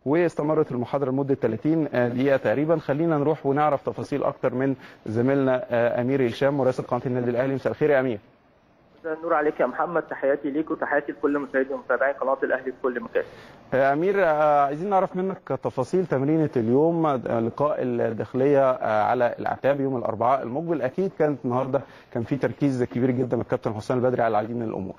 واستمرت المحاضره لمده 30 دقيقه تقريبا خلينا نروح ونعرف تفاصيل اكتر من زميلنا امير هشام مراسل قناه النادي الاهلي مساء الخير يا امير النور عليك يا محمد تحياتي ليك وتحياتي لكل مشاهدي ومتابعي قناه الاهلي في كل مكان. امير عايزين نعرف منك تفاصيل تمرينه اليوم لقاء الداخليه على العتاب يوم الاربعاء المقبل اكيد كانت النهارده كان في تركيز كبير جدا من الكابتن حسام البدري على العديد من الامور.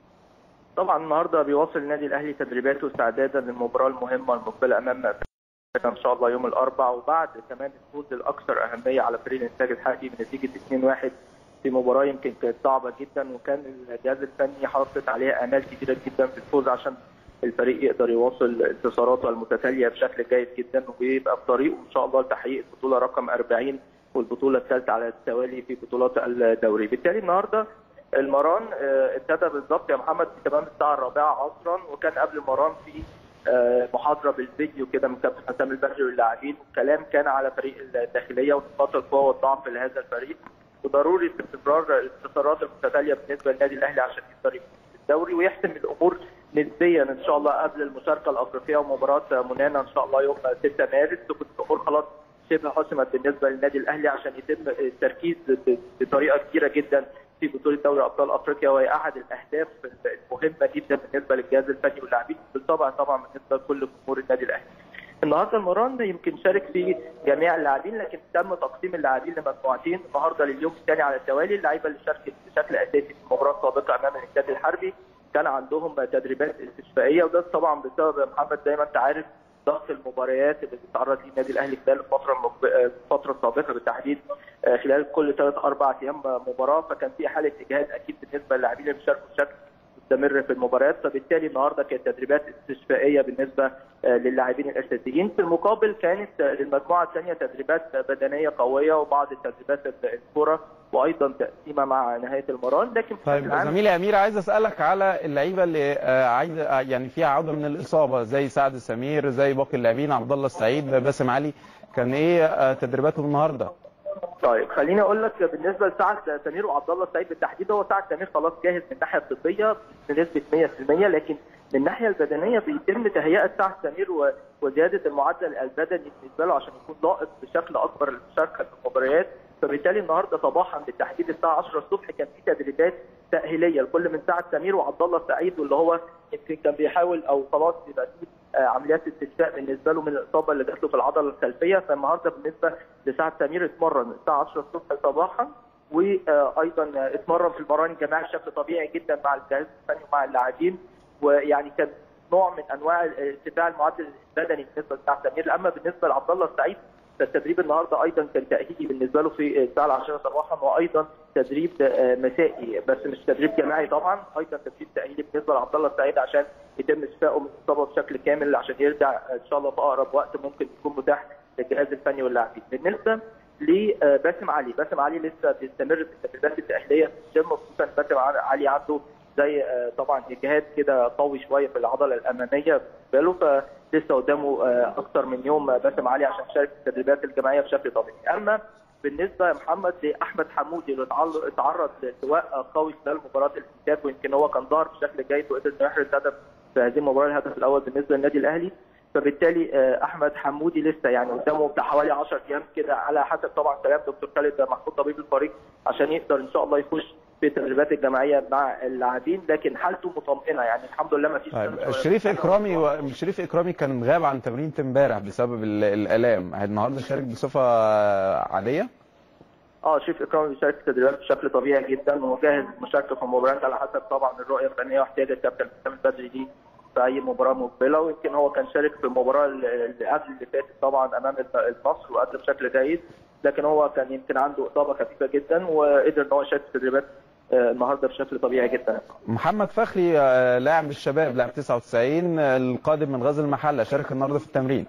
طبعا النهارده بيواصل النادي الاهلي تدريباته استعدادا للمباراه المهمه المقبله امام ان شاء الله يوم الاربعاء وبعد كمان الفوز الاكثر اهميه على فريق الانتاج الحقيقي بنتيجه 2-1 في مباراه يمكن كانت صعبه جدا وكان الجهاز الفني حاطط عليها امال كبيره جدا في الفوز عشان الفريق يقدر يواصل انتصاراته المتتاليه بشكل جيد جدا ويبقى في طريقه ان شاء الله لتحقيق البطوله رقم 40 والبطوله الثالثه على التوالي في بطولات الدوري، بالتالي النهارده المران ابتدى بالظبط يا محمد في تمام الساعه الرابعه عصرا وكان قبل المران في محاضره بالفيديو كده من كابتن حسام البدري واللاعبين والكلام كان على فريق الداخليه ونقاط القوه والضعف لهذا الفريق وضروري استمرار الانتصارات المتتاليه بالنسبه للنادي الاهلي عشان يقدر يفوز الدوري ويحسم الامور نسبيا ان شاء الله قبل المشاركه الافريقيه ومباراه منانا ان شاء الله يوم 6 مارس تكون الامور خلاص شبه حسمت بالنسبه للنادي الاهلي عشان يتم التركيز بطريقه كبيره جدا في بطوله دوري ابطال افريقيا وهي احد الاهداف المهمه جدا بالنسبه للجهاز الفني واللاعبين بالطبع طبعا بالنسبه لكل جمهور النادي الاهلي. النهارده المران يمكن شارك فيه جميع اللاعبين لكن تم تقسيم اللاعبين لمجموعتين النهارده لليوم الثاني على التوالي اللعيبه اللي شاركت بشكل اساسي في المباراه السابقه امام الانتاج الحربي كان عندهم تدريبات استشفائيه وده طبعا بسبب يا محمد زي ما انت عارف ضغط المباريات اللي بيتعرض ليه النادي الاهلي خلال الفتره الفتره السابقه بالتحديد خلال كل ثلاث اربع ايام مباراه فكان في حاله اجهاد اكيد بالنسبه للاعبين اللي بيشاركوا بشكل مستمر في المباريات فبالتالي النهارده كانت تدريبات استشفائيه بالنسبه للاعبين الاساسيين في المقابل كانت للمجموعه الثانيه تدريبات بدنيه قويه وبعض التدريبات الكره وايضا تقسيمه مع نهايه المران لكن طيب زميلي امير عايز اسالك على اللعيبه اللي عايز يعني فيها عوده من الاصابه زي سعد سمير زي باقي اللاعبين عبد الله السعيد باسم علي كان ايه تدريباتهم النهارده؟ طيب خليني اقول لك بالنسبه لسعد سمير وعبد الله السعيد بالتحديد هو سعد سمير خلاص جاهز من الناحيه الطبيه بنسبه 100% لكن من الناحيه البدنيه بيتم تهيئه سعد سمير وزياده المعدل البدني بالنسبه له عشان يكون لائق بشكل اكبر للمشاركه في المباريات فبالتالي النهارده صباحا بالتحديد الساعه 10 الصبح كان في تدريبات تاهيليه لكل من سعد سمير وعبد الله السعيد واللي هو يمكن كان بيحاول او خلاص يبقى في عمليات استشفاء بالنسبه له من الاصابه اللي جات له في العضله الخلفيه فالنهارده بالنسبه لسعد سمير اتمرن الساعه 10 الصبح صباحا وايضا اتمرن في المران الجماعي بشكل طبيعي جدا مع الجهاز الفني ومع اللاعبين ويعني كان نوع من انواع ارتفاع المعدل البدني بالنسبه لسعد سمير اما بالنسبه لعبد الله السعيد فالتدريب النهارده ايضا كان تاهيلي بالنسبه له في الساعه 10 صباحا وايضا تدريب مسائي بس مش تدريب جماعي طبعا ايضا تدريب تاهيلي بالنسبه لعبد الله السعيد عشان يتم شفائه من الاصابه بشكل كامل عشان يرجع ان شاء الله في اقرب وقت ممكن يكون متاح للجهاز الفني واللاعبين بالنسبه لباسم علي باسم علي لسه بيستمر في التدريبات التاهيليه في الجيم خصوصا باسم علي عنده زي طبعا اجهاد كده قوي شويه في العضله الاماميه بالنسبه له فلسه قدامه اكثر من يوم باسم علي عشان يشارك في التدريبات الجماعيه بشكل طبيعي اما بالنسبه يا محمد لاحمد حمودي اللي اتعرض لالتواء قوي خلال مباراه الانتاج ويمكن هو كان ظهر بشكل جيد وقدر انه يحرز هدف في هذه المباراه الهدف الاول بالنسبه للنادي الاهلي فبالتالي احمد حمودي لسه يعني قدامه بتاع حوالي 10 ايام كده على حسب طبعا كلام دكتور خالد محمود طبيب الفريق عشان يقدر ان شاء الله يخش في التدريبات الجماعيه مع اللاعبين لكن حالته مطمئنه يعني الحمد لله ما فيش طيب شريف اكرامي و... شريف اكرامي كان غاب عن تمرين امبارح بسبب الالام النهارده شارك بصفه عاديه اه شريف اكرامي بيشارك في التدريبات بشكل طبيعي جدا وجاهز للمشاركه في المباريات على حسب طبعا الرؤيه الفنيه واحتياج الكابتن حسام البدري دي في اي مباراه مقبله ويمكن هو كان شارك في المباراه اللي قبل اللي فاتت طبعا امام النصر وادى بشكل جيد لكن هو كان يمكن عنده اصابه خفيفه جدا وقدر ان هو يشارك في التدريبات النهارده بشكل طبيعي جدا محمد فخري لاعب الشباب لاعب 99 القادم من غزل المحله شارك النهارده في التمرين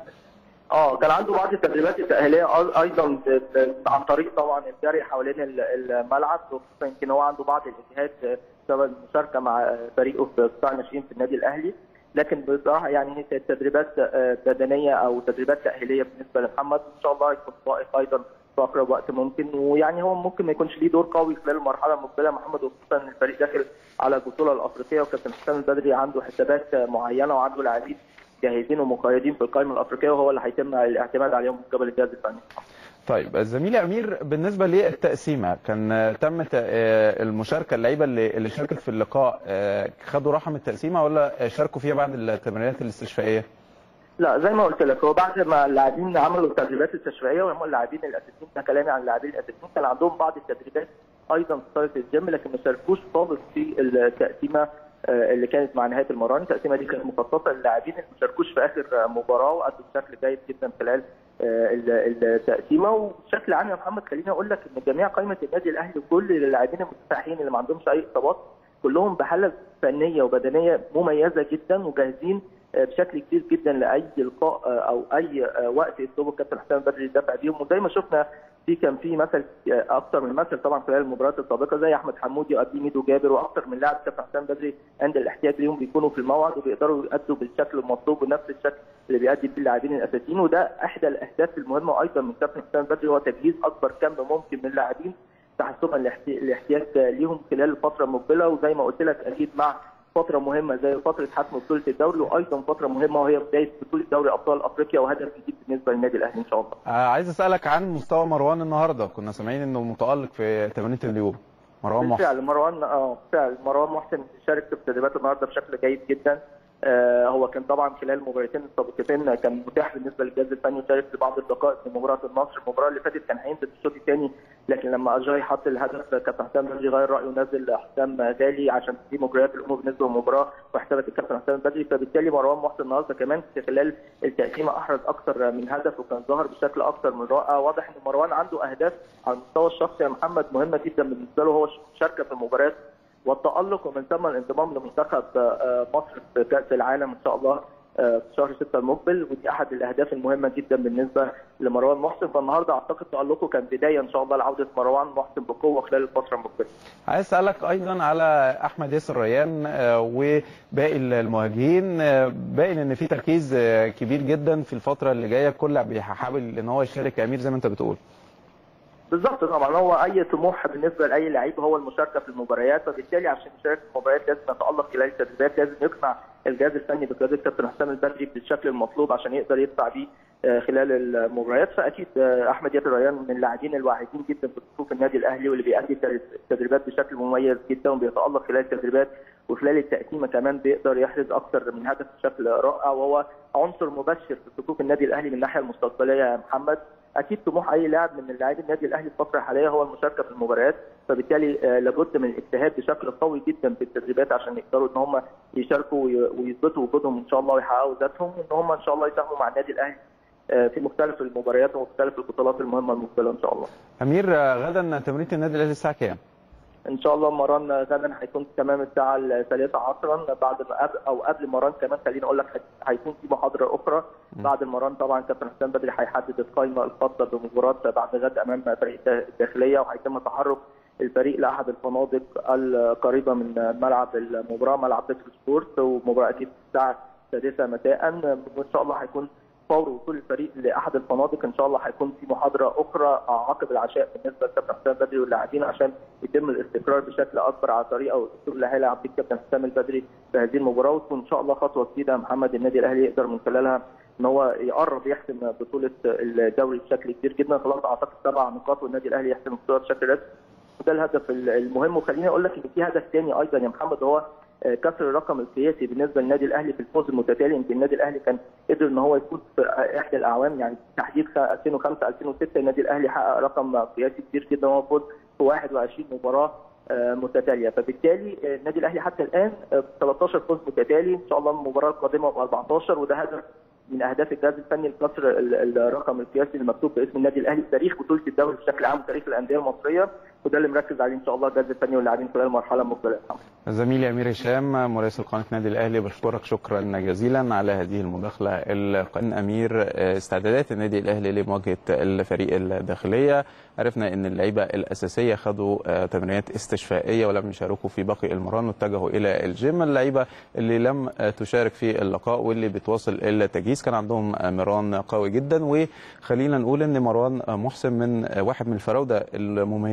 اه كان عنده بعض التدريبات التاهيليه ايضا عن طريق طبعا الجري حوالين الملعب وخصوصا يمكن هو عنده بعض الاجهاد بسبب المشاركه مع فريقه في قطاع الناشئين في النادي الاهلي لكن بصراحه يعني هي تدريبات بدنيه او تدريبات تاهيليه بالنسبه لمحمد ان شاء الله يكون طائق ايضا في اقرب وقت ممكن ويعني هو ممكن ما يكونش ليه دور قوي خلال المرحله المقبله محمد وخصوصا ان الفريق داخل على البطوله الافريقيه وكابتن حسام البدري عنده حسابات معينه وعنده لاعبين جاهزين ومقيدين في القائمه الافريقيه وهو اللي هيتم الاعتماد عليهم من قبل الجهاز الفني. طيب زميلي امير بالنسبه للتقسيمه كان تم المشاركه اللعيبه اللي اللي شاركت في اللقاء خدوا راحه من التقسيمه ولا شاركوا فيها بعد التمرينات الاستشفائيه؟ لا زي ما قلت لك هو بعد ما اللاعبين عملوا التدريبات الاستشفائيه وهم اللاعبين الاساسيين ده كلامي عن اللاعبين الاساسيين كان عندهم بعض التدريبات ايضا في صاله الجيم لكن ما شاركوش خالص في التقسيمه اللي كانت مع نهايه المران التقسيمه دي كانت مخصصه للاعبين اللي ما شاركوش في اخر مباراه وادوا بشكل جيد جدا خلال التقسيمه وبشكل عام يا محمد خليني اقول لك ان جميع قائمه النادي الاهلي كل اللاعبين المتساحين اللي ما عندهمش اي اصابات كلهم بحاله فنيه وبدنيه مميزه جدا وجاهزين بشكل كبير جدا لاي لقاء او اي وقت يطلبه الكابتن حسام بدري يدافع بيهم وزي ما شفنا في كان في مثل اكثر من مثل طبعا خلال المباريات السابقه زي احمد حمودي وقبل ميدو جابر واكثر من لاعب كابتن حسام بدري عند الاحتياج ليهم بيكونوا في الموعد وبيقدروا يأدوا بالشكل المطلوب ونفس الشكل اللي بيأدي فيه اللاعبين الاساسيين وده احدى الاهداف المهمه ايضا من كابتن حسام بدري هو تجهيز اكبر كم ممكن من اللاعبين تحسبا لاحتياج ليهم خلال الفتره المقبله وزي ما قلت لك اكيد مع فتره مهمه زي فتره حسم بطوله الدوري وايضا فتره مهمه وهي بدايه بطوله دوري ابطال افريقيا وهدف جديد بالنسبه للنادي الاهلي ان شاء الله. آه عايز اسالك عن مستوى مروان النهارده كنا سامعين انه متالق في تمرينه اليوم. مروان محسن. بالفعل مروان اه بالفعل مروان محسن شارك في تدريبات النهارده بشكل جيد جدا. آه هو كان طبعا خلال المباراتين السابقتين كان متاح بالنسبه للجهاز الفني يشارك في بعض اللقاءات في مباراه النصر المباراه اللي فاتت كان هينزل في الشوط الثاني لكن لما اجاي حط الهدف كابتن حسام بدري غير رايه ونزل حسام غالي عشان في مجريات الامور بالنسبه للمباراه واحترت الكابتن حسام بدري فبالتالي مروان محسن النهارده كمان في خلال التقسيمه احرز اكثر من هدف وكان ظهر بشكل اكثر من رائع واضح ان مروان عنده اهداف على المستوى الشخصي يا محمد مهمه جدا بالنسبه له هو مشاركه في المباريات والتألق ومن ثم الانضمام لمنتخب مصر في كأس العالم إن شاء الله في شهر 6 المقبل ودي أحد الأهداف المهمة جدا بالنسبة لمروان محسن فالنهارده أعتقد تألقه كان بداية إن شاء الله لعودة مروان محسن بقوة خلال الفترة المقبلة. عايز أسألك أيضا على أحمد ياسر ريان وباقي المواجهين باين إن في تركيز كبير جدا في الفترة اللي جاية الكل بيحاول إن هو يشارك أمير زي ما أنت بتقول. بالظبط طبعا هو اي طموح بالنسبه لاي لعيب هو المشاركه في المباريات فبالتالي عشان يشارك في المباريات لازم يتالق خلال التدريبات لازم يقنع الجهاز الفني بقياده كابتن حسام البدري بالشكل المطلوب عشان يقدر يدفع بيه خلال المباريات فاكيد احمد ياسر ريان من اللاعبين الواعدين جدا في صفوف النادي الاهلي واللي بيأدي التدريبات بشكل مميز جدا وبيتالق خلال التدريبات وخلال التقسيمه كمان بيقدر يحرز اكثر من هدف بشكل رائع وهو عنصر مبشر في صفوف النادي الاهلي من الناحيه المستقبليه يا محمد اكيد طموح اي لاعب من لاعبي النادي الاهلي الفتره الحاليه هو المشاركه في المباريات فبالتالي لابد من الاجتهاد بشكل قوي جدا في التدريبات عشان يقدروا ان هم يشاركوا ويثبتوا وجودهم ان شاء الله ويحققوا ذاتهم وان هم ان شاء الله يساهموا مع النادي الاهلي في مختلف المباريات ومختلف البطولات المهمه المقبله ان شاء الله. امير غدا تمرين النادي الاهلي الساعه كام؟ ان شاء الله مران غدا هيكون تمام الساعه الثالثه عصرا بعد او قبل مران كمان خليني اقول لك هيكون في محاضره اخرى بعد المران طبعا كابتن حسام بدري هيحدد القائمه الخاصه بمباراه بعد غد امام فريق الداخليه وهيتم تحرك الفريق لاحد الفنادق القريبه من ملعب المباراه ملعب بيتر سبورت ومباراه اكيد الساعه السادسه مساء وان شاء الله هيكون فور وصول الفريق لاحد الفنادق ان شاء الله هيكون في محاضره اخرى عقب العشاء بالنسبه لكابتن حسام بدري واللاعبين عشان يتم الاستقرار بشكل اكبر على طريقه والاسلوب اللي هيلعب بيه الكابتن حسام البدري في هذه المباراه وتكون ان شاء الله خطوه جديده محمد النادي الاهلي يقدر من خلالها ان هو يقرب يحسم بطوله الدوري بشكل كبير جدا خلاص اعتقد سبع نقاط والنادي الاهلي يحسم البطوله بشكل رسمي وده الهدف المهم وخليني اقول لك ان في هدف ثاني ايضا يا محمد هو كسر الرقم القياسي بالنسبه للنادي الاهلي في الفوز المتتالي يمكن النادي الاهلي كان قدر ان هو يفوز في احدى الاعوام يعني تحديد 2005 2006 النادي الاهلي حقق رقم قياسي كبير جدا وهو فوز في 21 مباراه متتاليه فبالتالي النادي الاهلي حتى الان 13 فوز متتالي ان شاء الله المباراه القادمه ب 14 وده هدف من اهداف الجهاز الفني لكسر الرقم القياسي المكتوب باسم النادي الاهلي في تاريخ بطوله الدوري بشكل عام وتاريخ الانديه المصريه وده اللي مركز عليه ان شاء الله الجهاز الفني واللاعبين خلال المرحله المقبله زميلي امير هشام مراسل قناه النادي الاهلي بشكرك شكرا جزيلا على هذه المداخله القائد امير استعدادات النادي الاهلي لمواجهه الفريق الداخليه عرفنا ان اللعيبه الاساسيه خدوا تمرينات استشفائيه ولم يشاركوا في باقي المران واتجهوا الى الجيم اللعيبه اللي لم تشارك في اللقاء واللي بتواصل التجهيز كان عندهم مران قوي جدا وخلينا نقول ان مروان محسن من واحد من الفراوده المميزين الصراحه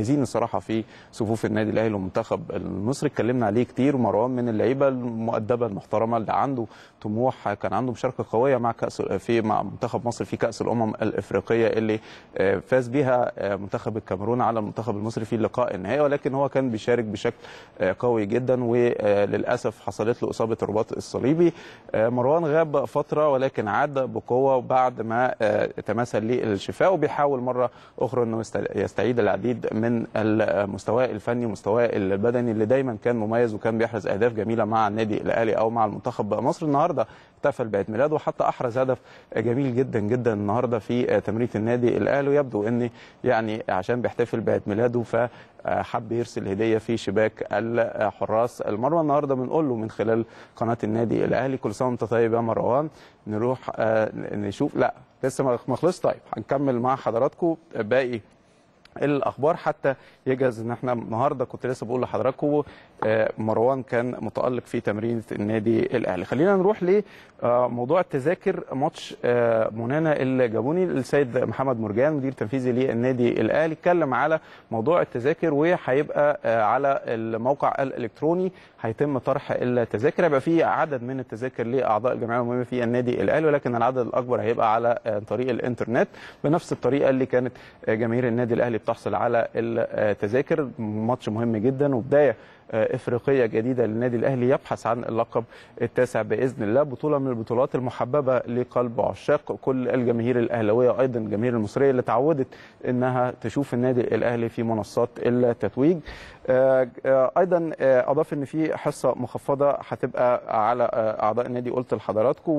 بصراحه في صفوف النادي الاهلي والمنتخب المصري اتكلمنا عليه كتير مروان من اللعيبه المؤدبه المحترمه اللي عنده طموح كان عنده مشاركه قويه مع كاس في مع منتخب مصر في كاس الامم الافريقيه اللي فاز بها منتخب الكاميرون على المنتخب المصري في اللقاء النهائي ولكن هو كان بيشارك بشكل قوي جدا وللاسف حصلت له اصابه الرباط الصليبي مروان غاب فتره ولكن عاد بقوه بعد ما تمثل للشفاء وبيحاول مره اخرى انه يستعيد العديد من المستوى الفني ومستواه البدني اللي دايما كان مميز وكان بيحرز اهداف جميله مع النادي الاهلي او مع المنتخب مصر النهارده احتفل بعيد ميلاده وحتى احرز هدف جميل جدا جدا النهارده في تمريره النادي الاهلي ويبدو ان يعني عشان بيحتفل بعيد ميلاده ف حب يرسل هديه في شباك الحراس المرمى النهارده بنقول له من خلال قناه النادي الاهلي كل سنه وانت طيب يا مروان نروح نشوف لا لسه ما خلص طيب هنكمل مع حضراتكم باقي الاخبار حتى يجهز ان احنا النهارده كنت لسه بقول لحضراتكم مروان كان متالق في تمرينه النادي الاهلي خلينا نروح لموضوع التذاكر ماتش منانا الجابوني السيد محمد مرجان مدير تنفيذي للنادي الاهلي اتكلم على موضوع التذاكر وهيبقى على الموقع الالكتروني هيتم طرح التذاكر هيبقى في عدد من التذاكر لاعضاء الجمعيه العموميه في النادي الاهلي ولكن العدد الاكبر هيبقى على طريق الانترنت بنفس الطريقه اللي كانت جماهير النادي الاهلي بتحصل على التذاكر ماتش مهم جدا وبدايه افريقيه جديده للنادي الاهلي يبحث عن اللقب التاسع باذن الله بطوله من البطولات المحببه لقلب عشاق كل الجماهير الاهلاويه وايضا الجماهير المصريه اللي تعودت انها تشوف النادي الاهلي في منصات التتويج ايضا اضاف ان في حصه مخفضه هتبقى على اعضاء النادي قلت لحضراتكم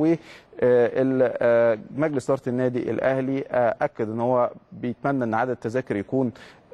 ومجلس اداره النادي الاهلي اكد ان هو بيتمنى ان عدد التذاكر يكون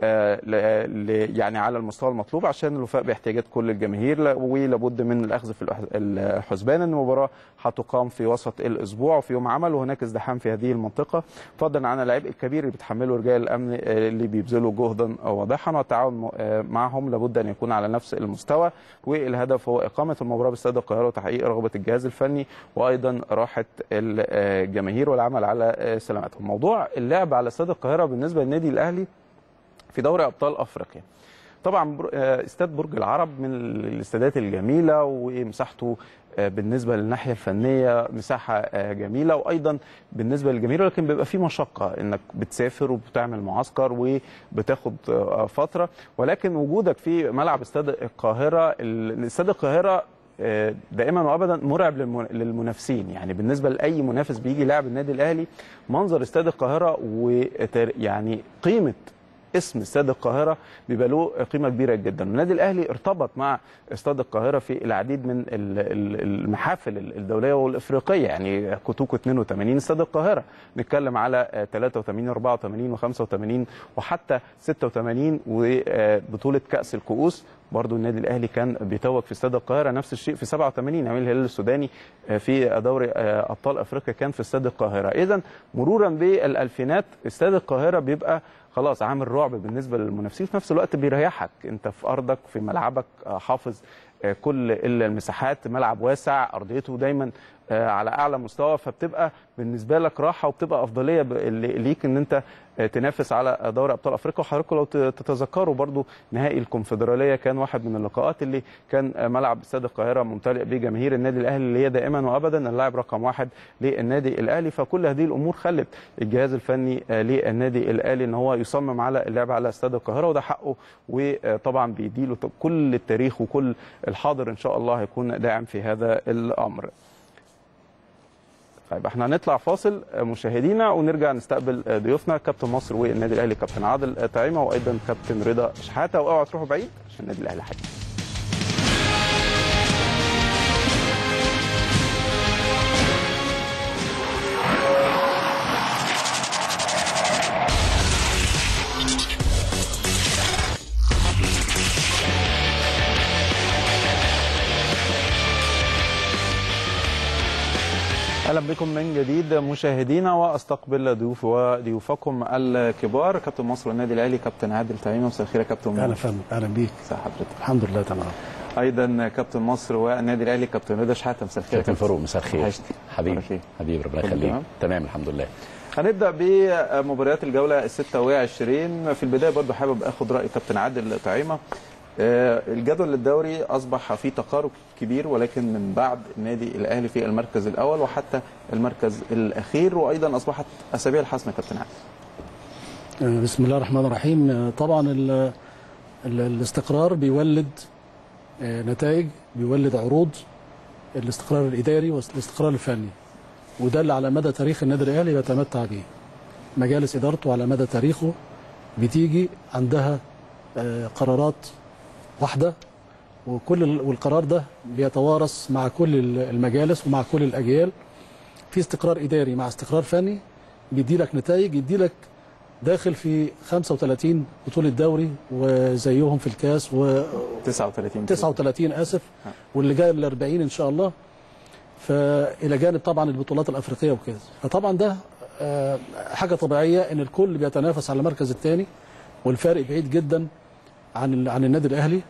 يعني على المستوى المطلوب عشان الوفاء باحتياجات كل الجماهير ولابد من الاخذ في الحسبان ان المباراه هتقام في وسط الاسبوع وفي يوم عمل وهناك ازدحام في هذه المنطقه فضلا عن العبء الكبير اللي بيتحمله رجال الامن اللي بيبذلوا جهدا واضحا والتعاون معهم لابد ان يكون على نفس المستوى والهدف هو اقامه المباراه باستاد القاهره وتحقيق رغبه الجهاز الفني وايضا راحه الجماهير والعمل على سلامتهم موضوع اللعب على استاد القاهره بالنسبه للنادي الاهلي في دوري ابطال افريقيا طبعا استاد برج العرب من الاستادات الجميله ومساحته بالنسبه للناحيه الفنيه مساحه جميله وايضا بالنسبه للجماهير لكن بيبقى في مشقه انك بتسافر وبتعمل معسكر وبتاخد فتره ولكن وجودك في ملعب استاد القاهره استاد القاهره دائما وابدا مرعب للمنافسين يعني بالنسبه لاي منافس بيجي لاعب النادي الاهلي منظر استاد القاهره ويعني قيمه اسم استاد القاهره بيبقى له قيمه كبيره جدا النادي الاهلي ارتبط مع استاد القاهره في العديد من المحافل الدوليه والافريقيه يعني كوتوكو 82 استاد القاهره نتكلم على 83 84 و85 وحتى 86 وبطوله كاس الكؤوس برضو النادي الاهلي كان بيتوج في استاد القاهره نفس الشيء في 87 امير الهلال السوداني في دوري ابطال افريقيا كان في استاد القاهره اذا مرورا بالالفينات استاد القاهره بيبقى خلاص عامل رعب بالنسبه للمنافسين في نفس الوقت بيريحك انت في ارضك في ملعبك حافظ كل المساحات ملعب واسع ارضيته دايما على اعلى مستوى فبتبقى بالنسبه لك راحه وبتبقى افضليه ليك ان انت تنافس على دوري ابطال افريقيا وحضراتكم لو تتذكروا برضو نهائي الكونفدراليه كان واحد من اللقاءات اللي كان ملعب استاد القاهره ممتلئ بجماهير النادي الاهلي اللي هي دائما وابدا اللاعب رقم واحد للنادي الاهلي فكل هذه الامور خلت الجهاز الفني للنادي الاهلي ان هو يصمم على اللعب على استاد القاهره وده حقه وطبعا بيديله كل التاريخ وكل الحاضر ان شاء الله هيكون داعم في هذا الامر. طيب احنا هنطلع فاصل مشاهدينا ونرجع نستقبل ضيوفنا كابتن مصر والنادي الاهلي كابتن عادل طعيمه وايضا كابتن رضا شحاته واوعوا تروحوا بعيد عشان النادي الاهلي حي اهلا بكم من جديد مشاهدينا واستقبل ضيوف وضيوفكم الكبار كابتن مصر والنادي الاهلي كابتن عادل تعيمه مساء الخير يا كابتن اهلا فندم اهلا بيك مساء حضرتك الحمد لله تمام ايضا كابتن مصر والنادي الاهلي كابتن رضا شحاته مساء الخير كابتن فاروق مساء الخير وحشني. حبيبي أخبارك إيه؟ حبيبي ربنا كله يخليك تمام؟ تمام الحمد لله هنبدا بمباريات الجوله ال 26 في البدايه برضو حابب اخد راي كابتن عادل طعيمه آه، الجدول الدوري اصبح فيه تقارب كبير ولكن من بعد النادي الاهلي في المركز الاول وحتى المركز الاخير وايضا اصبحت اسابيع الحسم يا كابتن عادل بسم الله الرحمن الرحيم طبعا ال ال الاستقرار بيولد نتائج بيولد عروض الاستقرار الاداري والاستقرار الفني وده اللي على مدى تاريخ النادي الاهلي بيتمتع به مجالس ادارته على مدى تاريخه بتيجي عندها قرارات واحده وكل والقرار ده بيتوارث مع كل المجالس ومع كل الاجيال في استقرار اداري مع استقرار فني بيدي لك نتائج يدي لك داخل في 35 بطولة دوري وزيهم في الكاس و 39 39 اسف واللي جاي ال 40 ان شاء الله فالى جانب طبعا البطولات الافريقيه وكده فطبعا ده حاجه طبيعيه ان الكل بيتنافس على المركز الثاني والفارق بعيد جدا عن عن النادي الاهلي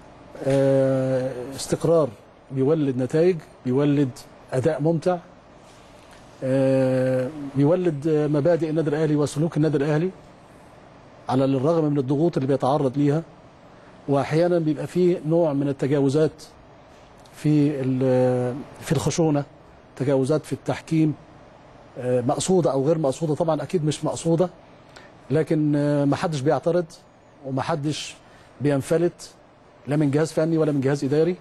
استقرار بيولد نتائج بيولد اداء ممتع بيولد مبادئ النادي الاهلي وسلوك النادي الاهلي على الرغم من الضغوط اللي بيتعرض ليها واحيانا بيبقى فيه نوع من التجاوزات في في الخشونه تجاوزات في التحكيم مقصوده او غير مقصوده طبعا اكيد مش مقصوده لكن ما حدش بيعترض وما حدش بينفلت لا من جهاز فني ولا من جهاز اداري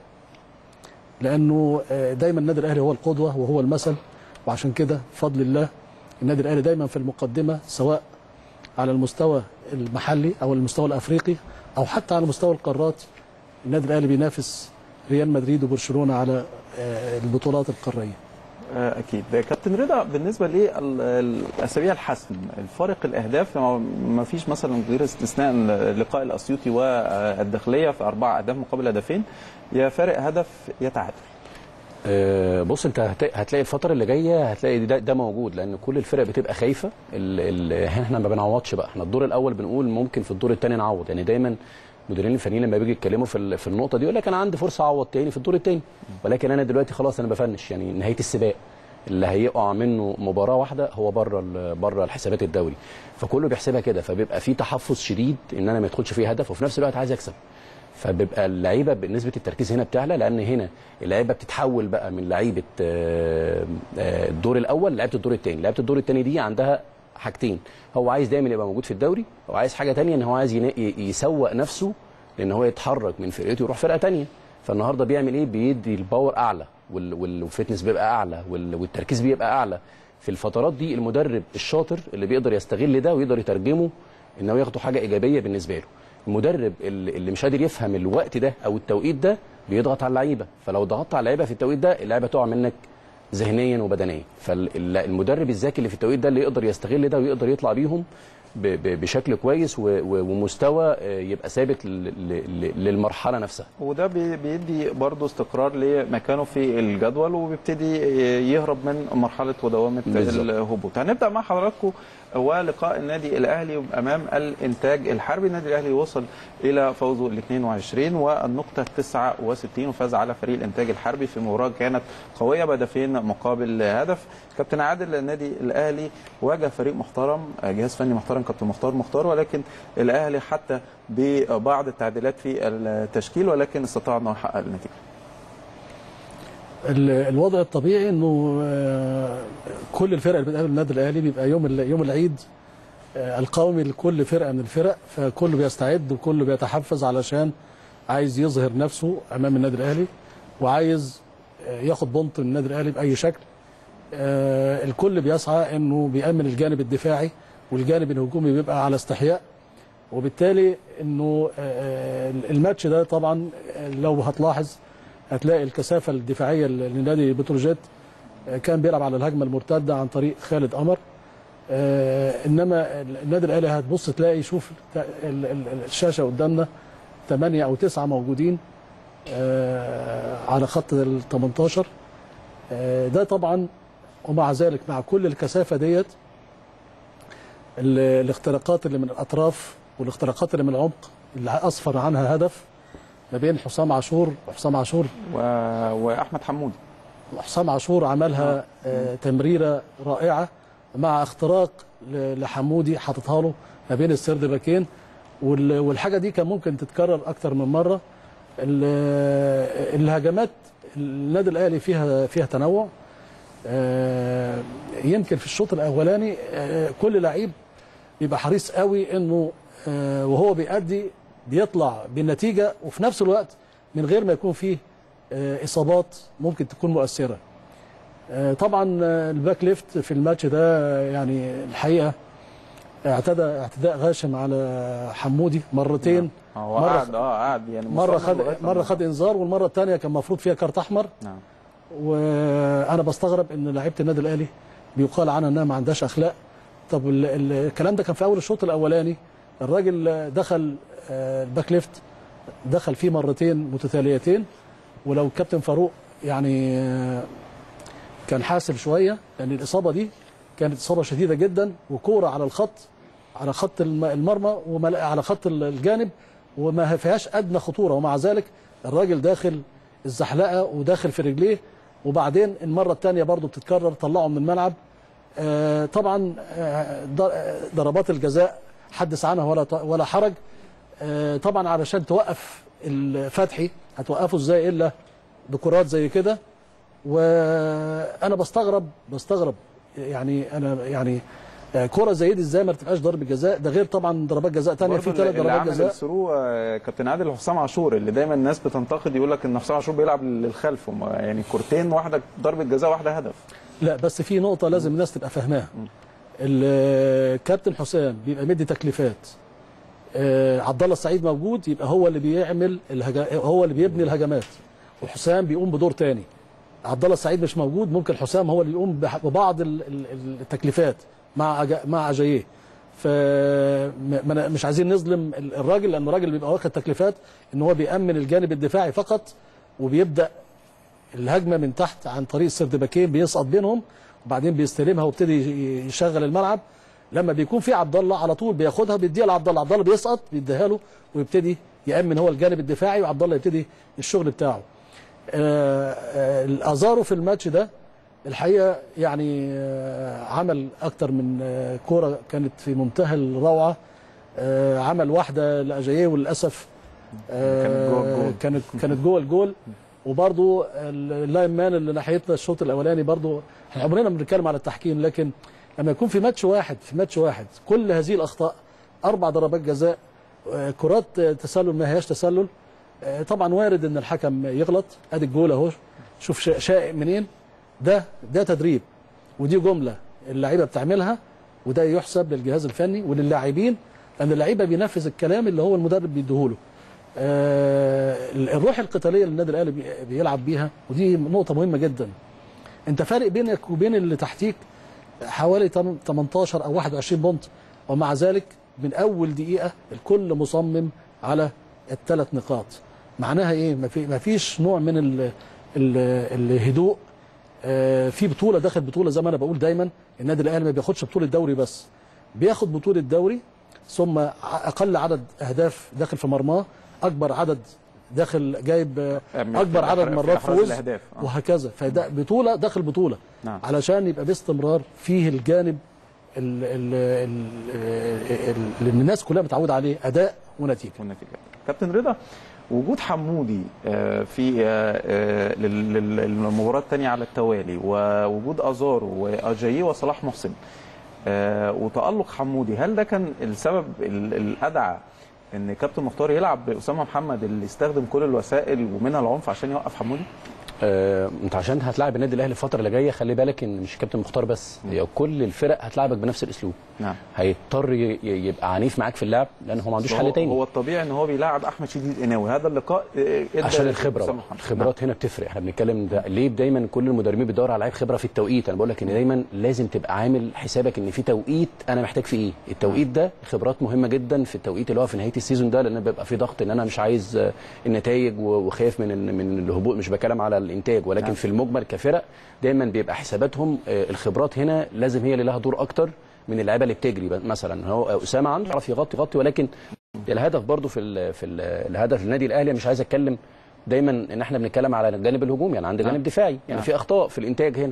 لانه دايما النادي الاهلي هو القدوه وهو المثل وعشان كده بفضل الله النادي الاهلي دايما في المقدمه سواء على المستوى المحلي او المستوى الافريقي او حتى على مستوى القارات النادي الاهلي بينافس ريال مدريد وبرشلونه على البطولات القاريه اكيد كابتن رضا بالنسبه للاسابيع الحسم الفارق الاهداف ما فيش مثلا غير استثناء لقاء الاسيوطي والداخليه في اربع اهداف مقابل هدفين يا فارق هدف يا تعادل بص انت هتلاقي الفتره اللي جايه هتلاقي ده, ده موجود لان كل الفرق بتبقى خايفه ال ال احنا ما بنعوضش بقى احنا الدور الاول بنقول ممكن في الدور الثاني نعوض يعني دايما المديرين الفنيين لما بيجي يتكلموا في في النقطه دي يقول لك انا عندي فرصه اعوض تاني في الدور الثاني ولكن انا دلوقتي خلاص انا بفنش يعني نهايه السباق اللي هيقع منه مباراه واحده هو بره بره الحسابات الدوري فكله بيحسبها كده فبيبقى في تحفظ شديد ان انا ما يدخلش فيه هدف وفي نفس الوقت عايز اكسب فبيبقى اللعيبه بنسبه التركيز هنا بتعلى لان هنا اللعيبه بتتحول بقى من لعيبه الدور الاول لعيبه الدور الثاني لعيبه الدور الثاني دي عندها حاجتين هو عايز دايما يبقى موجود في الدوري وعايز حاجه ثانيه ان هو عايز يسوق نفسه لان هو يتحرك من فرقته يروح فرقه ثانيه فالنهارده بيعمل ايه بيدي الباور اعلى والفتنس بيبقى اعلى والتركيز بيبقى اعلى في الفترات دي المدرب الشاطر اللي بيقدر يستغل ده ويقدر يترجمه ان هو ياخده حاجه ايجابيه بالنسبه له المدرب اللي مش قادر يفهم الوقت ده او التوقيت ده بيضغط على اللعيبه فلو ضغطت على اللعيبه في التوقيت ده اللعيبه تقع منك ذهنيا وبدنيا فالمدرب الذكي اللي في التوقيت ده اللي يقدر يستغل ده ويقدر يطلع بيهم بشكل كويس ومستوى يبقى ثابت للمرحله نفسها وده بيدي برضه استقرار لمكانه في الجدول وبيبتدي يهرب من مرحله ودوامه الهبوط هنبدا مع حضراتكم ولقاء النادي الاهلي امام الانتاج الحربي النادي الاهلي وصل الى فوزه ال 22 والنقطه 69 وفاز على فريق الانتاج الحربي في مباراه كانت قويه بهدفين مقابل هدف كابتن عادل النادي الاهلي واجه فريق محترم جهاز فني محترم كابتن مختار مختار ولكن الاهلي حتى ببعض التعديلات في التشكيل ولكن استطاع انه يحقق النتيجه الوضع الطبيعي انه كل الفرق اللي بتقابل النادي الاهلي بيبقى يوم يوم العيد القومي لكل فرقه من الفرق فكله بيستعد وكله بيتحفز علشان عايز يظهر نفسه امام النادي الاهلي وعايز ياخد بونت من النادي الاهلي باي شكل الكل بيسعى انه بيامن الجانب الدفاعي والجانب الهجومي بيبقى على استحياء وبالتالي انه الماتش ده طبعا لو هتلاحظ هتلاقي الكثافه الدفاعيه لنادي بتروجيت كان بيلعب على الهجمه المرتده عن طريق خالد قمر آه انما النادي الاهلي هتبص تلاقي شوف الشاشه قدامنا ثمانية او تسعة موجودين آه على خط ال 18 آه ده طبعا ومع ذلك مع كل الكثافه ديت الاختراقات اللي من الاطراف والاختراقات اللي من العمق اللي اسفر عنها هدف ما بين حسام عاشور وحسام عاشور و... واحمد حمودي حسام عاشور عملها آه تمريره رائعه مع اختراق ل- لحمودي حاططها له ما بين السرد باكين وال- والحاجه دي كان ممكن تتكرر اكتر من مره ال- الهجمات النادي الاهلي فيها فيها تنوع آه، يمكن في الشوط الاولاني آه، كل لعيب بيبقى حريص قوي انه آه، وهو بيأدي بيطلع بالنتيجه وفي نفس الوقت من غير ما يكون فيه آه، اصابات ممكن تكون مؤثره آه، طبعا آه، الباك ليفت في الماتش ده آه، يعني الحقيقه اعتدى اعتداء غاشم على حمودي مرتين هو مرة- قعد اه قعد يعني مره مصمم خد لغاية مره لما- خد انذار والمره الثانيه كان المفروض فيها كارت احمر نعم وانا بستغرب ان لعيبه النادي الاهلي بيقال عنها انها ما عندهاش اخلاق طب ال- ال- الكلام ده كان في اول الشوط الاولاني الراجل دخل آه، الباك ليفت دخل فيه مرتين متتاليتين ولو الكابتن فاروق يعني آه، كان حاسب شويه لان الاصابه دي كانت اصابه شديده جدا وكوره على الخط على خط الم- المرمى وعلى خط ال- الجانب وما فيهاش ادنى خطوره ومع ذلك الراجل داخل الزحلقه وداخل في رجليه وبعدين المره الثانيه برضو بتتكرر طلعه من الملعب آه، طبعا آه، ض- آه، ضربات الجزاء حدث عنها ولا ط- ولا حرج آه، طبعا علشان توقف الفتحي هتوقفه ازاي الا بكرات زي كده وانا بستغرب بستغرب يعني انا يعني آه، كرة زي دي ازاي ما بتبقاش ضربة جزاء ده غير طبعا ضربات جزاء ثانيه في برضه ثلاث اللي ضربات عمل جزاء الثرو آه، كابتن عادل حسام عاشور اللي دايما الناس بتنتقد يقول لك ان حسام عاشور بيلعب للخلف وما- يعني كورتين واحده ضربه جزاء واحده هدف لا بس في نقطة لازم الناس تبقى فاهماها الكابتن حسام بيبقى مدي تكليفات آه، عبد الله السعيد موجود يبقى هو اللي بيعمل الهجا... هو اللي بيبني الهجمات وحسام بيقوم بدور تاني عبد الله السعيد مش موجود ممكن حسام هو اللي يقوم بح- ببعض ال- ال- التكليفات مع أجا... مع اجاييه ف ما- ما- مش عايزين نظلم ال- الراجل لان الراجل بيبقى واخد تكليفات ان هو بيأمن الجانب الدفاعي فقط وبيبدأ الهجمه من تحت عن طريق السردباكين بيسقط بينهم وبعدين بيستلمها ويبتدي يشغل الملعب لما بيكون في عبد الله على طول بياخدها بيديها لعبد الله عبد الله بيسقط بيديها له ويبتدي يامن هو الجانب الدفاعي وعبد الله يبتدي الشغل بتاعه آه، آه، الازارو في الماتش ده الحقيقه يعني آه، عمل اكتر من آه، كوره كانت في منتهى الروعه آه، عمل واحده لاجاييه وللاسف آه، كانت جوه الجول. كانت كانت جوه الجول وبرضو اللاين مان اللي ناحيتنا الشوط الاولاني برضو احنا عمرنا ما بنتكلم على التحكيم لكن لما يكون في ماتش واحد في ماتش واحد كل هذه الاخطاء اربع ضربات جزاء آه، كرات آه، تسلل ما هياش تسلل آه، طبعا وارد ان الحكم يغلط ادي الجول اهو شوف شا- شائق منين ده ده تدريب ودي جمله اللعيبه بتعملها وده يحسب للجهاز الفني وللاعبين لان اللعيبه بينفذ الكلام اللي هو المدرب بيديهوله آه، الروح القتاليه اللي النادي الاهلي بي- بيلعب بيها ودي نقطه مهمه جدا انت فارق بينك وبين اللي تحتيك حوالي تم- 18 او 21 بونت ومع ذلك من اول دقيقه الكل مصمم على الثلاث نقاط معناها ايه ما في- ما فيش نوع من ال ال الهدوء آه، في بطوله داخل بطوله زي ما انا بقول دايما النادي الاهلي ما بياخدش بطوله دوري بس بياخد بطوله دوري ثم ع- اقل عدد اهداف داخل في مرماه اكبر عدد داخل جايب آه، يعني اكبر في عدد إحراز- مرات في إحراز فوز الأهداف. آه. وهكذا فده بطوله داخل بطوله نعم. علشان يبقى باستمرار فيه الجانب ال- ال- ال- ال- اللي الناس كلها متعوده عليه اداء ونتيجه والنتيجه كابتن رضا وجود حمودي آه، في آه، آه، لل- لل- للمباراه الثانيه على التوالي ووجود ازارو واجاييه وصلاح محسن آه، وتالق حمودي هل ده كان السبب ال- الادعى ان كابتن مختار يلعب باسامه محمد اللي استخدم كل الوسائل ومنها العنف عشان يوقف حمودي؟ آه، انت عشان هتلاعب النادي الاهلي الفتره اللي جايه خلي بالك ان مش كابتن مختار بس هي كل الفرق هتلاعبك بنفس الاسلوب نعم هيضطر ي- ي- يبقى عنيف معاك في اللعب لان هو ما عندوش هو- حل تاني هو الطبيعي ان هو بيلاعب احمد شديد قناوي هذا اللقاء آه، ادى عشان الخبره أسامة بقى. محمد. الخبرات هنا بتفرق احنا بنتكلم ده ليه دايما كل المدربين بيدوروا على لعيب خبره في التوقيت انا بقول لك ان دايما لازم تبقى عامل حسابك ان في توقيت انا محتاج فيه ايه التوقيت ده خبرات مهمه جدا في التوقيت اللي هو في نهايه السيزون ده لان بيبقى في ضغط ان انا مش عايز آه، النتائج و- وخايف من ال- من الهبوط مش بتكلم على الانتاج ولكن نعم. في المجمل كفرق دايما بيبقى حساباتهم آه، الخبرات هنا لازم هي اللي لها دور اكتر من اللعيبه اللي بتجري بقى. مثلا هو اسامه عنده يعرف يغطي يغطي ولكن الهدف برضو في ال في ال الهدف النادي الاهلي مش عايز اتكلم دايما ان احنا بنتكلم على الجانب الهجومي يعني عندي نعم. جانب دفاعي يعني نعم. في اخطاء في الانتاج هنا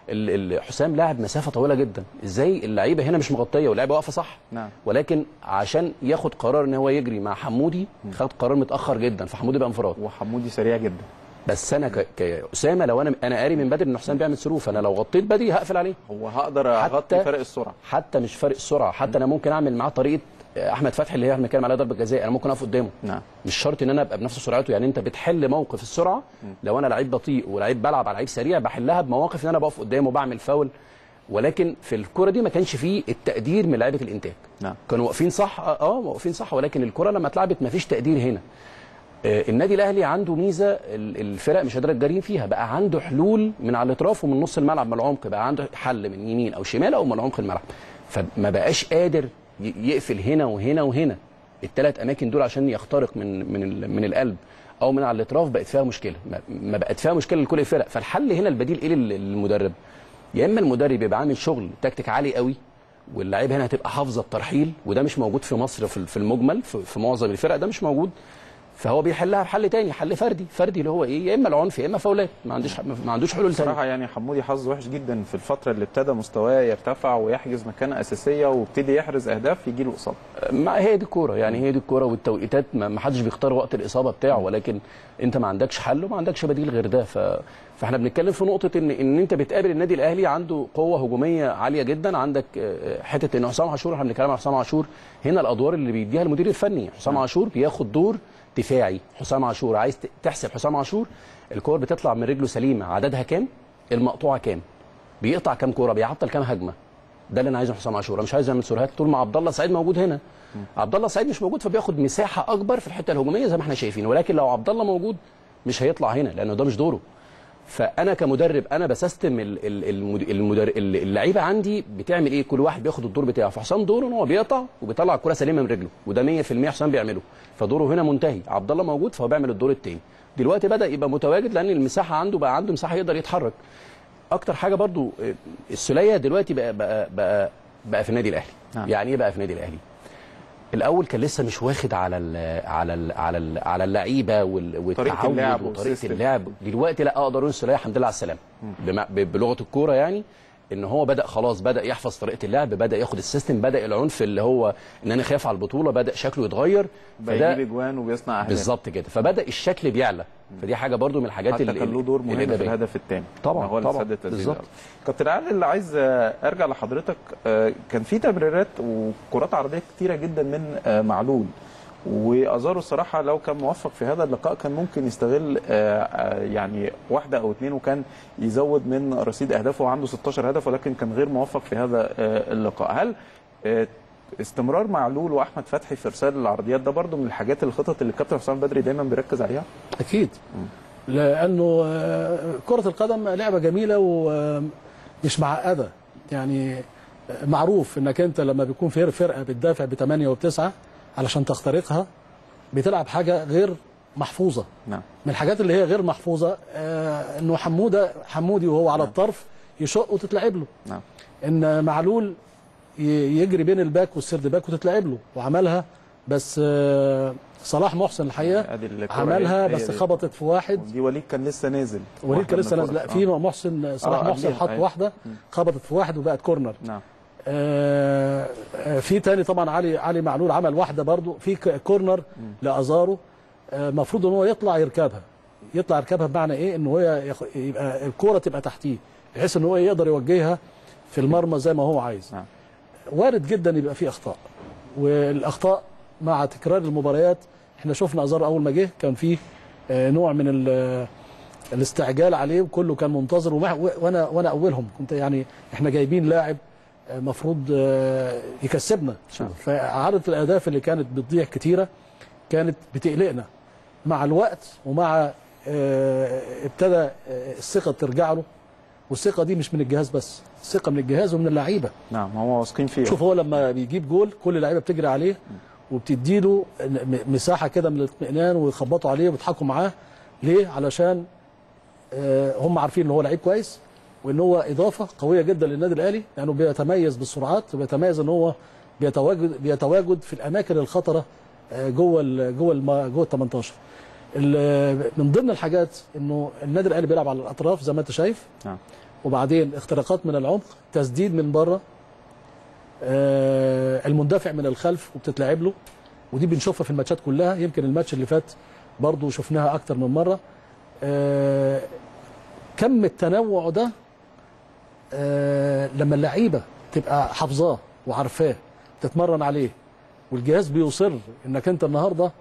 ال- ال- حسام لاعب مسافه طويله جدا ازاي اللعيبه هنا مش مغطيه واللعيبه واقفه صح نعم. ولكن عشان ياخد قرار ان هو يجري مع حمودي خد قرار متاخر جدا فحمودي بقى انفراد وحمودي سريع جدا بس انا ك- كاسامه لو انا انا قاري من بدري ان حسام بيعمل سرو فانا لو غطيت بدري هقفل عليه هو هقدر اغطي فرق السرعه حتى مش فرق السرعه حتى انا ممكن اعمل معاه طريقه احمد فتحي اللي هي احنا بنتكلم عليها ضربه جزاء انا ممكن اقف قدامه نعم مش شرط ان انا ابقى بنفس سرعته يعني انت بتحل موقف السرعه لو انا لعيب بطيء ولعيب بلعب على لعيب سريع بحلها بمواقف ان انا بقف قدامه وبعمل فاول ولكن في الكره دي ما كانش فيه التقدير من لعيبه الانتاج نعم كانوا واقفين صح اه واقفين صح ولكن الكره لما اتلعبت ما فيش تقدير هنا آه، النادي الاهلي عنده ميزه ال- الفرق مش قادره تجاريه فيها بقى عنده حلول من على الاطراف ومن نص الملعب من العمق بقى عنده حل من يمين او شمال او من عمق الملعب فما بقاش قادر ي- يقفل هنا وهنا وهنا الثلاث اماكن دول عشان يخترق من من ال- من القلب او من على الاطراف بقت فيها مشكله ما- ما بقت فيها مشكله لكل الفرق فالحل هنا البديل ايه لل- للمدرب يا اما المدرب يبقى عامل شغل تكتيك عالي قوي واللعيبه هنا هتبقى حافظه الترحيل وده مش موجود في مصر في في المجمل في في معظم الفرق ده مش موجود فهو بيحلها بحل تاني حل فردي فردي اللي هو ايه يا اما العنف يا اما فاولات ما عندوش ما عندوش حلول تانية بصراحه يعني حمودي حظ وحش جدا في الفتره اللي ابتدى مستواه يرتفع ويحجز مكانه اساسيه وابتدي يحرز اهداف يجي له اصابه ما هي دي الكوره يعني هي دي الكوره والتوقيتات ما ما حدش بيختار وقت الاصابه بتاعه ولكن انت ما عندكش حل وما عندكش بديل غير ده ف... فاحنا بنتكلم في نقطه ان ان انت بتقابل النادي الاهلي عنده قوه هجوميه عاليه جدا عندك آه، حته ان حسام عاشور احنا بنتكلم عن حسام عاشور هنا الادوار اللي بيديها المدير الفني حسام عاشور بياخد دور دفاعي حسام عاشور عايز ت- تحسب حسام عاشور الكور بتطلع من رجله سليمه عددها كام المقطوعه كام بيقطع كام كوره بيعطل كام هجمه ده اللي انا عايزه حسام عاشور انا مش عايز يعمل سرهات طول ما عبد الله سعيد موجود هنا عبد الله سعيد مش موجود فبياخد مساحه اكبر في الحته الهجوميه زي ما احنا شايفين ولكن لو عبد الله موجود مش هيطلع هنا لانه ده مش دوره فانا كمدرب انا بسستم ال- ال- المد- المدر... ال- اللعيبه عندي بتعمل ايه كل واحد بياخد الدور بتاعه فحسام دوره ان هو بيقطع وبيطلع الكره سليمه من رجله وده 100% حسام بيعمله فدوره هنا منتهي عبد الله موجود فهو بيعمل الدور الثاني دلوقتي بدا يبقى متواجد لان المساحه عنده بقى عنده مساحه يقدر يتحرك اكتر حاجه برضو آه، السوليه دلوقتي بقى بقى بقى, بقى في النادي الاهلي نعم. يعني ايه بقى في النادي الاهلي الاول كان لسه مش واخد على ال على ال على ال على اللعيبه وال- والتعود اللعب وطريقه والسيستم. اللعب دلوقتي لا اقدر اقول السوليه الحمد لله على السلامه بما- ب- بلغه الكوره يعني ان هو بدا خلاص بدا يحفظ طريقه اللعب بدا ياخد السيستم بدا العنف اللي هو ان انا خايف على البطوله بدا شكله يتغير بقى فده يجيب اجوان وبيصنع اهداف بالظبط كده فبدا الشكل بيعلى فدي حاجه برضو من الحاجات حتى اللي كان له دور مهم في الإيجابية. الهدف الثاني طبعاً، هو اللي طبعاً، سدد تسديد بالظبط. الأول. كابتن علي اللي عايز آه، ارجع لحضرتك آه، كان في تمريرات وكرات عرضيه كتيره جدا من آه، معلول وازارو الصراحه لو كان موفق في هذا اللقاء كان ممكن يستغل آه، آه، يعني واحده او اثنين وكان يزود من رصيد اهدافه وعنده 16 هدف ولكن كان غير موفق في هذا آه، اللقاء هل آه، استمرار معلول واحمد فتحي في ارسال العرضيات ده برضو من الحاجات الخطط اللي الكابتن حسام بدري دايما بيركز عليها اكيد لانه آه، كره القدم لعبه جميله ومش معقده يعني آه، معروف انك انت لما بيكون في فرقه بتدافع بثمانيه وبتسعه علشان تخترقها بتلعب حاجه غير محفوظه نعم من الحاجات اللي هي غير محفوظه آه، انه حموده حمودي وهو على الطرف يشق وتتلعب له نعم ان معلول ي- يجري بين الباك والسيرد باك وتتلعب له وعملها بس آه، صلاح محسن الحقيقه ادي الكرة عملها إيه؟ بس هي دي. خبطت في واحد دي وليد كان لسه نازل وليد واحدة كان لسه من نازل لا الكرة. في آه. محسن صلاح آه، محسن قبليها، حط أيوة. واحده خبطت في واحد وبقت كورنر نعم آه، آه، في تاني طبعا علي علي معلول عمل واحده برضو في ك- كورنر لازارو المفروض ان هو يطلع يركبها يطلع يركبها بمعنى ايه ان هو يخ- يبقى الكوره تبقى تحتيه بحيث ان هو يقدر يوجهها في المرمى زي ما هو عايز نعم. وارد جدا يبقى في اخطاء والاخطاء مع تكرار المباريات احنا شفنا ازارو اول ما جه كان فيه آه، نوع من ال- الاستعجال عليه وكله كان منتظر ومع- وانا وانا اولهم كنت يعني احنا جايبين لاعب مفروض يكسبنا فعدد الاهداف اللي كانت بتضيع كتيره كانت بتقلقنا مع الوقت ومع آه، ابتدى آه، الثقه ترجع له والثقه دي مش من الجهاز بس الثقه من الجهاز ومن اللعيبه نعم هم واثقين فيه شوف هو لما بيجيب جول كل اللعيبه بتجري عليه وبتديله م- مساحه كده من الاطمئنان ويخبطوا عليه ويضحكوا معاه ليه؟ علشان آه، هم عارفين ان هو لعيب كويس وان هو اضافه قويه جدا للنادي الاهلي لانه بيتميز بالسرعات وبيتميز ان هو بيتواجد بيتواجد في الاماكن الخطره آه، جوه ال جوه الم- جوه ال 18 ال- من ضمن الحاجات انه النادي الاهلي بيلعب على الاطراف زي ما انت شايف نعم وبعدين اختراقات من العمق تسديد من بره آه، المندفع من الخلف وبتتلعب له ودي بنشوفها في الماتشات كلها يمكن الماتش اللي فات برضو شفناها اكتر من مره آه، كم التنوع ده آه، لما اللعيبه تبقى حافظاه وعارفاه تتمرن عليه والجهاز بيصر انك انت النهارده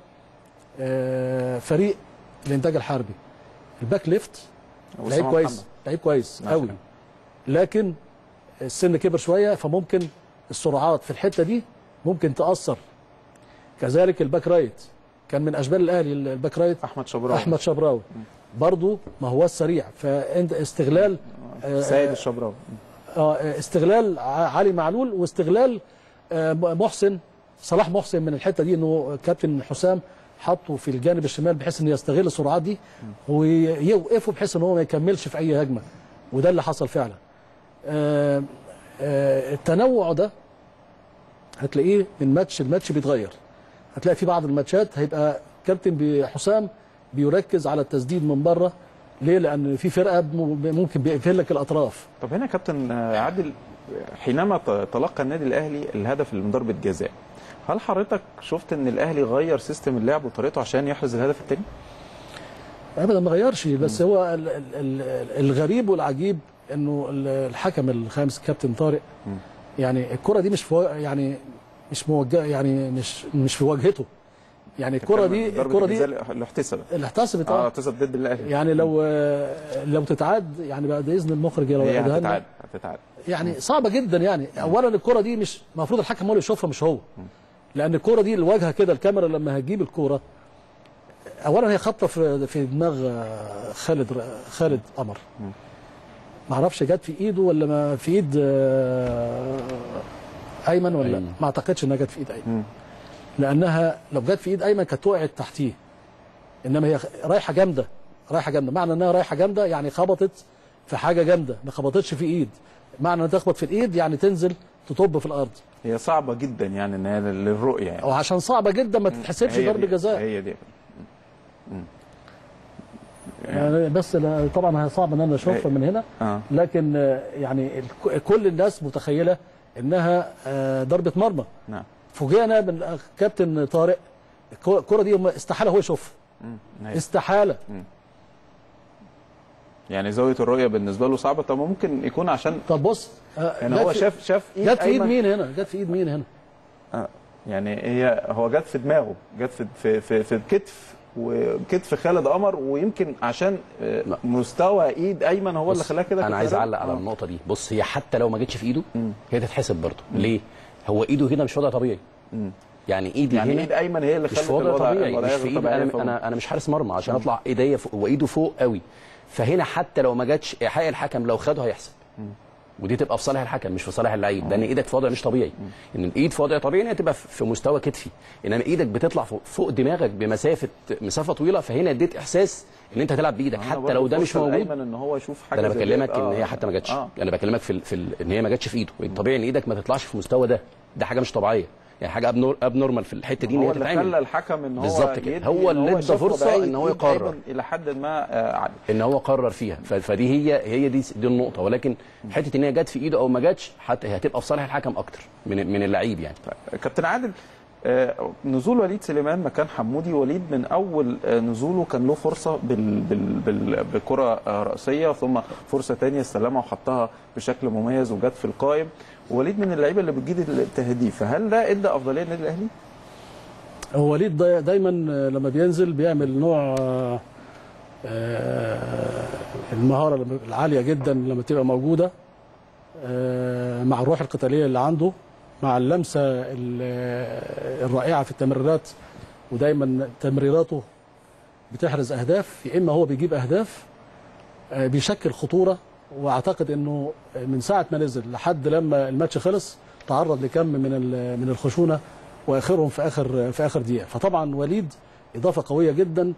آه، فريق الانتاج الحربي الباك ليفت لعيب وسام كويس محمد. لعيب كويس نعم. قوي لكن السن كبر شويه فممكن السرعات في الحته دي ممكن تاثر كذلك الباك رايت كان من اشبال الاهلي الباك رايت احمد شبراوي احمد شبراوي برضو ما هو السريع فانت استغلال آه، سيد الشبراوي اه استغلال ع- علي معلول واستغلال آه، محسن صلاح محسن من الحته دي انه كابتن حسام حطه في الجانب الشمال بحيث انه يستغل السرعات دي ويوقفه بحيث ان هو ما يكملش في اي هجمه وده اللي حصل فعلا آه، آه، التنوع ده هتلاقيه من ماتش لماتش بيتغير هتلاقي في بعض الماتشات هيبقى كابتن بي- حسام بيركز على التسديد من بره ليه لان في فرقه م- ممكن بيقفل لك الاطراف طب هنا كابتن آه، عادل حينما ت- تلقى النادي الاهلي الهدف اللي من ضربه جزاء هل حضرتك شفت ان الاهلي غير سيستم اللعب وطريقته عشان يحرز الهدف الثاني؟ ابدا ما غيرش بس هو ال- ال- ال- الغريب والعجيب انه ال- الحكم الخامس كابتن طارق يعني الكره دي مش في وا- يعني مش موجهه يعني مش مش في واجهته يعني الكره دي ضربة الكره دي الجزاء اللي احتسبت اللي احتسبت اه اه احتسب ضد الاهلي يعني لو لو تتعاد يعني بعد اذن المخرج لو هي يعيدها لنا هتتعاد هتتعاد يعني صعبه جدا يعني اولا الكره دي مش المفروض الحكم هو اللي يشوفها مش هو لان الكره دي الواجهه كده الكاميرا لما هتجيب الكوره اولا هي خبطه في في دماغ آه، خالد خالد قمر ما اعرفش جت في ايده ولا ما في ايد آه، ايمن ولا أيمن. ما اعتقدش انها جت في ايد ايمن لانها لو جت في ايد ايمن كانت وقعت تحتيه انما هي رايحه جامده رايحه جامده معنى انها رايحه جامده يعني خبطت في حاجه جامده ما خبطتش في ايد معنى انها تخبط في الايد يعني تنزل تطب في الارض هي صعبه جدا يعني ان هي للرؤيه يعني وعشان صعبه جدا ما تتحسبش هي ضربه دي- جزاء هي دي يعني بس لا- طبعا هي صعب ان انا اشوفها من هنا اه لكن آه، يعني الك- كل الناس متخيله انها آه، ضربه مرمى نعم فوجئنا من كابتن طارق الكو- الكره دي هم- استحاله هو يشوفها مم. هي. استحاله يعني زاويه الرؤيه بالنسبه له صعبه طب ممكن يكون عشان طب بص آه، يعني جت هو في- شاف شاف ايد جت في ايد أيمن- مين هنا جت في ايد مين هنا آه. يعني هي هو جت في دماغه جت في في في, في الكتف وكتف خالد قمر ويمكن عشان آه، لا. مستوى ايد ايمن هو اللي بص، خلاه كده انا عايز كده. اعلق على آه. النقطه دي بص هي حتى لو ما جتش في ايده هي تتحسب برضه ليه هو ايده هنا مش وضع طبيعي يعني ايدي يعني هنا ايد ايمن هي اللي مش خلت في وضع الوضع طبيعي الوضعية مش في غير ايد طبيعية انا فوق. انا انا مش حارس مرمى عشان اطلع ايديا فوق وايده فوق قوي فهنا حتى لو ما جاتش حق الحكم لو خده هيحسب ودي تبقى في صالح الحكم مش في صالح اللعيب لان ايدك في وضع مش طبيعي ان الايد في وضع طبيعي ان هي تبقى في مستوى كتفي انما ايدك بتطلع فوق, فوق دماغك بمسافه مسافه طويله فهنا اديت احساس ان انت هتلعب بايدك أنا حتى برضه لو ده مش فرصة موجود لايمن ان هو يشوف حاجه ده انا زي بكلمك ديت. ان آه. هي حتى ما جاتش آه. انا بكلمك في, ال... في ال... ان هي ما جاتش في ايده الطبيعي ان ايدك ما تطلعش في المستوى ده ده حاجه مش طبيعيه يعني حاجه اب اب نورمال في الحته دي ان هو هي اللي تتعمل خلى الحكم ان هو بالظبط كده. يدي هو إن اللي ادى يشوف فرصة وضعية إن هو إيد يقرر. أيمن الى حد ما آه، عادي ان هو قرر فيها ف- فدي هي هي دي دي النقطه ولكن حته ان هي جت في ايده او ما جاتش حتى هي هتبقى في صالح الحكم اكتر من من اللعيب يعني كابتن عادل آه، نزول وليد سليمان مكان حمودي وليد من اول آه، نزوله كان له فرصه بال بال بال بكره آه، راسيه ثم فرصه ثانيه استلمها وحطها بشكل مميز وجت في القائم وليد من اللعيبه اللي بتجيد التهديف فهل ده ادى افضليه للنادي الاهلي؟ هو وليد دا- دايما آه، لما بينزل بيعمل نوع آه، آه، المهاره لما- العاليه جدا لما تبقى موجوده آه، مع الروح القتاليه اللي عنده مع اللمسه ال- آه، الرائعه في التمريرات ودايما تمريراته بتحرز اهداف يا اما هو بيجيب اهداف آه، بيشكل خطوره واعتقد انه من ساعه ما نزل لحد لما الماتش خلص تعرض لكم من ال- من الخشونه واخرهم في اخر في اخر دقيقه فطبعا وليد اضافه قويه جدا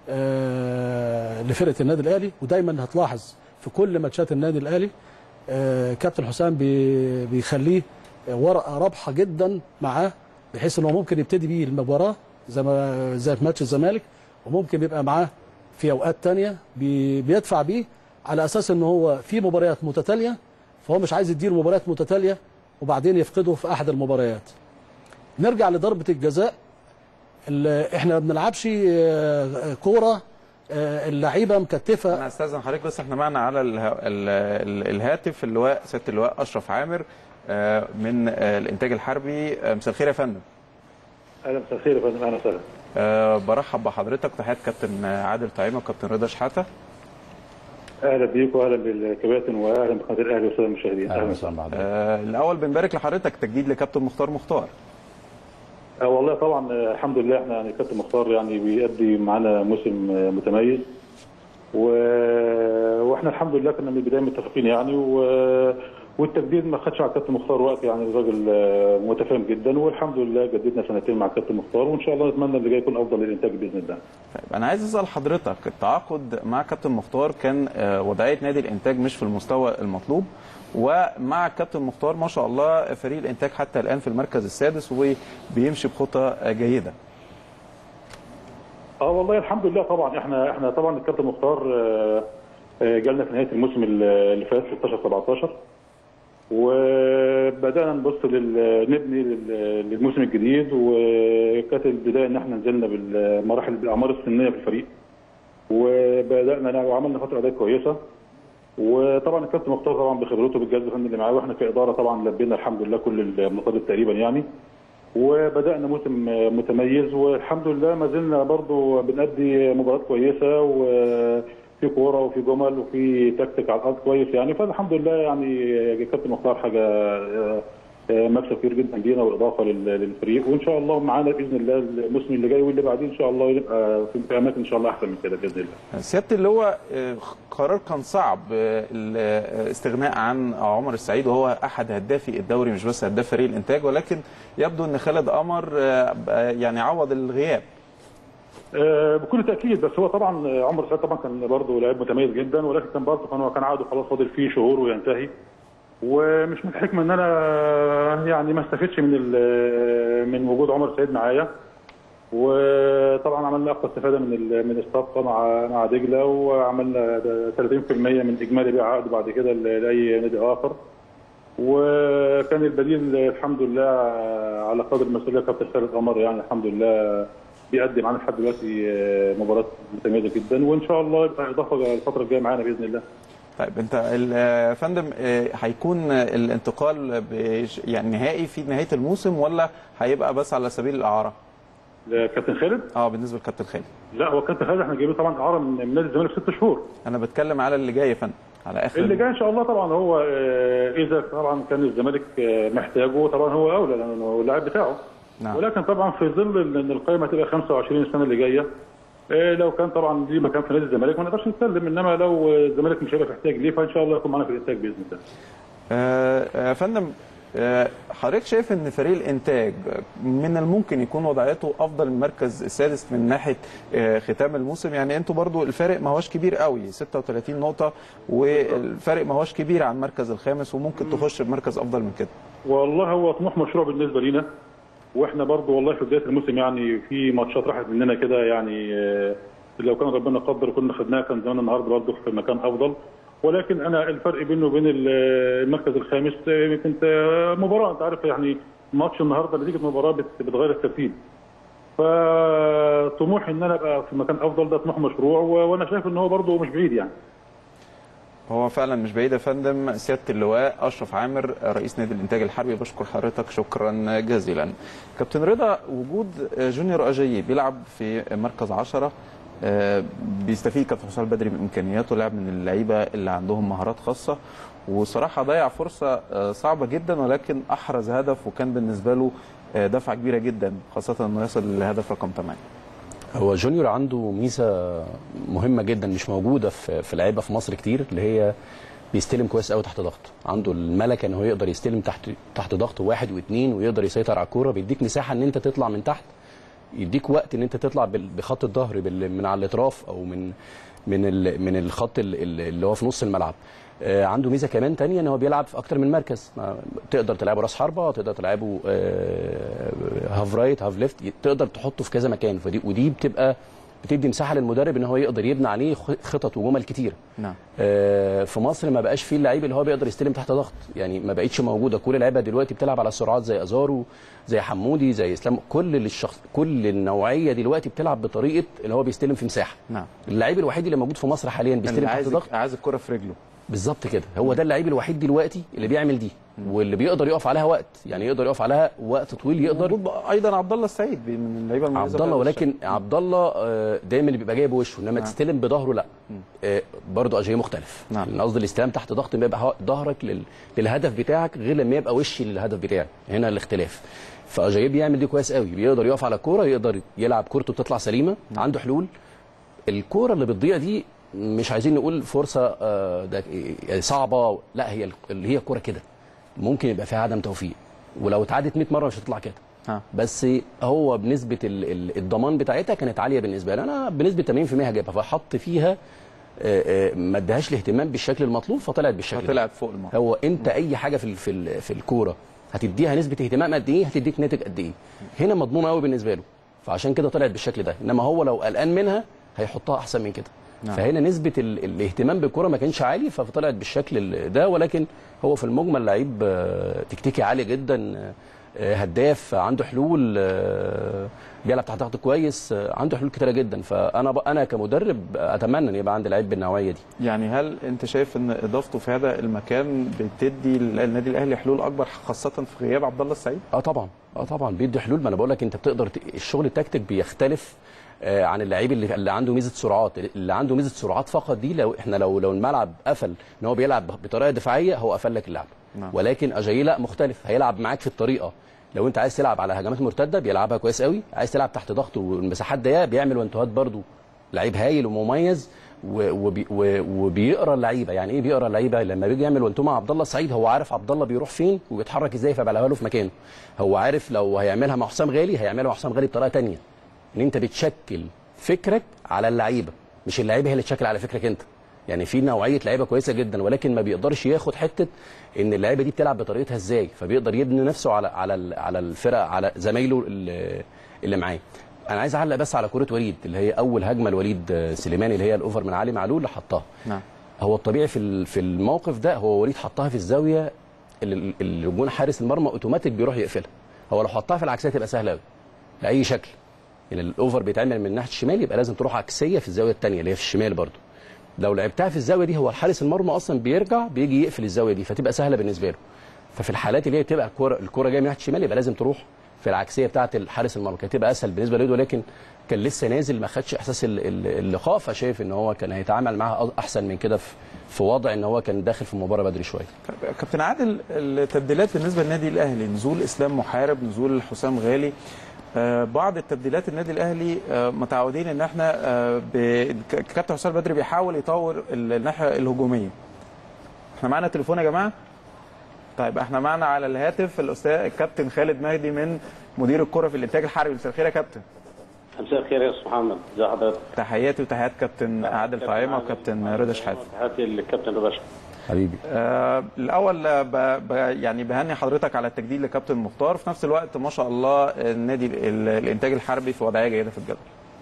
آه، لفرقه النادي الاهلي ودايما هتلاحظ في كل ماتشات النادي الاهلي آه، كابتن حسام بي- بيخليه ورقه رابحه جدا معاه بحيث انه ممكن يبتدي بيه المباراه زي ما زي في ماتش الزمالك وممكن يبقى معاه في اوقات تانية بي- بيدفع بيه على اساس ان هو في مباريات متتاليه فهو مش عايز يدير مباريات متتاليه وبعدين يفقده في احد المباريات نرجع لضربه الجزاء اللي احنا ما بنلعبش آه، كوره آه، اللعيبه مكتفه انا استاذن حضرتك بس احنا معنا على اله... ال... ال... الهاتف اللواء سياده اللواء اشرف عامر آه، من آه، الانتاج الحربي آه، مساء الخير يا فندم اهلا مساء الخير يا فندم اهلا وسهلا آه، برحب بحضرتك تحيات كابتن عادل طعيمه وكابتن رضا شحاته اهلا بيك واهلا بالكباتن واهلا بقناه الاهلي والساده المشاهدين اهلا وسهلا بحضرتك آه، الاول بنبارك لحضرتك تجديد لكابتن مختار مختار آه والله طبعا آه، الحمد لله احنا يعني كابتن مختار يعني بيأدي معانا موسم آه، متميز و... واحنا الحمد لله كنا من البدايه متفقين يعني و... والتجديد ما خدش على كابتن مختار وقت يعني الراجل آه، متفاهم جدا والحمد لله جددنا سنتين مع كابتن مختار وان شاء الله نتمنى اللي جاي يكون افضل للانتاج باذن الله. طيب انا عايز اسال حضرتك التعاقد مع كابتن مختار كان آه، وضعيه نادي الانتاج مش في المستوى المطلوب ومع كابتن مختار ما شاء الله فريق الانتاج حتى الان في المركز السادس وبيمشي بخطى آه، جيده اه والله الحمد لله طبعا احنا احنا طبعا الكابتن مختار آه، آه، جالنا في نهايه الموسم اللي فات 16 17 وبدانا نبص لل- نبني لل- للموسم الجديد وكانت البدايه ان احنا نزلنا بالمراحل بالاعمار السنيه في الفريق وبدانا نلعب وعملنا فتره اداء كويسه وطبعا الكابتن مختار طبعا بخبرته بالجهاز الفني اللي معاه واحنا كاداره طبعا لبينا الحمد لله كل المطالب تقريبا يعني وبدانا موسم متميز والحمد لله ما زلنا برضو بنأدي مباريات كويسه وفي كوره وفي جمل وفي تكتيك على الارض كويس يعني فالحمد لله يعني كابتن مختار حاجه آه، آه، مكسب كبير جدا لينا واضافه لل- للفريق وان شاء الله معانا باذن الله الموسم اللي جاي واللي بعديه ان شاء الله يبقى في في اماكن ان شاء الله احسن من كده باذن الله. سياده اللي هو آه، قرار كان صعب آه، الاستغناء عن عمر السعيد وهو احد هدافي الدوري مش بس هداف فريق الانتاج ولكن يبدو ان خالد قمر آه، بقى يعني عوض الغياب آه، بكل تاكيد بس هو طبعا آه، عمر سعيد طبعا كان برضه لاعب متميز جدا ولكن كان برضه كان هو كان عقده خلاص فاضل فيه شهور وينتهي ومش من الحكمه ان انا آه، يعني ما استفدش من ال- من وجود عمر سعيد معايا وطبعا عملنا اقصى استفاده من ال- من الصفقه مع مع دجله وعملنا 30% من اجمالي بيع عقده بعد كده ل- لاي نادي اخر وكان البديل الحمد لله على قدر المسؤوليه كابتن خالد قمر يعني الحمد لله بيقدم معانا لحد دلوقتي آه، مباراه متميزه جدا وان شاء الله يبقى اضافه الفتره الجايه معانا باذن الله. طيب انت ال- آه، فندم آه، هيكون الانتقال بش- يعني نهائي في نهايه الموسم ولا هيبقى بس على سبيل الاعاره؟ كابتن خالد اه بالنسبه لكابتن خالد لا هو كابتن خالد احنا جايبين طبعا اعاره من من نادي الزمالك ست شهور انا بتكلم على اللي جاي يا فندم على اخر اللي جاي ان شاء الله طبعا هو آه، اذا طبعا كان الزمالك آه، محتاجه طبعا هو اولى لانه هو اللاعب بتاعه نعم. ولكن طبعا في ظل ان القائمه هتبقى 25 السنه اللي جايه آه، لو كان طبعا ليه مكان في نادي الزمالك ما نقدرش نتكلم انما لو الزمالك مش هيبقى محتاج ليه فان شاء الله يكون معانا في الانتاج باذن الله. آه، آه، فندم آه، حضرتك شايف ان فريق الانتاج من الممكن يكون وضعيته افضل من المركز السادس من ناحيه آه، ختام الموسم يعني انتوا برضو الفارق ما هوش كبير قوي 36 نقطه والفارق ما هوش كبير عن المركز الخامس وممكن تخش بمركز افضل من كده والله هو طموح مشروع بالنسبه لينا واحنا برضو والله في بدايه الموسم يعني في ماتشات راحت مننا كده يعني آه، لو كان ربنا قدر كنا خدناها كان زمان النهارده برضو في مكان افضل ولكن انا الفرق بينه وبين ال- المركز الخامس آه، كنت آه، مباراه انت عارف يعني ماتش النهارده نتيجه مباراه بت- بتغير الترتيب فطموحي ان انا ابقى في مكان افضل ده طموح مشروع و- وانا شايف ان هو برضو مش بعيد يعني هو فعلا مش بعيد يا فندم سياده اللواء اشرف عامر رئيس نادي الانتاج الحربي بشكر حضرتك شكرا جزيلا كابتن رضا وجود جونيور اجايي بيلعب في مركز 10 آه، بيستفيد كابتن حسام البدري من امكانياته لاعب من اللعيبه اللي عندهم مهارات خاصه وصراحه ضيع فرصه آه، صعبه جدا ولكن احرز هدف وكان بالنسبه له آه، دفعه كبيره جدا خاصه انه يصل للهدف رقم 8 هو جونيور عنده ميزه مهمه جدا مش موجوده في في لعيبه في مصر كتير اللي هي بيستلم كويس قوي تحت ضغط عنده الملكه ان هو يقدر يستلم تحت تحت ضغط واحد واثنين ويقدر يسيطر على الكوره بيديك مساحه ان انت تطلع من تحت يديك وقت ان انت تطلع بال- بخط الظهر بال- من على الاطراف او من من ال- من الخط ال- ال- اللي هو في نص الملعب آه، عنده ميزه كمان تانية ان هو بيلعب في اكتر من مركز ما- تقدر تلعبه راس حربه تقدر تلعبه آه، هاف رايت هاف ليفت تقدر تحطه في كذا مكان فدي ودي بتبقى بتدي مساحه للمدرب ان هو يقدر يبني عليه خ- خطط وجمل كتيره نعم آه، في مصر ما بقاش فيه اللعيب اللي هو بيقدر يستلم تحت ضغط يعني ما بقتش موجوده كل اللعيبه دلوقتي بتلعب على السرعات زي ازارو زي حمودي زي اسلام كل الشخص كل النوعيه دلوقتي بتلعب بطريقه اللي هو بيستلم في مساحه نعم اللعيب الوحيد اللي موجود في مصر حاليا اللي بيستلم تحت عايز ضغط عايز الكره في رجله بالظبط كده هو ده اللعيب الوحيد دلوقتي اللي بيعمل دي واللي بيقدر يقف عليها وقت يعني يقدر يقف عليها وقت طويل يقدر موجود بقى ايضا عبد الله السعيد من اللعيبه المميزه عبد في الله هذا ولكن عبد الله آه، دايما اللي بيبقى جاي بوشه انما تستلم بظهره لا آه، برضه اجاي مختلف نعم. لان قصدي الاستلام تحت ضغط ما يبقى ظهرك لل... للهدف بتاعك غير لما يبقى وشي للهدف بتاعي هنا الاختلاف فاجاي بيعمل دي كويس قوي بيقدر يقف على الكوره يقدر يلعب كورته بتطلع سليمه عنده حلول الكوره اللي بتضيع دي مش عايزين نقول فرصه آه، ده يعني صعبه لا هي اللي هي كوره كده ممكن يبقى فيها عدم توفيق ولو اتعادت 100 مره مش هتطلع كده ها. بس هو بنسبه ال- ال- الضمان بتاعتها كانت عاليه بالنسبه لي انا بنسبه 80% هجيبها فحط فيها آه، آه، ما ادهاش الاهتمام بالشكل المطلوب فطلعت بالشكل ده. طلعت فوق المرمى هو انت اي حاجه في ال- في ال- في الكوره هتديها نسبه اهتمام قد ايه هتديك ناتج قد ايه هنا مضمونه قوي بالنسبه له فعشان كده طلعت بالشكل ده انما هو لو قلقان منها هيحطها احسن من كده نعم. فهنا نسبه ال- الاهتمام بالكوره ما كانش عالي فطلعت بالشكل ال- ده ولكن هو في المجمل لعيب آه، تكتيكي عالي جدا آه، هداف عنده حلول آه، بيلعب تحت ضغط كويس آه، عنده حلول كتيره جدا فانا ب- انا كمدرب اتمنى ان يبقى عندي لعيب بالنوعيه دي يعني هل انت شايف ان اضافته في هذا المكان بتدي النادي الاهلي حلول اكبر خاصه في غياب عبد الله السعيد اه طبعا اه طبعا بيدي حلول ما انا بقول لك انت بتقدر ت... الشغل التكتيك بيختلف آه عن اللعيب اللي, اللي عنده ميزه سرعات اللي عنده ميزه سرعات فقط دي لو احنا لو لو الملعب قفل ان هو بيلعب بطريقه دفاعيه هو قفل لك اللعب نعم. ولكن اجاي لا مختلف هيلعب معاك في الطريقه لو انت عايز تلعب على هجمات مرتده بيلعبها كويس قوي عايز تلعب تحت ضغط والمساحات ضيقه بيعمل وانتوهات برده لعيب هايل ومميز و- وبي و- وبيقرا اللعيبه يعني ايه بيقرا اللعيبه لما بيجي يعمل وانتو مع عبد الله السعيد هو عارف عبد الله بيروح فين وبيتحرك ازاي فبيلعبها له في مكانه هو عارف لو هيعملها مع حسام غالي هيعملها مع حسام غالي بطريقه تانية ان انت بتشكل فكرك على اللعيبه مش اللعيبه هي اللي تشكل على فكرك انت يعني في نوعيه لعيبه كويسه جدا ولكن ما بيقدرش ياخد حته ان اللعيبه دي بتلعب بطريقتها ازاي فبيقدر يبني نفسه على على ال- على الفرق على زمايله اللي, اللي معاه انا عايز اعلق بس على كره وليد اللي هي اول هجمه لوليد آه، سليماني اللي هي الاوفر من علي معلول اللي حطها نعم هو الطبيعي في ال- في الموقف ده هو وليد حطها في الزاويه اللي اللي جون حارس المرمى اوتوماتيك بيروح يقفلها هو لو حطها في العكسيه تبقى سهله قوي باي شكل يعني الاوفر بيتعمل من ناحيه الشمال يبقى لازم تروح عكسيه في الزاويه الثانيه اللي هي في الشمال برضو لو لعبتها في الزاويه دي هو الحارس المرمى اصلا بيرجع بيجي يقفل الزاويه دي فتبقى سهله بالنسبه له ففي الحالات اللي هي بتبقى الكوره الكوره جايه من ناحيه الشمال يبقى لازم تروح في العكسيه بتاعه الحارس المرمى كانت تبقى اسهل بالنسبه له ولكن كان لسه نازل ما خدش احساس ال- ال- اللقاء فشايف ان هو كان هيتعامل معاها أ- احسن من كده في في وضع ان هو كان داخل في المباراه بدري شويه كابتن عادل التبديلات بالنسبه للنادي الاهلي نزول اسلام محارب نزول حسام غالي آه، بعض التبديلات النادي الاهلي آه، متعودين ان احنا آه، ب- ك- كابتن حسام بدري بيحاول يطور الناحيه الهجوميه احنا معانا تليفون يا جماعه طيب احنا معانا على الهاتف الاستاذ الكابتن خالد مهدي من مدير الكره في الانتاج الحربي مساء الخير يا كابتن مساء الخير يا استاذ محمد ازي حضرتك تحياتي وتحيات كابتن عادل فايمه وكابتن رضا شحاته تحياتي للكابتن رضا شحاته حبيبي آه الاول آه، ب... ب... يعني بهني حضرتك على التجديد لكابتن مختار في نفس الوقت ما شاء الله النادي ال... الانتاج الحربي في وضعيه جيده في الجدول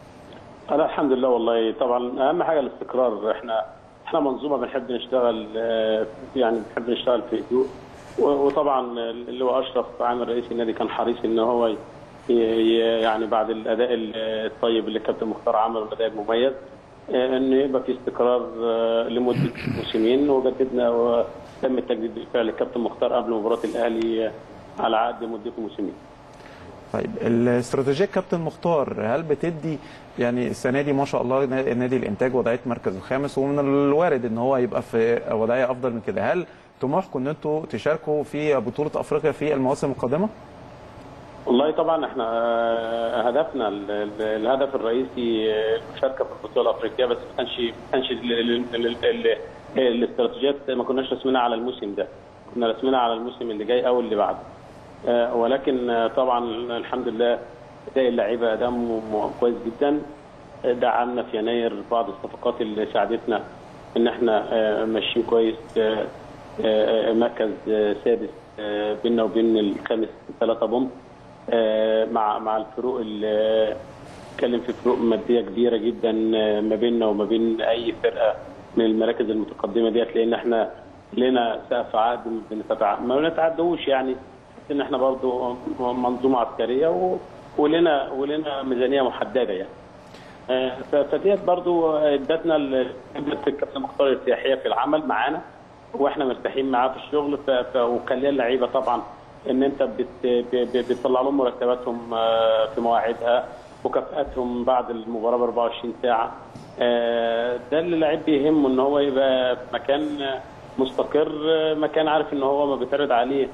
انا الحمد لله والله طبعا اهم حاجه الاستقرار احنا احنا منظومه بنحب نشتغل آه، يعني بنحب نشتغل في هدوء و- وطبعا اللي هو اشرف عامل رئيس النادي كان حريص ان هو ي- ي- يعني بعد الاداء الطيب اللي الكابتن مختار عمله الاداء المميز آه، ان يبقى في استقرار آه، لمده موسمين وجددنا وتم التجديد بالفعل الكابتن مختار قبل مباراه الاهلي آه، على عقد مدته موسمين طيب الاستراتيجيه كابتن مختار هل بتدي يعني السنه دي ما شاء الله نا- نادي الانتاج وضعيه المركز الخامس ومن الوارد ان هو يبقى في وضعيه افضل من كده هل طموحكم ان انتوا تشاركوا في بطوله افريقيا في المواسم القادمه؟ والله طبعا احنا آه، هدفنا ال- ال- الهدف الرئيسي آه، المشاركه في البطوله الافريقيه بس ما كانش ما كانش ال- ال- ال- ال- الاستراتيجيات ما كناش رسمينها على الموسم ده كنا رسمينها على الموسم اللي جاي او اللي بعده آه، ولكن آه، طبعا الحمد لله اداء اللعيبه اداء م- م- كويس جدا آه، دعمنا في يناير بعض الصفقات اللي ساعدتنا ان احنا آه، ماشيين كويس آه، آه، مركز آه، سادس آه، بيننا وبين الخامس ثلاثة بوم آه، مع مع الفروق ال- بتتكلم في فروق ماديه كبيره جدا آه، ما بيننا وما بين اي فرقه من المراكز المتقدمه ديت لان احنا لنا سقف عقد بنتع- ما بنتعدوش يعني بس ان احنا برضو منظومه عسكريه و... ولنا ولنا ميزانيه محدده يعني آه، ف- فديت برضو ادتنا ال- ادت الكابتن مختار ارتياحيه في العمل معانا واحنا مرتاحين معاه في الشغل ف... ف... وكان ليا اللعيبه طبعا ان انت بت... ب... ب... بتطلع لهم مرتباتهم آه، في مواعيدها مكافاتهم بعد المباراه ب 24 ساعه آه، ده اللي اللعيب بيهمه ان هو يبقى في مكان مستقر آه، مكان عارف ان هو ما بيتعرض عليه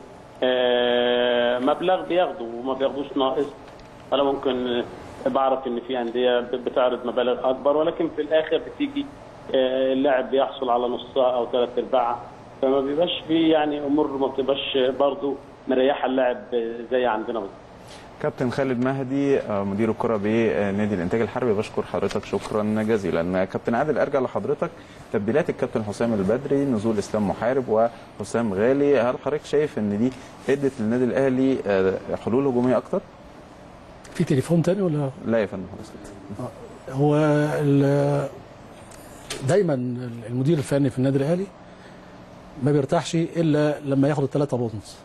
آه، مبلغ بياخده وما بياخدوش ناقص انا ممكن بعرف ان في انديه بتعرض مبالغ اكبر ولكن في الاخر بتيجي آه، اللاعب بيحصل على نصها او ثلاث ارباعها فما بيبقاش في يعني امور ما بتبقاش برضه مريحه اللاعب زي عندنا بالظبط كابتن خالد مهدي آه، مدير الكره بنادي الانتاج الحربي بشكر حضرتك شكرا جزيلا كابتن عادل ارجع لحضرتك تبديلات الكابتن حسام البدري نزول اسلام محارب وحسام غالي هل حضرتك شايف ان دي ادت للنادي الاهلي آه، حلول هجوميه اكتر في تليفون تاني ولا لا يا فندم حضرتك هو ال- دايما المدير الفني في النادي الاهلي ما بيرتاحش الا لما ياخد الثلاثه بونص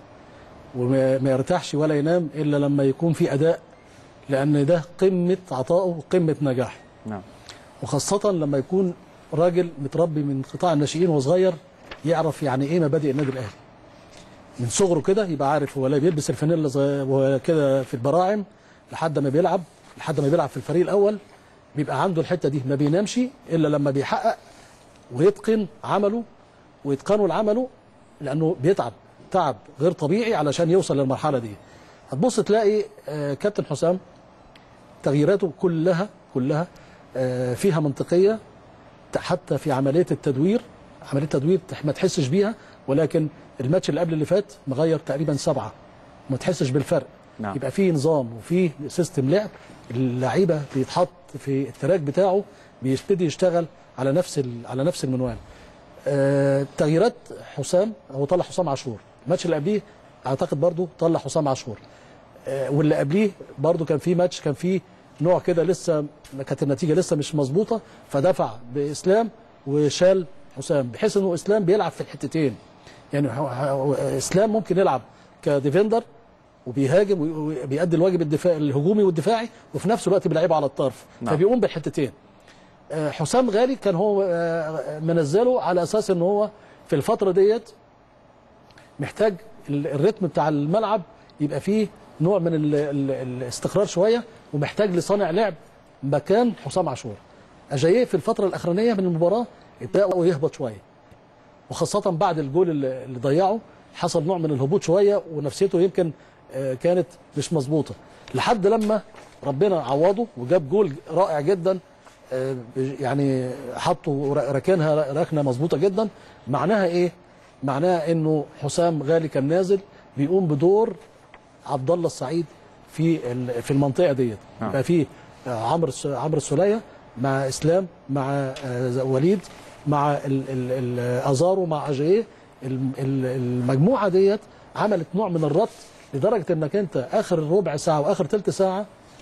وما ما يرتاحش ولا ينام الا لما يكون في اداء لان ده قمه عطائه وقمه نجاحه نعم وخاصه لما يكون راجل متربي من قطاع الناشئين وهو صغير يعرف يعني ايه مبادئ النادي الاهلي من صغره كده يبقى عارف هو لا بيلبس الفانيلا زي- وهو كده في البراعم لحد ما بيلعب لحد ما بيلعب في الفريق الاول بيبقى عنده الحته دي ما بينامش الا لما بيحقق ويتقن عمله ويتقنه لعمله لانه بيتعب تعب غير طبيعي علشان يوصل للمرحله دي هتبص تلاقي آه، كابتن حسام تغييراته كلها كلها آه، فيها منطقيه حتى في عمليه التدوير عمليه التدوير تح- ما تحسش بيها ولكن الماتش اللي قبل اللي فات مغير تقريبا سبعه ما تحسش بالفرق نعم. يبقى في نظام وفي سيستم لعب اللعيبه بيتحط في التراك بتاعه بيبتدي يشتغل على نفس ال- على نفس المنوال آه، تغييرات حسام هو طلع حسام عاشور الماتش اللي قبليه اعتقد برضو طلع حسام عاشور آه، واللي قبليه برضو كان في ماتش كان في نوع كده لسه كانت النتيجه لسه مش مظبوطه فدفع باسلام وشال حسام بحيث انه اسلام بيلعب في الحتتين يعني هو- هو- اسلام ممكن يلعب كديفندر وبيهاجم وبيأدي الواجب الدفاع الهجومي والدفاعي وفي نفس الوقت بيلعبه على الطرف نعم. فبيقوم بالحتتين آه، حسام غالي كان هو آه، منزله على اساس ان هو في الفتره ديت محتاج ال- الريتم بتاع الملعب يبقى فيه نوع من ال ال الاستقرار شويه ومحتاج لصانع لعب مكان حسام عاشور اجاييه في الفتره الاخرانيه من المباراه ابتدى يهبط شويه وخاصه بعد الجول اللي اللي ضيعه حصل نوع من الهبوط شويه ونفسيته يمكن آه، كانت مش مظبوطه لحد لما ربنا عوضه وجاب جول رائع جدا آه، يعني حطوا ر- ركنها ركنه مظبوطه جدا معناها ايه معناها انه حسام غالي كان نازل بيقوم بدور عبد الله السعيد في ال- في المنطقه ديت نعم. يبقى في آه، عمرو الس- عمرو السوليه مع اسلام مع آه، وليد مع ال- ال- ال- ازارو مع اجاييه الم- ال- المجموعه ديت عملت نوع من الربط لدرجه انك انت اخر ربع ساعه واخر ثلث ساعه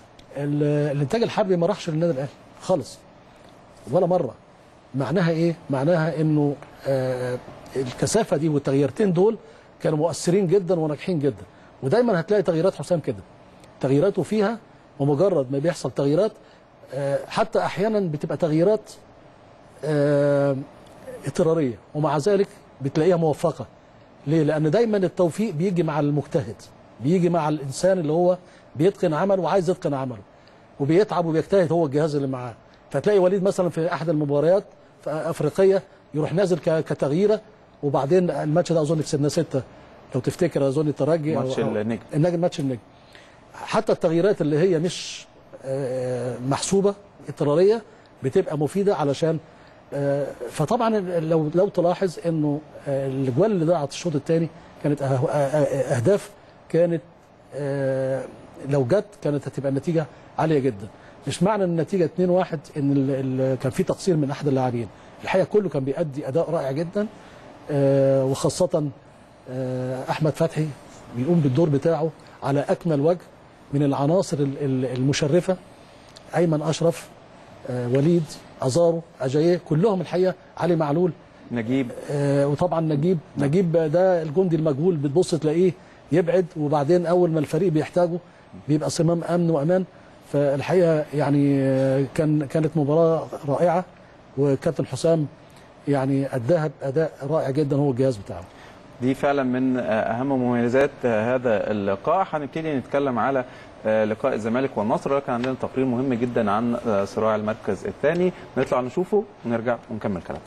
ال- الانتاج الحربي ما راحش للنادي الاهلي خالص ولا مره معناها ايه معناها انه آه الكثافه دي والتغييرتين دول كانوا مؤثرين جدا وناجحين جدا ودايما هتلاقي تغييرات حسام كده تغييراته فيها ومجرد ما بيحصل تغييرات آه حتى احيانا بتبقى تغييرات آه اضطراريه ومع ذلك بتلاقيها موفقه ليه لان دايما التوفيق بيجي مع المجتهد بيجي مع الانسان اللي هو بيتقن عمله وعايز يتقن عمله وبيتعب وبيجتهد هو الجهاز اللي معاه فتلاقي وليد مثلا في احد المباريات في افريقيه يروح نازل ك- كتغييره وبعدين الماتش ده اظن كسبناه سته لو تفتكر اظن الترجي ماتش أو- أو- النجم. النجم ماتش النجم حتى التغييرات اللي هي مش آه، محسوبه اضطراريه بتبقى مفيده علشان آه، فطبعا لو لو تلاحظ انه آه، الاجوال اللي ضاعت الشوط الثاني كانت أه- أه- أه- اهداف كانت آه، لو جت كانت هتبقى النتيجه عاليه جدا مش معنى ان النتيجه 2-1 ان ال- ال- كان في تقصير من احد اللاعبين الحقيقه كله كان بيأدي اداء رائع جدا آه، وخاصه آه، احمد فتحي بيقوم بالدور بتاعه على اكمل وجه من العناصر ال- ال- المشرفه ايمن اشرف آه، وليد ازارو اجاييه كلهم الحقيقه علي معلول نجيب آه، وطبعا نجيب نجيب ده الجندي المجهول بتبص تلاقيه يبعد وبعدين اول ما الفريق بيحتاجه بيبقى صمام امن وامان فالحقيقه يعني آه، كان كانت مباراه رائعه وكابتن حسام يعني اداها باداء رائع جدا هو الجهاز بتاعه دي فعلا من اهم مميزات هذا اللقاء هنبتدي نتكلم على لقاء الزمالك والنصر ولكن عندنا تقرير مهم جدا عن صراع المركز الثاني نطلع نشوفه ونرجع ونكمل كلامنا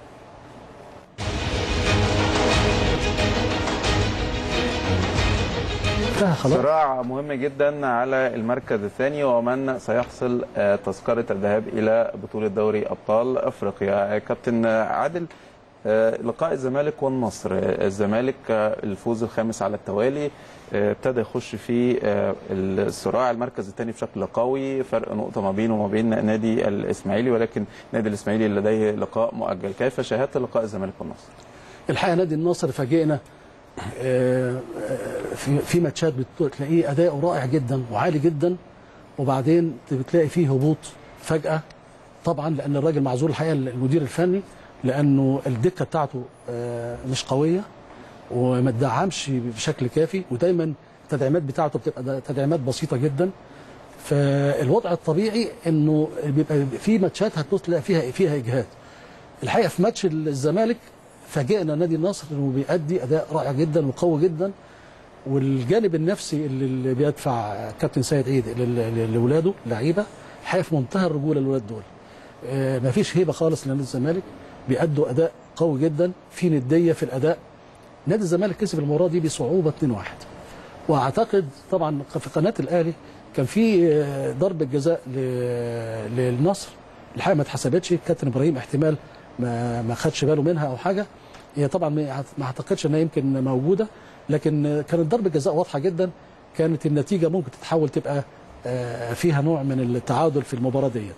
انتهى خلاص صراع مهم جدا على المركز الثاني ومن سيحصل آه، تذكرة الذهاب إلى بطولة دوري أبطال أفريقيا آه، كابتن عادل آه، لقاء الزمالك والنصر آه، الزمالك آه، الفوز الخامس على التوالي آه، ابتدى يخش في آه، الصراع المركز الثاني بشكل قوي فرق نقطة ما بينه وما بين نادي الإسماعيلي ولكن نادي الإسماعيلي لديه لقاء مؤجل كيف شاهدت لقاء الزمالك والنصر؟ الحقيقه نادي النصر فاجئنا آه، آه، في في ماتشات بت- تلاقيه اداؤه رائع جدا وعالي جدا وبعدين بتلاقي فيه هبوط فجاه طبعا لان الراجل معذور الحقيقه المدير الفني لانه الدكه بتاعته آه، مش قويه وما تدعمش بشكل كافي ودايما التدعيمات بتاعته بتبقى تدعيمات بسيطه جدا فالوضع الطبيعي انه بيبقى في ماتشات هتبص تلاقي فيها فيها اجهاد الحقيقه في ماتش الزمالك فاجئنا نادي النصر انه بيأدي اداء رائع جدا وقوي جدا والجانب النفسي اللي اللي بيدفع كابتن سيد عيد لل- لل- لاولاده لعيبه الحقيقه في منتهى الرجوله الاولاد دول آه، مفيش هيبه خالص لنادي الزمالك بيأدوا اداء قوي جدا في نديه في الاداء نادي الزمالك كسب المباراه دي بصعوبه 2-1 واعتقد طبعا في قناه الاهلي كان في آه، ضربه جزاء ل- للنصر الحقيقه ما اتحسبتش كابتن ابراهيم احتمال ما ما خدش باله منها او حاجه هي طبعا ما ما اعتقدش انها يمكن موجوده لكن آه، كانت ضربه جزاء واضحه جدا كانت النتيجه ممكن تتحول تبقى آه، فيها نوع من التعادل في المباراه ديت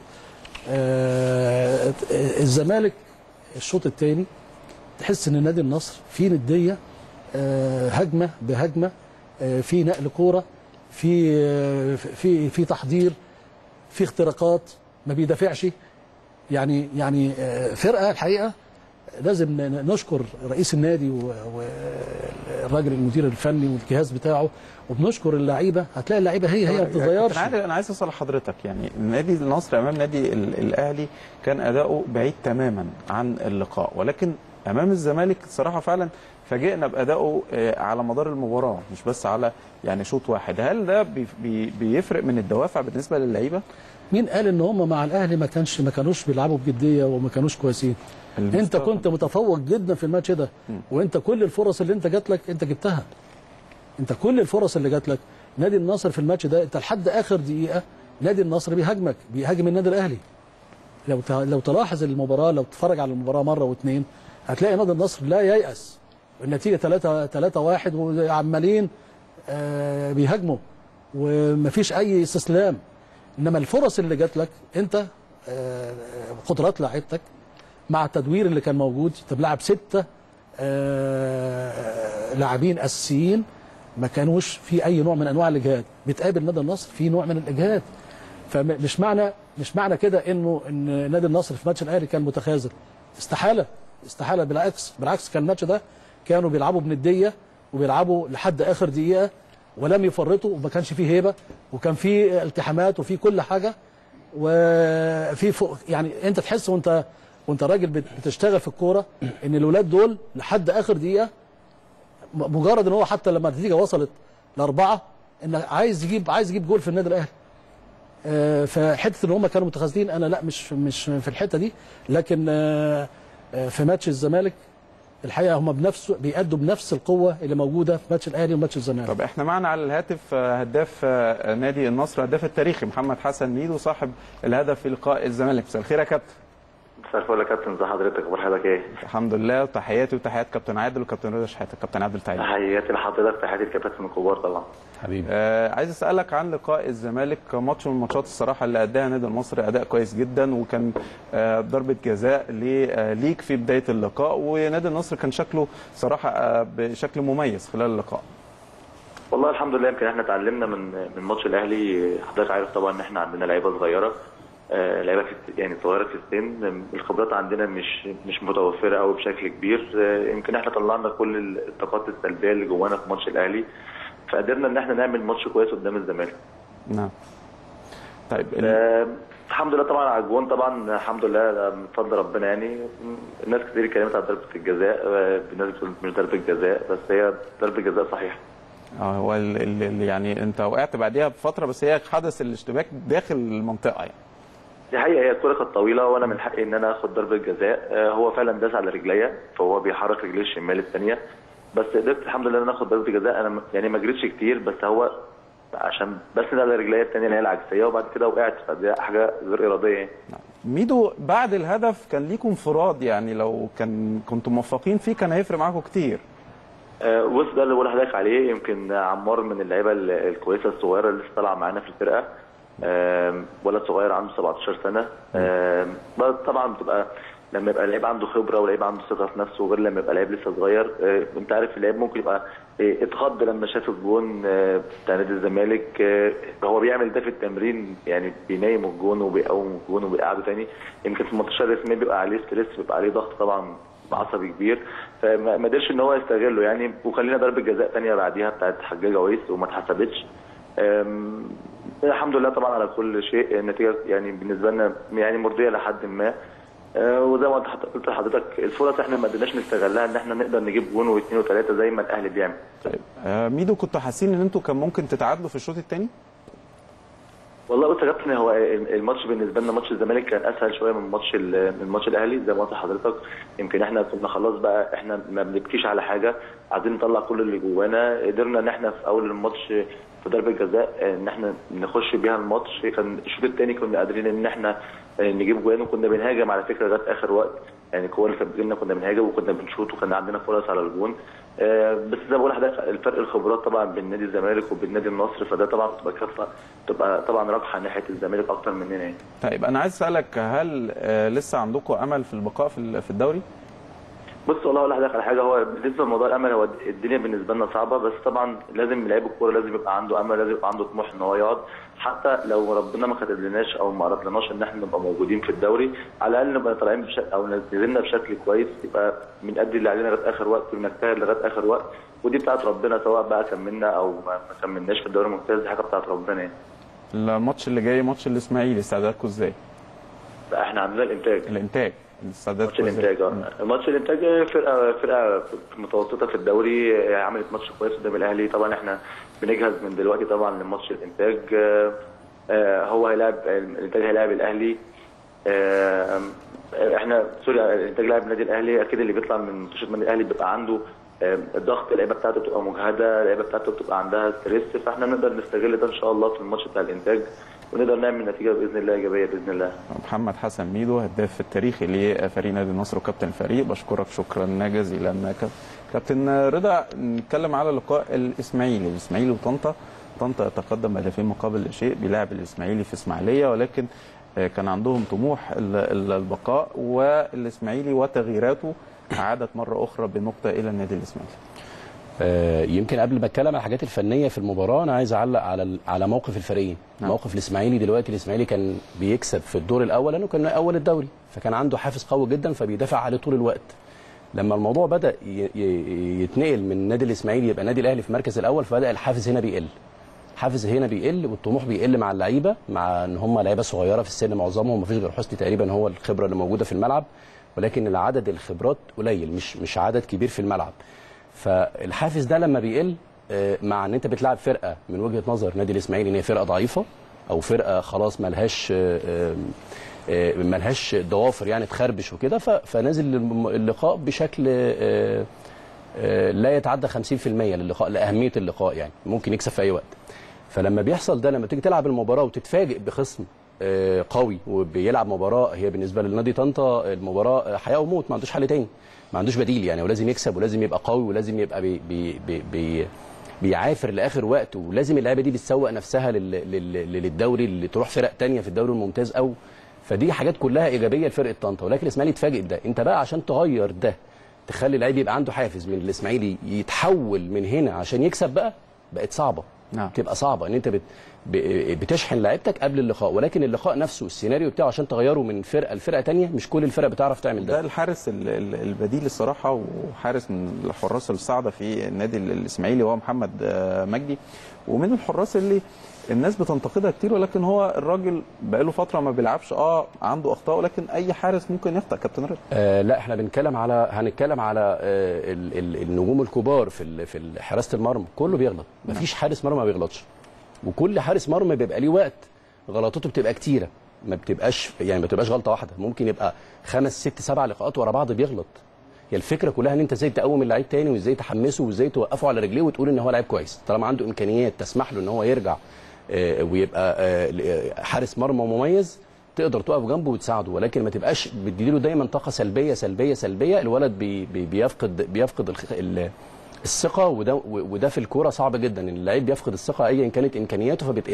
آه، الزمالك الشوط الثاني تحس ان نادي النصر في نديه آه، هجمه بهجمه آه، في نقل كوره في آه، في في تحضير في اختراقات ما بيدافعش يعني يعني آه، فرقه الحقيقه لازم ن- نشكر رئيس النادي و- والراجل المدير الفني والجهاز بتاعه وبنشكر اللعيبه هتلاقي اللعيبه هي هي ما بتتغيرش كابتن عادل انا عايز اسال لحضرتك يعني نادي النصر امام نادي ال- الاهلي كان اداؤه بعيد تماما عن اللقاء ولكن امام الزمالك صراحه فعلا فاجئنا بادائه آه، على مدار المباراه مش بس على يعني شوط واحد هل ده بي- بي- بيفرق من الدوافع بالنسبه للعيبه مين قال ان هم مع الاهلي ما كانش ما كانوش بيلعبوا بجديه وما كانوش كويسين انت المستوى- كنت متفوق جدا في الماتش ده وانت كل الفرص اللي انت جات لك انت جبتها انت كل الفرص اللي جات لك نادي النصر في الماتش ده انت لحد اخر دقيقه نادي النصر بيهاجمك بيهاجم النادي الاهلي لو ت- لو تلاحظ المباراه لو تتفرج على المباراه مره واثنين هتلاقي نادي النصر لا ييأس النتيجه 3 3 1 وعمالين آه بيهاجموا ومفيش اي استسلام انما الفرص اللي جات لك انت آه قدرات لعيبتك مع التدوير اللي كان موجود انت بلعب سته آه لاعبين اساسيين ما كانوش في اي نوع من انواع الاجهاد بتقابل نادي النصر في نوع من الاجهاد فمش معنى مش معنى كده انه ان نادي النصر في ماتش الاهلي كان متخاذل استحاله استحاله بالعكس بالعكس كان الماتش ده كانوا بيلعبوا بنديه وبيلعبوا لحد اخر دقيقه ولم يفرطوا وما كانش فيه هيبه وكان فيه التحامات وفي كل حاجه وفي فوق يعني انت تحس وانت وانت راجل بت- بتشتغل في الكوره ان الاولاد دول لحد اخر دقيقه م- مجرد ان هو حتى لما النتيجه وصلت لاربعه ان عايز يجيب عايز يجيب جول في النادي الاهلي آه، فحته ان هم كانوا متخاذلين انا لا مش مش في الحته دي لكن آه، آه، في ماتش الزمالك الحقيقه هم بنفس بيأدوا بنفس القوه اللي موجوده في ماتش الاهلي وماتش الزمالك طب احنا معنا على الهاتف آه، هداف آه، نادي النصر هداف التاريخي محمد حسن ميدو صاحب الهدف في لقاء الزمالك مساء الخير يا كابتن مساء الفل يا كابتن ازي حضرتك اخبار حضرتك ايه؟ الحمد لله وتحياتي وتحيات كابتن عادل وكابتن رضا شحاته كابتن عبد التعيب تحياتي لحضرتك تحياتي الكباتن الكبار طبعا حبيبي آه عايز اسالك عن لقاء الزمالك ماتش من الماتشات الصراحه اللي اداها نادي النصر اداء كويس جدا وكان آه ضربه جزاء ل- آه، ليك في بدايه اللقاء ونادي النصر كان شكله صراحه آه بشكل مميز خلال اللقاء والله الحمد لله يمكن احنا اتعلمنا من من ماتش الاهلي حضرتك عارف طبعا ان احنا عندنا لعيبه صغيره آه، لعيبه في يعني صغيره في السن الخبرات عندنا مش مش متوفره قوي بشكل كبير آه، يمكن احنا طلعنا كل الطاقات السلبيه اللي جوانا في ماتش الاهلي فقدرنا ان احنا نعمل ماتش كويس قدام الزمالك نعم طيب ال- آه، الحمد لله طبعا على الجون طبعا الحمد لله ده من فضل ربنا يعني الناس كتير اتكلمت على ضربه الجزاء آه، الناس بتقول مش ضربه جزاء بس هي ضربه جزاء صحيحه اه هو ال- ال- ال- يعني انت وقعت بعديها بفتره بس هي حدث الاشتباك داخل المنطقه يعني دي حقيقة هي الكرة كانت طويلة وأنا من حقي إن أنا آخد ضربة جزاء آه، هو فعلا داس على رجليا فهو بيحرك رجليه الشمال الثانية بس قدرت الحمد لله إن أنا آخد ضربة جزاء أنا م- يعني ما جريتش كتير بس هو عشان بس ده على رجليا الثانية اللي هي العكسية وبعد كده وقعت فدي حاجة غير إرادية يعني. ميدو بعد الهدف كان ليكم انفراد يعني لو كان كنتم موفقين فيه كان هيفرق معاكم كتير آه، بص ده اللي بقول لحضرتك عليه يمكن عمار من اللعيبه ال- الكويسه الصغيره اللي لسه طالعه معانا في الفرقه آم، ولد صغير عنده 17 سنه آم، ده طبعا بتبقى لما يبقى لعيب عنده خبره ولعيب عنده ثقه في نفسه غير لما يبقى لعيب لسه صغير آه، انت عارف اللعيب ممكن يبقى آه، اتخض لما شاف الجون آه، بتاع نادي الزمالك آه، هو بيعمل ده في التمرين يعني بينيم الجون وبيقوم الجون وبيقعده تاني يمكن في الماتشات الرسميه بيبقى عليه ستريس بيبقى عليه ضغط طبعا عصبي كبير فما ما قدرش ان هو يستغله يعني وخلينا ضربه جزاء ثانيه بعديها بتاعت حجاج عويس وما اتحسبتش أم، الحمد لله طبعا على كل شيء النتيجه يعني بالنسبه لنا يعني مرضيه لحد ما أه، وزي ما قلت لحضرتك الفرص احنا ما قدرناش نستغلها ان احنا نقدر نجيب جون واثنين وثلاثه زي ما الاهلي بيعمل طيب آه، ميدو كنتوا حاسين ان انتوا كان ممكن تتعادلوا في الشوط الثاني والله بص يا كابتن هو الماتش بالنسبه لنا ماتش الزمالك كان اسهل شويه من ماتش ال- من ماتش الاهلي زي ما قلت لحضرتك يمكن احنا كنا خلاص بقى احنا ما بنبكيش على حاجه عايزين نطلع كل اللي جوانا قدرنا ان احنا في اول الماتش في ضربه جزاء ان احنا نخش بيها الماتش كان الشوط الثاني كنا قادرين ان احنا نجيب جوان وكنا بنهاجم على فكره لغايه اخر وقت يعني الكوره اللي كانت بتجيلنا كنا بنهاجم وكنا بنشوط وكان عندنا فرص على الجون آه، بس زي ما بقول لحضرتك الفرق الخبرات طبعا بين نادي الزمالك وبين نادي النصر فده طبعا بتبقى كفه تبقى طبعا راجحه ناحيه الزمالك اكتر مننا يعني طيب انا عايز اسالك هل آه، لسه عندكم امل في البقاء في ال- في الدوري بص والله اقول لحضرتك على حاجه هو بالنسبه لموضوع الامل هو الدنيا بالنسبه لنا صعبه بس طبعا لازم لعيب الكوره لازم يبقى عنده امل لازم يبقى عنده طموح ان هو يقعد حتى لو ربنا ما كتبلناش او ما اردناش ان احنا نبقى موجودين في الدوري على الاقل نبقى طالعين بشكل او نزلنا بشكل كويس يبقى بنأدي اللي علينا لغايه اخر وقت ونجتهد لغايه اخر وقت ودي بتاعت ربنا سواء بقى كملنا او ما ما كملناش في الدوري الممتاز دي حاجه بتاعت ربنا يعني الماتش اللي جاي ماتش الاسماعيلي استعدادكم ازاي احنا عندنا الانتاج الانتاج ماتش استعدادكم ازاي الانتاج اه ماتش الانتاج فرقه فرقه متوسطه في الدوري عملت ماتش كويس قدام الاهلي طبعا احنا بنجهز من دلوقتي طبعا لماتش الانتاج آه، آه، هو هيلاعب الانتاج هيلاعب الاهلي آه، احنا سوري الانتاج لاعب النادي الاهلي اكيد اللي بيطلع من ماتشات النادي الاهلي بيبقى عنده آه، الضغط اللعيبه بتاعته بتبقى مجهده اللعيبه بتاعته بتبقى عندها ستريس فاحنا نقدر نستغل ده ان شاء الله في الماتش بتاع الانتاج ونقدر نعمل نتيجه باذن الله ايجابيه باذن الله محمد حسن ميدو هداف التاريخي لفريق نادي النصر وكابتن الفريق بشكرك شكرا جزيلا كاب- كابتن رضا نتكلم على لقاء الاسماعيلي الاسماعيلي وطنطا طنطا يتقدم بهدفين مقابل لا شيء بيلعب الاسماعيلي في اسماعيليه ولكن آه، كان عندهم طموح ال- ال- البقاء والاسماعيلي وتغييراته عادت مره اخرى بنقطه الى النادي الاسماعيلي آه، يمكن قبل ما اتكلم على الحاجات الفنيه في المباراه انا عايز اعلق على ال- على موقف الفريقين نعم. موقف الاسماعيلي دلوقتي الاسماعيلي كان بيكسب في الدور الاول لانه كان اول الدوري فكان عنده حافز قوي جدا فبيدافع عليه طول الوقت لما الموضوع بدا ي- ي- يتنقل من نادي الاسماعيلي يبقى النادي الاهلي في المركز الاول فبدا الحافز هنا بيقل حافز هنا بيقل والطموح بيقل مع اللعيبه مع ان هم لعيبه صغيره في السن معظمهم مفيش غير حسني تقريبا هو الخبره اللي موجوده في الملعب ولكن العدد الخبرات قليل مش مش عدد كبير في الملعب فالحافز ده لما بيقل آه، مع ان انت بتلعب فرقه من وجهه نظر نادي الاسماعيلي ان هي فرقه ضعيفه او فرقه خلاص ملهاش آه، آه، آه، ملهاش ضوافر يعني تخربش وكده ف- فنازل الم- اللقاء بشكل آه، آه، لا يتعدى 50% للقاء لاهميه اللقاء يعني ممكن يكسب في اي وقت فلما بيحصل ده لما تيجي تلعب المباراه وتتفاجئ بخصم آه، قوي وبيلعب مباراه هي بالنسبه للنادي طنطا المباراه آه، حياه وموت ما عندوش حل تاني ما عندوش بديل يعني ولازم يكسب ولازم يبقى قوي ولازم يبقى بي بي بي بي بيعافر لاخر وقت ولازم اللعيبه دي بتسوق نفسها لل- لل- للدوري اللي تروح فرق تانية في الدوري الممتاز او فدي حاجات كلها ايجابيه لفرقه طنطا ولكن الاسماعيلي اتفاجئ ده انت بقى عشان تغير ده تخلي اللعيب يبقى عنده حافز من الاسماعيلي يتحول من هنا عشان يكسب بقى بقت صعبه نعم. بتبقى صعبه ان انت بت ب- بتشحن لعيبتك قبل اللقاء ولكن اللقاء نفسه السيناريو بتاعه عشان تغيره من فرقه لفرقه تانية مش كل الفرق بتعرف تعمل ده ده الحارس ال- ال- البديل الصراحه وحارس من الحراس الصاعده في النادي ال- الاسماعيلي وهو محمد آه، مجدي ومن الحراس اللي الناس بتنتقدها كتير ولكن هو الراجل بقاله فتره ما بيلعبش اه عنده اخطاء ولكن اي حارس ممكن يخطئ كابتن رضا آه لا احنا بنتكلم على هنتكلم على آه ال ال النجوم الكبار في ال في ال- حراسه المرمى كله بيغلط مفيش حارس مرمى ما بيغلطش وكل حارس مرمى بيبقى ليه وقت غلطاته بتبقى كتيره ما بتبقاش يعني ما بتبقاش غلطه واحده ممكن يبقى خمس ست سبع لقاءات ورا بعض بيغلط هي الفكره كلها ان انت ازاي تقوم اللعيب تاني وازاي تحمسه وازاي توقفه على رجليه وتقول ان هو لعيب كويس طالما عنده امكانيات تسمح له ان هو يرجع آه، ويبقى آه، حارس مرمى مميز تقدر تقف جنبه وتساعده ولكن ما تبقاش بتديله دايما طاقه سلبيه سلبيه سلبيه الولد بي بي بيفقد بيفقد الخ- ال- الثقه وده وده في الكوره صعب جدا ان اللعيب بيفقد الثقه ايا كانت امكانياته فبتقل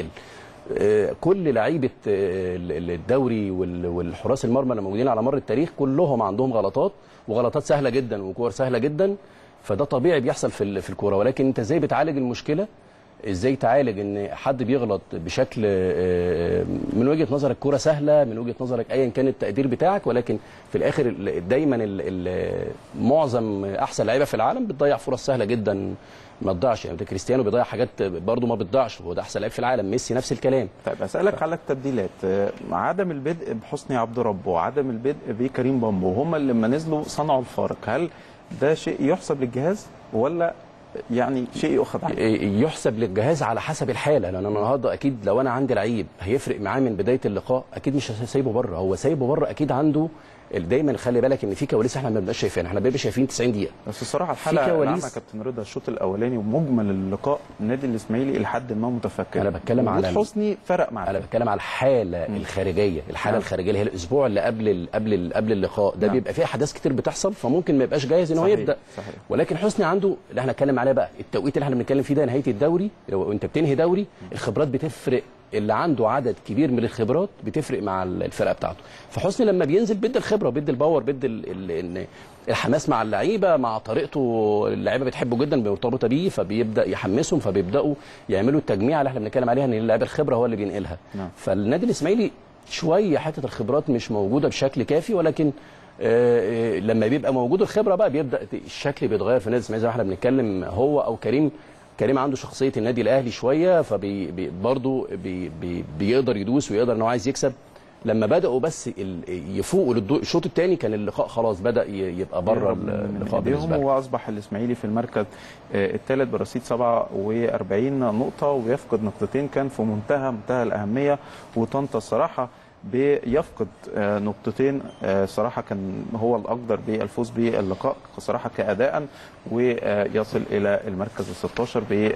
آه، كل لعيبه آه، ال- الدوري وال- والحراس المرمى اللي موجودين على مر التاريخ كلهم عندهم غلطات وغلطات سهله جدا وكور سهله جدا فده طبيعي بيحصل في ال- في الكوره ولكن انت ازاي بتعالج المشكله ازاي تعالج ان حد بيغلط بشكل آه، من وجهه نظرك كوره سهله من وجهه نظرك ايا كان التقدير بتاعك ولكن في الاخر ال- دايما ال- ال- معظم احسن لعيبه في العالم بتضيع فرص سهله جدا ما تضيعش يعني ده كريستيانو بيضيع حاجات برده ما بتضيعش هو ده احسن لعيب في العالم ميسي نفس الكلام طيب اسالك على التبديلات آه، عدم البدء بحسني عبد ربه وعدم البدء بكريم بامبو هم اللي لما نزلوا صنعوا الفارق هل ده شيء يحسب للجهاز ولا يعني شيء يؤخذ عليه يحسب للجهاز على حسب الحاله لان انا النهارده اكيد لو انا عندي لعيب هيفرق معاه من بدايه اللقاء اكيد مش سايبه بره هو سايبه بره اكيد عنده دايما خلي بالك ان في كواليس احنا ما بنبقاش شايفينها احنا بنبقى شايفين 90 دقيقه بس الصراحه الحلقه كواليس. العامه يا كابتن رضا الشوط الاولاني ومجمل اللقاء النادي الاسماعيلي الى حد ما متفكر أنا بتكلم وجود على- حسني فرق مع انا الفرق. بتكلم على الحاله الخارجيه الحاله نعم. الخارجيه اللي هي الاسبوع اللي قبل ال قبل ال قبل اللقاء ده نعم. بيبقى فيه احداث كتير بتحصل فممكن ما يبقاش جاهز ان هو صحيح، يبدا صحيح. ولكن حسني عنده اللي احنا اتكلم عليه بقى التوقيت اللي احنا بنتكلم فيه ده نهايه الدوري لو انت بتنهي دوري الخبرات بتفرق اللي عنده عدد كبير من الخبرات بتفرق مع الفرقه بتاعته فحسني لما بينزل بيدي الخبره بيدي الباور بيدي ال- ال- ال- الحماس مع اللعيبه مع طريقته اللعيبه بتحبه جدا مرتبطه بيه فبيبدا يحمسهم فبيبداوا يعملوا التجميع اللي احنا بنتكلم عليها ان اللاعب الخبره هو اللي بينقلها نعم. فالنادي الاسماعيلي شويه حته الخبرات مش موجوده بشكل كافي ولكن آه، آه، لما بيبقى موجود الخبره بقى بيبدا الشكل بيتغير في النادي الاسماعيلي زي ما احنا بنتكلم هو او كريم كريم عنده شخصيه النادي الاهلي شويه فبرضه بي بي بيقدر يدوس ويقدر ان هو عايز يكسب لما بداوا بس ال- يفوقوا للضوء- الشوط الثاني كان اللقاء خلاص بدا ي- يبقى بره يهرب من- من اللقاء ايديهم بالنسبه لهم واصبح الاسماعيلي في المركز الثالث برصيد 47 نقطه ويفقد نقطتين كان في منتهى منتهى الاهميه وطنطا الصراحه بيفقد آه، نقطتين آه، صراحه كان هو الاقدر بالفوز باللقاء صراحه كاداء ويصل الى المركز ال 16 ب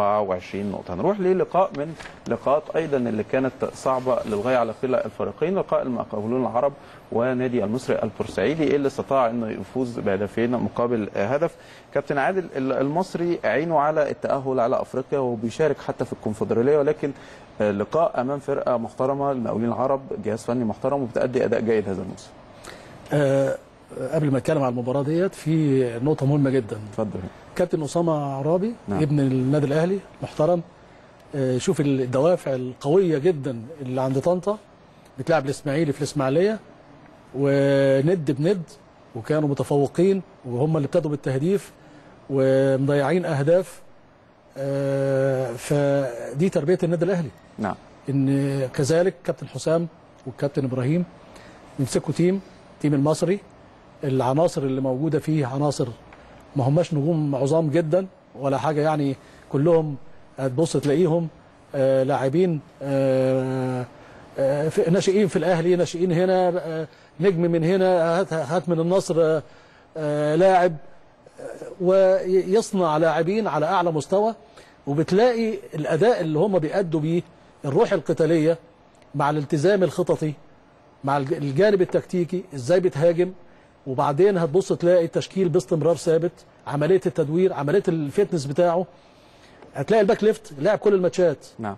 24 نقطه نروح للقاء من لقاءات ايضا اللي كانت صعبه للغايه على كلا الفريقين لقاء المقاولون العرب ونادي المصري البورسعيدي اللي استطاع انه يفوز بهدفين مقابل آه، هدف كابتن عادل ال- المصري عينه على التاهل على افريقيا وبيشارك حتى في الكونفدراليه ولكن آه، لقاء امام فرقه محترمه المقاولين العرب جهاز فني محترم وبتأدي اداء جيد هذا الموسم آه، قبل ما اتكلم على المباراه ديت في نقطه مهمه جدا اتفضل كابتن اسامه عرابي نعم. ابن النادي الاهلي محترم آه، شوف الدوافع القويه جدا اللي عند طنطا بتلعب الاسماعيلي في الاسماعيليه وند بند وكانوا متفوقين وهم اللي ابتدوا بالتهديف ومضيعين اهداف آه، فدي تربيه النادي الاهلي نعم ان كذلك كابتن حسام والكابتن ابراهيم يمسكوا تيم تيم المصري العناصر اللي موجوده فيه عناصر ما هماش نجوم عظام جدا ولا حاجه يعني كلهم هتبص تلاقيهم آه لاعبين آه آه في- ناشئين في الاهلي ناشئين هنا آه نجم من هنا هات, هات من النصر آه آه لاعب ويصنع لاعبين على اعلى مستوى وبتلاقي الاداء اللي هم بيأدوا بيه الروح القتاليه مع الالتزام الخططي مع الج- الجانب التكتيكي ازاي بتهاجم وبعدين هتبص تلاقي التشكيل باستمرار ثابت عمليه التدوير عمليه الفتنس بتاعه هتلاقي الباك ليفت لعب كل الماتشات نعم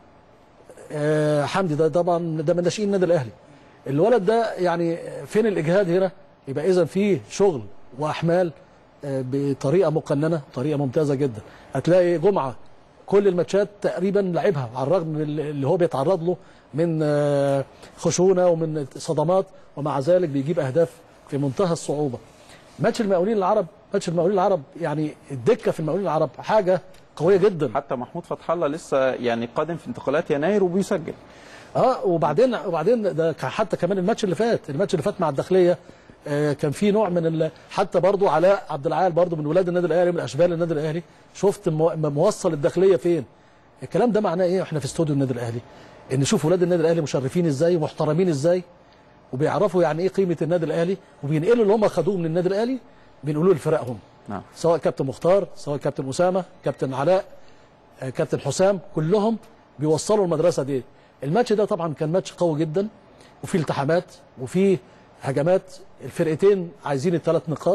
آه حمدي ده طبعا ده من ناشئين النادي الاهلي الولد ده يعني فين الاجهاد هنا يبقى اذا فيه شغل واحمال آه بطريقه مقننه طريقه ممتازه جدا هتلاقي جمعه كل الماتشات تقريبا لعبها على الرغم من اللي هو بيتعرض له من آه، خشونه ومن صدمات ومع ذلك بيجيب اهداف في منتهى الصعوبه ماتش المقاولين العرب ماتش المقاولين العرب يعني الدكه في المقاولين العرب حاجه قويه جدا حتى محمود فتح الله لسه يعني قادم في انتقالات يناير وبيسجل اه وبعدين وبعدين ده ك- حتى كمان الماتش اللي فات الماتش اللي فات مع الداخليه آه كان في نوع من ال... حتى برضو علاء عبد العال برضو من ولاد النادي الاهلي من اشبال النادي الاهلي شفت مو... موصل الداخليه فين الكلام ده معناه ايه احنا في استوديو النادي الاهلي ان نشوف ولاد النادي الاهلي مشرفين ازاي ومحترمين ازاي وبيعرفوا يعني ايه قيمه النادي الاهلي وبينقلوا اللي هم خدوه من النادي الاهلي بينقلوه لفرقهم نعم سواء كابتن مختار سواء كابتن اسامه كابتن علاء آه، كابتن حسام كلهم بيوصلوا المدرسه دي الماتش ده طبعا كان ماتش قوي جدا وفي التحامات وفي هجمات الفرقتين عايزين الثلاث نقاط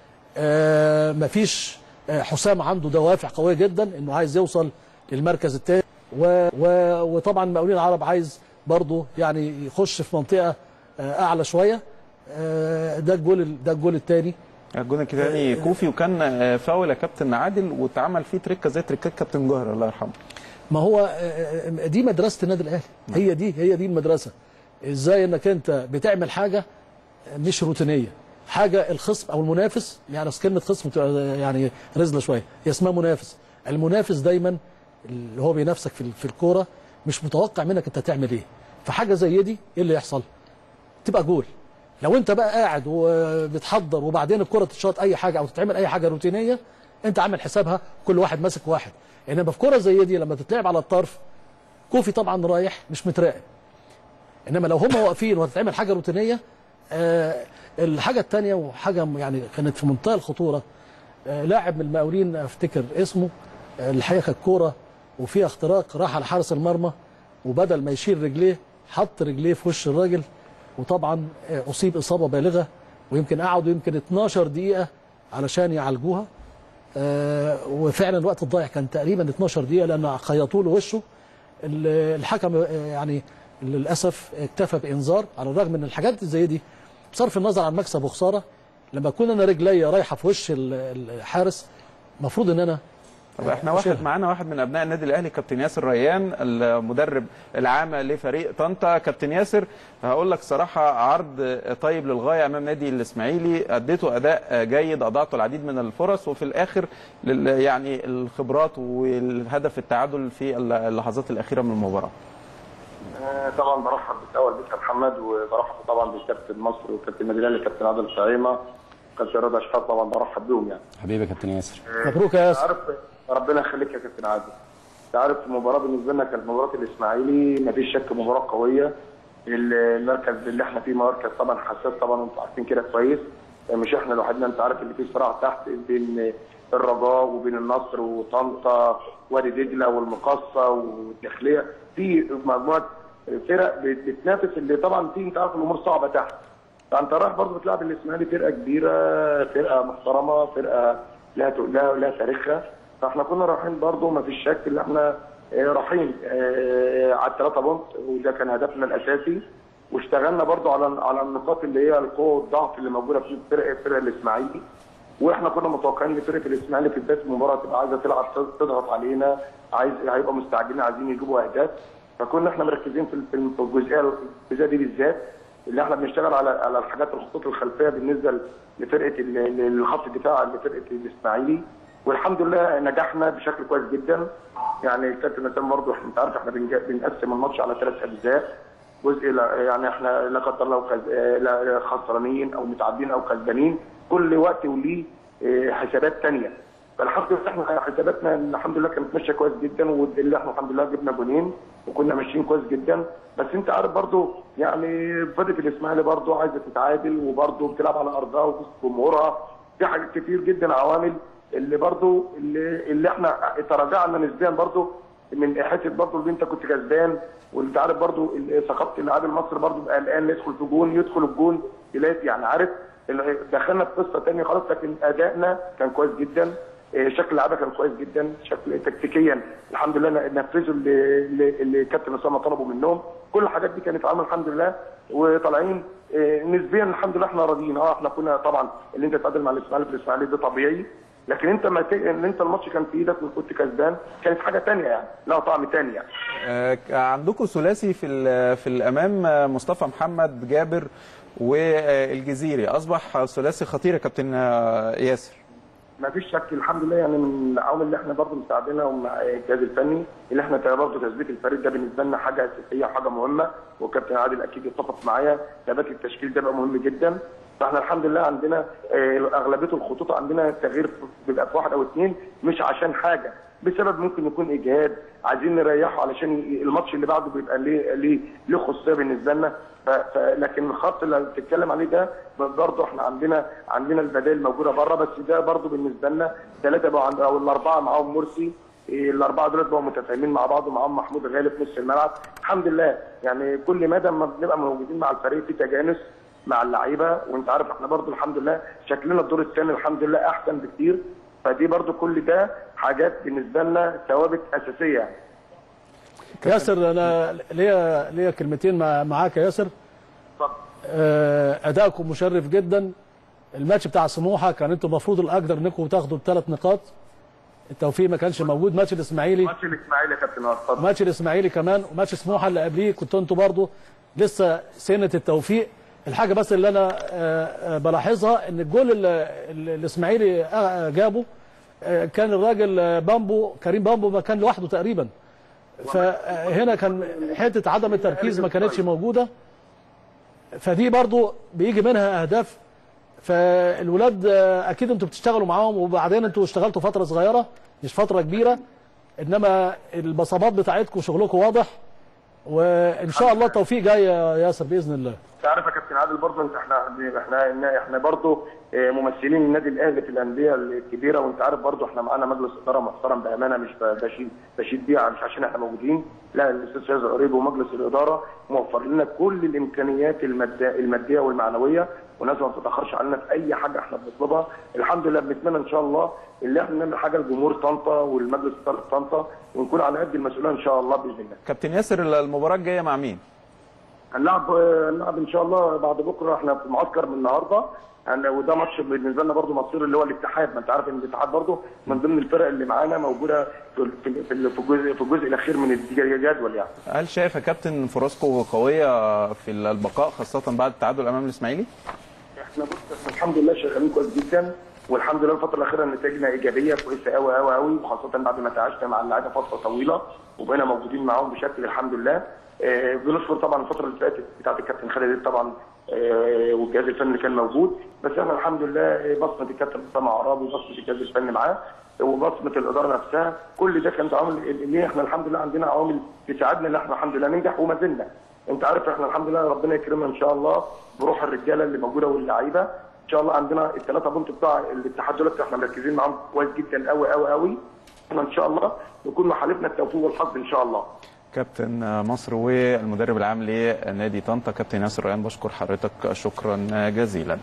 آه مفيش آه حسام عنده دوافع قويه جدا انه عايز يوصل للمركز الثاني و و وطبعا مقاولين العرب عايز برضه يعني يخش في منطقه آه اعلى شويه آه ده الجول ال- ده الجول الثاني الجون الثاني كوفي وكان آه، فاول يا كابتن عادل واتعمل فيه تريكه زي تريكات كابتن جوهر الله يرحمه ما هو آه، آه، دي مدرسه النادي الاهلي هي دي هي دي المدرسه ازاي انك انت بتعمل حاجه مش روتينيه حاجه الخصم او المنافس يعني أصل كلمه خصم بتبقى يعني رزله شويه هي اسمها منافس المنافس دايما اللي هو بينافسك في في الكوره مش متوقع منك انت تعمل ايه فحاجه زي دي ايه اللي يحصل تبقى جول لو انت بقى قاعد وبتحضر وبعدين الكره تتشاط اي حاجه او تتعمل اي حاجه روتينيه انت عامل حسابها كل واحد ماسك واحد انما في كره زي دي لما تتلعب على الطرف كوفي طبعا رايح مش متراقب انما لو هم واقفين وهتتعمل حاجه روتينيه آه الحاجه الثانيه وحاجه يعني كانت في منتهى الخطوره آه لاعب من المقاولين افتكر اسمه آه الحقيقه كانت كوره وفيها اختراق راح على حارس المرمى وبدل ما يشيل رجليه حط رجليه في وش الراجل وطبعا آه اصيب اصابه بالغه ويمكن قعدوا يمكن 12 دقيقه علشان يعالجوها آه وفعلا الوقت الضايع كان تقريبا 12 دقيقه لان خيطوا له وشه ال- الحكم آه، يعني للاسف اكتفى بانذار على الرغم من الحاجات زي دي بصرف النظر عن مكسب وخساره لما اكون انا رجليا رايحه في وش ال- الحارس المفروض ان انا طب احنا واحد معانا واحد من ابناء النادي الاهلي كابتن ياسر ريان المدرب العام لفريق طنطا كابتن ياسر هقول لك صراحه عرض طيب للغايه امام نادي الاسماعيلي اديته اداء جيد اضعته العديد من الفرص وفي الاخر لل- يعني الخبرات والهدف التعادل في اللحظات الاخيره من المباراه آه، طبعا برحب بالاول بك يا محمد وبرحب طبعا بكابتن مصر وكابتن النادي الاهلي كابتن عادل طعيمه كابتن رضا شحات طبعا برحب بيهم يعني حبيبي يا كابتن ياسر مبروك يا ياسر عارف ربنا يخليك يا كابتن عادل انت عارف المباراه بالنسبه لنا كانت مباراه الاسماعيلي ما فيش شك مباراه قويه المركز اللي احنا فيه مركز طبعا حساس طبعا وانتم عارفين كده كويس مش احنا لوحدنا انت عارف اللي فيه صراع تحت بين الرجاء وبين النصر وطنطا وادي دجله والمقصه والداخليه في مجموعه فرق بتنافس اللي طبعا في انت عارف الامور صعبه تحت فانت رايح برضه بتلعب الاسماعيلي فرقه كبيره فرقه محترمه فرقه لها لها لها تاريخها فاحنا كنا رايحين برضه ما فيش شك ان احنا آه، رايحين آه، على الثلاثه بونت وده كان هدفنا الاساسي واشتغلنا برضه على على النقاط اللي هي القوه والضعف اللي موجوده في فرق فرق الاسماعيلي واحنا كنا متوقعين ان فرقه الاسماعيلي في بدايه المباراه تبقى عايزه تلعب تضغط علينا عايز هيبقى مستعجلين عايزين يجيبوا اهداف فكنا احنا مركزين في في الجزئيه الجزئيه دي بالذات اللي احنا بنشتغل على على الحاجات الخطوط الخلفيه بالنسبه لفرقه ال- لخط الدفاع لفرقه الاسماعيلي والحمد لله نجحنا بشكل كويس جدا يعني الكابتن اسامه برضه احنا انت عارف احنا بنج- بنقسم الماتش على ثلاث اجزاء جزء لا- يعني احنا لا قدر الله كز- آه، لا خسرانين او متعادلين او كسبانين كل وقت وليه آه، حسابات ثانيه فالحمد لله احنا حساباتنا الحمد لله كانت ماشيه كويس جدا واللي احنا الحمد لله جبنا جونين وكنا ماشيين كويس جدا بس انت عارف برضو يعني فرقه الاسماعيلي برضو عايزه تتعادل وبرضو بتلعب على ارضها وسط جمهورها في حاجات كتير جدا عوامل اللي برضو اللي, اللي احنا تراجعنا نسبيا برضو من حته برضو اللي انت كنت كسبان وانت عارف برضو ال- ثقافه اللاعب المصري برضو بقى قلقان يدخل في جون يدخل الجون يلاقي يعني عارف ال- دخلنا في قصه ثانيه خلاص لكن ادائنا كان كويس جدا إيه، شكل اللعبه كان كويس جدا شكل تكتيكيا الحمد لله نفذوا اللي, اللي, اللي كابتن اسامه طلبوا منهم كل الحاجات دي كانت عامله الحمد لله وطالعين إيه، نسبيا الحمد لله احنا راضيين اه احنا كنا طبعا اللي انت تتعادل مع الاسماعيلي في الاسماعيلي ده طبيعي لكن انت ما ت... ان انت الماتش كان في ايدك وكنت كسبان كانت حاجه ثانيه يعني لها طعم ثاني يعني آه، عندكم ثلاثي في ال- في الامام آه، مصطفى محمد جابر والجزيري اصبح ثلاثي خطير يا كابتن آه، ياسر ما فيش شك الحمد لله يعني من العوامل اللي احنا برضه مساعدينها ومع الجهاز الفني اللي احنا برضه تثبيت الفريق ده بالنسبه لنا حاجه اساسيه وحاجه مهمه وكابتن عادل اكيد يتفق معايا ثبات التشكيل ده بقى مهم جدا فاحنا الحمد لله عندنا آه، اغلبيه الخطوط عندنا تغيير بيبقى في واحد او اثنين مش عشان حاجه بسبب ممكن يكون اجهاد عايزين نريحه علشان ي- الماتش اللي بعده بيبقى ليه ليه ليه خصوصيه بالنسبه لنا ف... ف... لكن الخط اللي بتتكلم عليه ده برضه احنا عندنا عندنا البدائل موجوده بره بس ده برضه بالنسبه لنا ثلاثه بقوا عند او الاربعه معاهم مرسي إيه، الاربعه دول بقوا متفاهمين مع بعض ومعاهم محمود غالب في نص الملعب الحمد لله يعني كل مدى ما بنبقى موجودين مع الفريق في تجانس مع اللعيبه وانت عارف احنا برضو الحمد لله شكلنا الدور الثاني الحمد لله احسن بكتير فدي برضو كل ده حاجات بالنسبه لنا ثوابت اساسيه يعني ياسر انا ليا ليا كلمتين مع معاك يا ياسر اتفضل آه، ادائكم مشرف جدا الماتش بتاع سموحه كان انتم المفروض الاقدر انكم تاخدوا بثلاث نقاط التوفيق ما كانش موجود ماتش الاسماعيلي ماتش الاسماعيلي يا كابتن اه اتفضل ماتش الاسماعيلي كمان وماتش سموحه اللي قبليه كنتوا انتوا برضو لسه سنه التوفيق الحاجه بس اللي انا آه، آه، بلاحظها ان الجول اللي اللي الاسماعيلي آه، جابه آه، كان الراجل آه، بامبو كريم بامبو ما كان لوحده تقريبا فهنا كان حته عدم التركيز ما كانتش موجوده فدي برضو بيجي منها اهداف فالولاد آه، اكيد انتوا بتشتغلوا معاهم وبعدين انتوا اشتغلتوا فتره صغيره مش فتره كبيره انما البصمات بتاعتكم شغلكم واضح وان شاء الله التوفيق جاي يا ياسر باذن الله انت عارف يا كابتن عادل برضه انت احنا احنا احنا برضه اه، ممثلين النادي الاهلي في الانديه الكبيره وانت عارف برضه احنا معانا مجلس اداره محترم بامانه مش بشيد بشيد بيه مش عشان احنا موجودين لا الاستاذ شاذ قريب ومجلس الاداره موفر لنا كل الامكانيات الماديه الماديه والمعنويه وناس ما بتتاخرش علينا في اي حاجه احنا بنطلبها الحمد لله بنتمنى ان شاء الله اللي احنا نعمل حاجه لجمهور طنطا والمجلس اداره طنطا ونكون على قد المسؤوليه ان شاء الله باذن الله كابتن ياسر المباراه الجايه مع مين؟ هنلعب هنلعب ان شاء الله بعد بكره احنا في معسكر من النهارده هن- وده ماتش بالنسبه لنا برضه مصير اللي هو الاتحاد ما انت عارف ان الاتحاد برضه من ضمن الفرق اللي معانا موجوده في في في في الجزء في الجزء الاخير من الجدول يعني هل شايف يا كابتن فرصكم قويه في البقاء خاصه بعد التعادل امام الاسماعيلي؟ احنا بص احنا الحمد لله شغالين كويس جدا والحمد لله الفتره الاخيره نتائجنا ايجابيه كويسه قوي قوي قوي وخاصه بعد ما تعاشنا مع اللعيبه فتره طويله وبقينا موجودين معاهم بشكل الحمد لله آه، بنشكر طبعا الفتره اللي فاتت بتاعت الكابتن خالد طبعا آه، والجهاز الفني اللي كان موجود بس احنا الحمد لله آه، بصمه الكابتن اسامه عرابي وبصمه الجهاز الفني معاه وبصمه الاداره نفسها كل ده كانت عوامل اللي احنا الحمد لله عندنا عوامل تساعدنا ان احنا الحمد لله ننجح وما زلنا انت عارف احنا الحمد لله ربنا يكرمنا ان شاء الله بروح الرجاله اللي موجوده واللعيبه ان شاء الله عندنا الثلاثه بونت بتاع الاتحاد دلوقتي احنا مركزين معاهم كويس جدا قوي قوي قوي احنا ان شاء الله نكون محالفنا التوفيق والحظ ان شاء الله كابتن مصر والمدرب العام لنادي طنطا كابتن ياسر ريان بشكر حضرتك شكرا جزيلا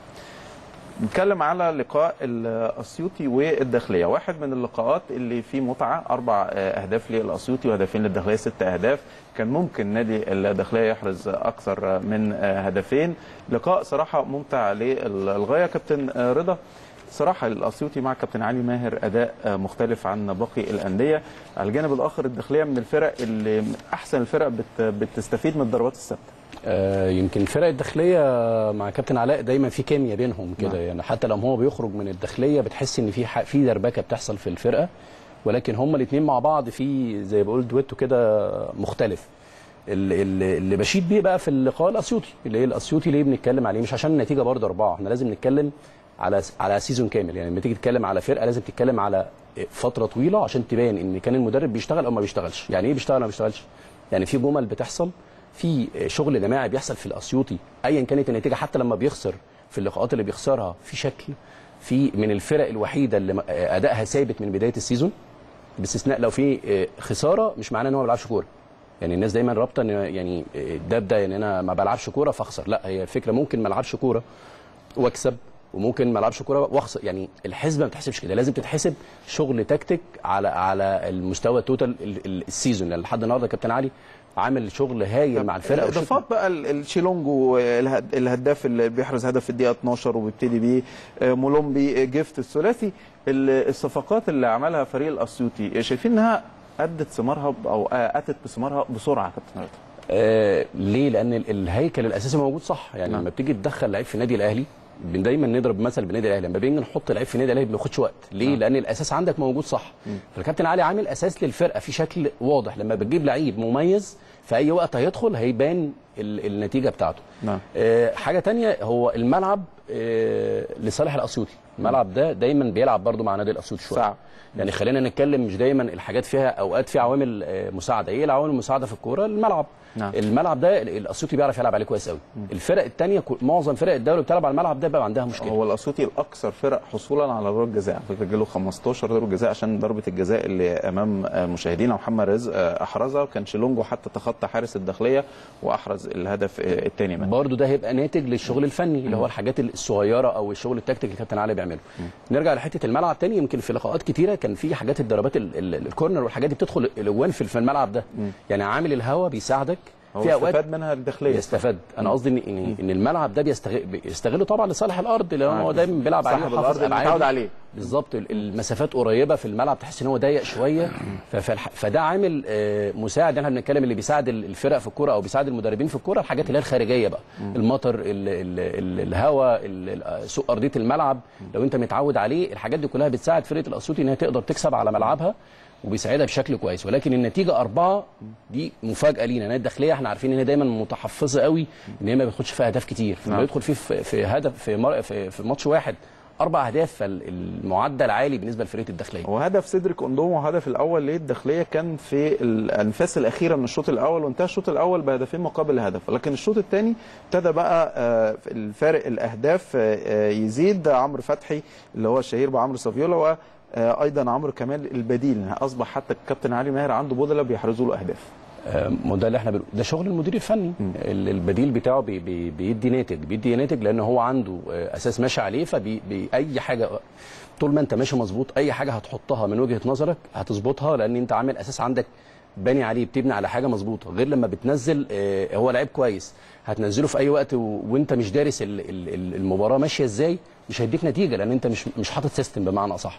نتكلم على لقاء الاسيوطي والداخليه واحد من اللقاءات اللي فيه متعه اربع اهداف للاسيوطي وهدفين للداخليه ست اهداف كان ممكن نادي الداخليه يحرز اكثر من هدفين لقاء صراحه ممتع للغايه كابتن رضا صراحه الاسيوطي مع كابتن علي ماهر اداء مختلف عن باقي الانديه على الجانب الاخر الداخليه من الفرق اللي احسن الفرق بت بتستفيد من الضربات الثابته آه، يمكن فرق الداخليه مع كابتن علاء دايما في كيمياء بينهم كده نعم. يعني حتى لما هو بيخرج من الداخليه بتحس ان في ح- في دربكه بتحصل في الفرقه ولكن هما الاثنين مع بعض في زي بقول دويتو كده مختلف ال- ال- اللي بشيد بيه بقى في اللقاء الاسيوطي اللي هي الاسيوطي ليه بنتكلم عليه مش عشان النتيجه برضه اربعه احنا لازم نتكلم على على سيزون كامل يعني لما تيجي تتكلم على فرقه لازم تتكلم على فتره طويله عشان تبين ان كان المدرب بيشتغل او ما بيشتغلش يعني ايه بيشتغل او ما بيشتغلش يعني في جمل بتحصل في شغل جماعي بيحصل في الاسيوطي ايا كانت النتيجه حتى لما بيخسر في اللقاءات اللي بيخسرها في شكل في من الفرق الوحيده اللي م- ادائها ثابت من بدايه السيزون باستثناء لو في خساره مش معناه ان هو ما بيلعبش كوره يعني الناس دايما رابطه ان يعني ده ده يعني انا ما بلعبش كوره فاخسر لا هي الفكره ممكن ما العبش كوره واكسب وممكن ما العبش كوره واخسر يعني الحسبه ما بتحسبش كده لازم تتحسب شغل تكتيك على على المستوى التوتال ال- ال- السيزون يعني لحد النهارده كابتن علي عامل شغل هايل مع الفرقه وشكل- الاضافات بقى ال- الشيلونجو الهد- الهداف اللي بيحرز هدف في الدقيقه 12 وبيبتدي بيه آه، مولومبي آه، جيفت الثلاثي ال- الصفقات اللي عملها فريق الاسيوطي شايفين انها ادت ثمارها ب- او آه، اتت بثمارها بسرعه يا كابتن رضا آه ليه؟ لان ال- الهيكل الاساسي موجود صح يعني نعم. لما بتيجي تدخل لعيب في النادي الاهلي بن- دايما نضرب مثل بالنادي الاهلي لما بنيجي نحط لعيب في النادي الاهلي ما بياخدش وقت ليه؟ نعم. لان الاساس عندك موجود صح فالكابتن علي عامل اساس للفرقه في شكل واضح لما بتجيب لعيب مميز في اي وقت هيدخل هيبان ال- النتيجه بتاعته نعم آه، حاجه تانية هو الملعب آه، لصالح الاسيوطي الملعب ده دايما بيلعب برضو مع نادي الاسيوطي شويه صعب. يعني خلينا نتكلم مش دايما الحاجات فيها اوقات فيها عوامل آه، مساعده ايه العوامل المساعده في الكوره الملعب نعم. الملعب ده الاسيوطي بيعرف يلعب عليه كويس قوي الفرق الثانيه معظم فرق الدوري بتلعب على الملعب ده بقى عندها مشكله هو الاسيوطي الاكثر فرق حصولا على ضربه جزاء على فكره جاله 15 ضربه جزاء عشان ضربه الجزاء اللي امام آه، مشاهدينا محمد رزق آه، احرزها وكان شيلونجو حتى تخطى حارس الداخليه واحرز الهدف الثاني منه برضه ده هيبقى ناتج للشغل الفني اللي هو الحاجات الصغيره او الشغل التكتيك اللي كابتن علي بيعمله نرجع لحته الملعب تاني يمكن في لقاءات كتيره كان في حاجات الضربات ال- ال- الكورنر والحاجات دي بتدخل الاجوان في في الملعب ده يعني عامل الهوا بيساعدك هو في اوقات استفاد منها الداخليه بيستفاد انا قصدي ان ان إن الملعب ده بيستغل بيستغله طبعا لصالح الارض لان هو آه. دايما بيلعب عليه صاحب وحافظ الارض اللي ألعاب. متعود عليه بالظبط ال- المسافات قريبه في الملعب تحس ان هو ضيق شويه ف- فالح- فده عامل آه، مساعد احنا بنتكلم اللي بيساعد ال- الفرق في الكوره او بيساعد المدربين في الكوره الحاجات اللي هي الخارجيه بقى المطر ال- ال- ال- الهواء ال- ال- سوء ارضيه الملعب لو انت متعود عليه الحاجات دي كلها بتساعد فرقه الاسيوطي انها تقدر تكسب على ملعبها وبيساعدها بشكل كويس ولكن النتيجه أربعة دي مفاجاه لينا النادي الداخليه احنا عارفين ان هي دايما متحفظه قوي ان هي ما بتاخدش فيها اهداف كتير فلما نعم. يدخل فيه في, في هدف في, مر... في, في ماتش واحد اربع اهداف فالمعدل عالي بالنسبه لفرقه الداخليه وهدف سيدريك اوندومو وهدف الاول للداخليه كان في الانفاس الاخيره من الشوط الاول وانتهى الشوط الاول بهدفين مقابل هدف ولكن الشوط الثاني ابتدى بقى آه، الفارق الاهداف آه، آه، يزيد عمرو فتحي اللي هو الشهير بعمرو سافيولا وايضا عمرو كمال البديل اصبح حتى الكابتن علي ماهر عنده بدله بيحرزوا له اهداف آه، ما ده اللي احنا بنقول ده شغل المدير الفني ال- البديل بتاعه بي بي بيدي ناتج بيدي ناتج لان هو عنده آه، اساس ماشي عليه فبي اي حاجه طول ما انت ماشي مظبوط اي حاجه هتحطها من وجهه نظرك هتظبطها لان انت عامل اساس عندك باني عليه بتبني على حاجه مظبوطه غير لما بتنزل آه، هو لعيب كويس هتنزله في اي وقت و... وانت مش دارس ال- ال- ال- المباراه ماشيه ازاي مش هيديك نتيجه لان انت مش مش حاطط سيستم بمعنى اصح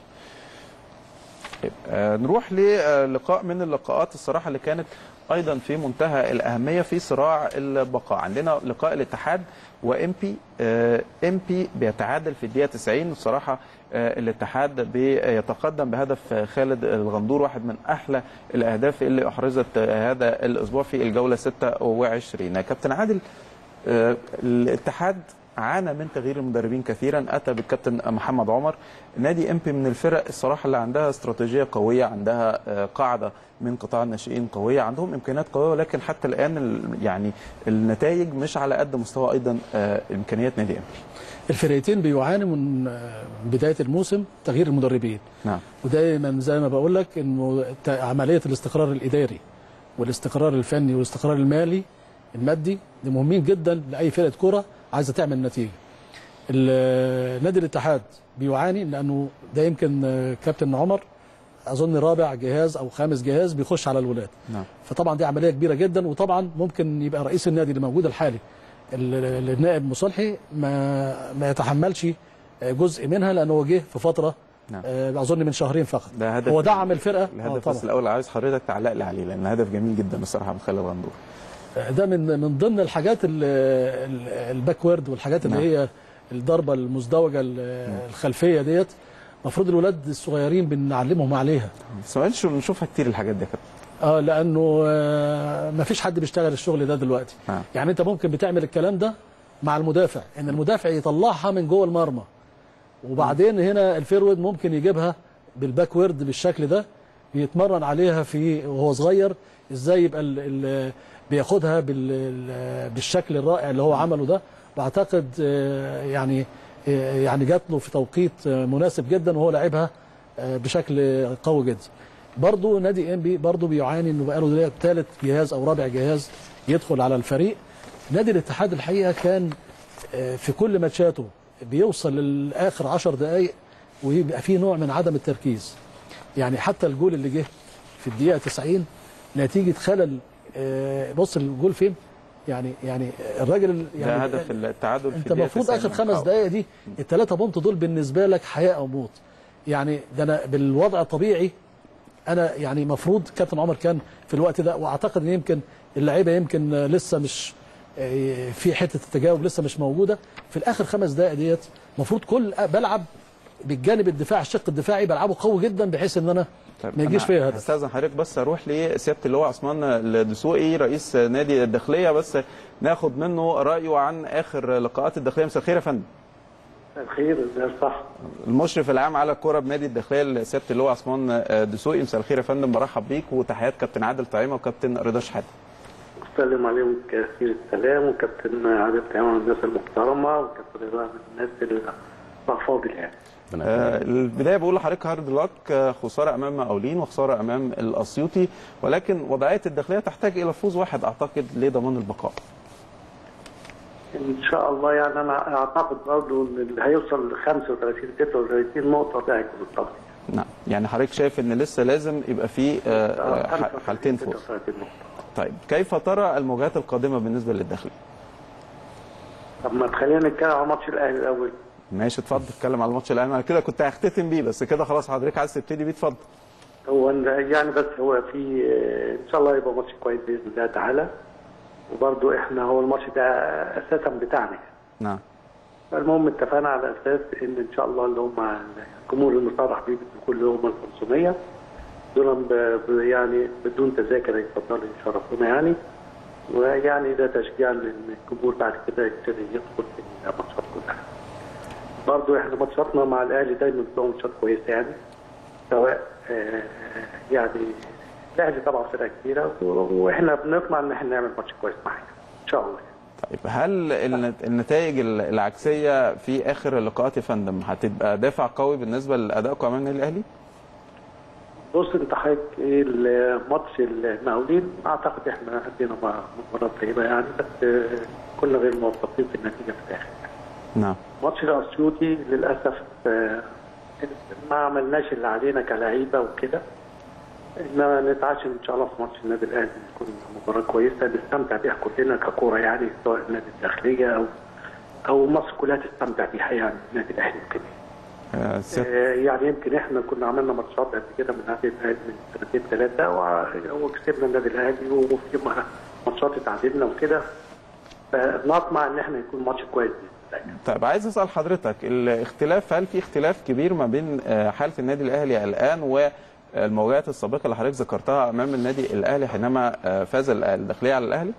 آه، نروح للقاء من اللقاءات الصراحه اللي كانت ايضا في منتهى الاهميه في صراع البقاء عندنا لقاء الاتحاد وام بي ام بي بيتعادل في الدقيقه 90 الصراحه آه، الاتحاد بيتقدم بهدف خالد الغندور واحد من احلى الاهداف اللي احرزت آه، هذا الاسبوع في الجوله 26 كابتن عادل آه، الاتحاد عانى من تغيير المدربين كثيرا اتى بالكابتن محمد عمر نادي امبي من الفرق الصراحه اللي عندها استراتيجيه قويه عندها آه، قاعده من قطاع الناشئين قويه عندهم امكانيات قويه ولكن حتى الان ال- يعني النتائج مش على قد مستوى ايضا آه، امكانيات نادي امبي الفرقتين بيعانوا من آه، بدايه الموسم تغيير المدربين نعم ودايما زي ما بقول لك انه ت- عمليه الاستقرار الاداري والاستقرار الفني والاستقرار المالي المادي دي مهمين جدا لاي فرقه كره عايزه تعمل نتيجه. ال- نادي الاتحاد بيعاني لانه ده يمكن آه، كابتن عمر اظن رابع جهاز او خامس جهاز بيخش على الولاد. نعم فطبعا دي عمليه كبيره جدا وطبعا ممكن يبقى رئيس النادي اللي موجود الحالي ال- ال- النائب مصلحي ما ما يتحملش جزء منها لانه هو جه في فتره نعم. آه، اظن من شهرين فقط ده هدف هو دعم الفرقه آه، الهدف طبعاً. بس الاول عايز حضرتك تعلق لي عليه لان هدف جميل جدا الصراحه من خالد غندور ده من من ضمن الحاجات ال- ال- الباكورد والحاجات اللي نعم. هي الضربه المزدوجه ال- الخلفيه ديت المفروض الولاد الصغيرين بنعلمهم عليها بس ما بقتش بنشوفها كتير الحاجات دي يا كابتن اه لانه آه ما فيش حد بيشتغل الشغل ده دلوقتي نعم. يعني انت ممكن بتعمل الكلام ده مع المدافع ان المدافع يطلعها من جوه المرمى وبعدين هنا الفيرود ممكن يجيبها بالباكورد بالشكل ده يتمرن عليها في وهو صغير ازاي يبقى ال ال بياخدها بال ال- بالشكل الرائع اللي هو عمله ده واعتقد آه، يعني آه، يعني جات له في توقيت آه، مناسب جدا وهو لعبها آه، بشكل قوي جدا برضه نادي ام بي برضه بيعاني انه بقاله دلوقتي ثالث جهاز او رابع جهاز يدخل على الفريق نادي الاتحاد الحقيقه كان آه، في كل ماتشاته بيوصل للاخر 10 دقائق ويبقى فيه نوع من عدم التركيز يعني حتى الجول اللي جه في الدقيقه 90 نتيجه خلل آه، بص الجول فين يعني يعني الراجل ده يعني هدف التعادل في انت الدقيقة المفروض 90 اخر خمس والتعادل. دقائق دي الثلاثه بونت دول بالنسبه لك حياه او موت يعني ده انا بالوضع الطبيعي انا يعني المفروض كابتن عمر كان في الوقت ده واعتقد ان يمكن اللعيبه يمكن آه، لسه مش آه، في حته التجاوب لسه مش موجوده في الاخر خمس دقائق ديت المفروض كل بلعب بالجانب الدفاع الشق الدفاعي بلعبه قوي جدا بحيث ان انا طيب ما يجيش أنا فيها هدف هستاذن حضرتك بس اروح لسياده اللواء عثمان الدسوقي رئيس نادي الداخليه بس ناخد منه رايه عن اخر لقاءات الداخليه مساء الخير يا فندم الخير ده صح المشرف العام على الكره بنادي الداخليه سياده اللواء عثمان الدسوقي مساء الخير يا فندم برحب بيك وتحيات كابتن عادل طعيمه وكابتن رضا شحاته بسلم عليهم كثير السلام وكابتن عادل تمام الناس المحترمه وكابتن رضا من الناس الفاضل يعني آه، البدايه بقول لحضرتك هارد لك آه، خساره امام مقاولين وخساره امام الاسيوطي ولكن وضعيه الداخليه تحتاج الى فوز واحد اعتقد لضمان البقاء ان شاء الله يعني انا اعتقد برضه ان اللي هيوصل ل 35 36 نقطه ده هيكون الطبيعي نعم يعني حضرتك شايف ان لسه لازم يبقى في آه، آه، ح- حالتين فوز 36 نقطه طيب كيف ترى المواجهات القادمه بالنسبه للداخليه طب ما تخلينا نتكلم على ماتش الاهلي الاول ماشي اتفضل اتكلم على الماتش الاهلي انا كده كنت هختتم بيه بس كده خلاص حضرتك عايز تبتدي بيه اتفضل هو إن- يعني بس هو في ان شاء الله يبقى ماتش كويس باذن الله تعالى وبرضه احنا هو الماتش ده اساسا بتاعنا نعم المهم اتفقنا على اساس ان ان شاء الله اللي هم الجمهور المصرح بيه بالدخول اللي هم ال 500 دول ب- ب- يعني بدون تذاكر يتفضلوا يشرفونا يعني ويعني ده تشجيع لان الجمهور بعد كده يبتدي يدخل في الماتشات كلها. برضه احنا ماتشاتنا مع الاهلي دايما بتبقى ماتشات كويسه يعني سواء آه، يعني الاهلي طبعا فرقه كبيره و- واحنا بنطمع ان احنا نعمل ماتش كويس معاهم ان شاء الله طيب هل النت- النتائج ال- العكسيه في اخر اللقاءات يا فندم هتبقى دافع قوي بالنسبه لادائكم امام النادي الاهلي؟ بص انت حضرتك ايه الماتش المقاولين اعتقد احنا ادينا مباراه طيبه يعني بس آه، كنا غير موفقين في النتيجه في الاخر نعم ماتش الاسيوطي للاسف آه، ما عملناش اللي علينا كلعيبه وكده انما نتعشم ان شاء الله في ماتش النادي الاهلي تكون مباراه كويسه نستمتع بيها كلنا ككوره يعني سواء النادي الداخليه او او مصر كلها تستمتع بيها يعني النادي الاهلي وكده آه، سيادة- آه، يعني يمكن احنا كنا عملنا ماتشات قبل كده من هذه الاهلي من سنتين ثلاثه وع- وكسبنا النادي الاهلي وفي م- ماتشات اتعادلنا وكده فنطمع ان احنا يكون ماتش كويس باذن الله طيب عايز اسال حضرتك الاختلاف هل في اختلاف كبير ما بين آه، حاله النادي الاهلي الان والمواجهات السابقه اللي حضرتك ذكرتها امام النادي الاهلي حينما آه، فاز ال- الداخليه على الاهلي؟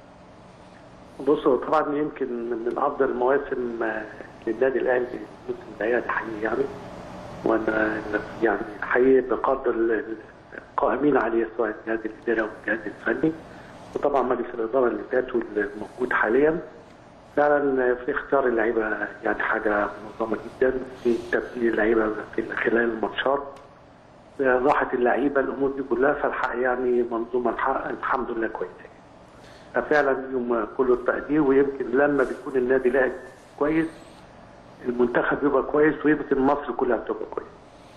بصوا طبعا يمكن من افضل المواسم آه، للنادي الاهلي الموسم ده يعني حقيقي يعني وانا يعني حقيقي بقدر ال- القائمين عليه سواء الجهاز الاداري او الجهاز الفني وطبعا مجلس الاداره اللي فات والموجود حاليا فعلا في اختيار اللعيبه يعني حاجه منظمه جدا في تبديل اللعيبه في خلال الماتشات راحه اللعيبه الامور دي كلها فالحق يعني منظومه الحق الحمد لله كويسه ففعلا يوم كله التقدير ويمكن لما بيكون النادي لاعب كويس المنتخب بيبقى كويس ويمكن مصر كلها بتبقى كويس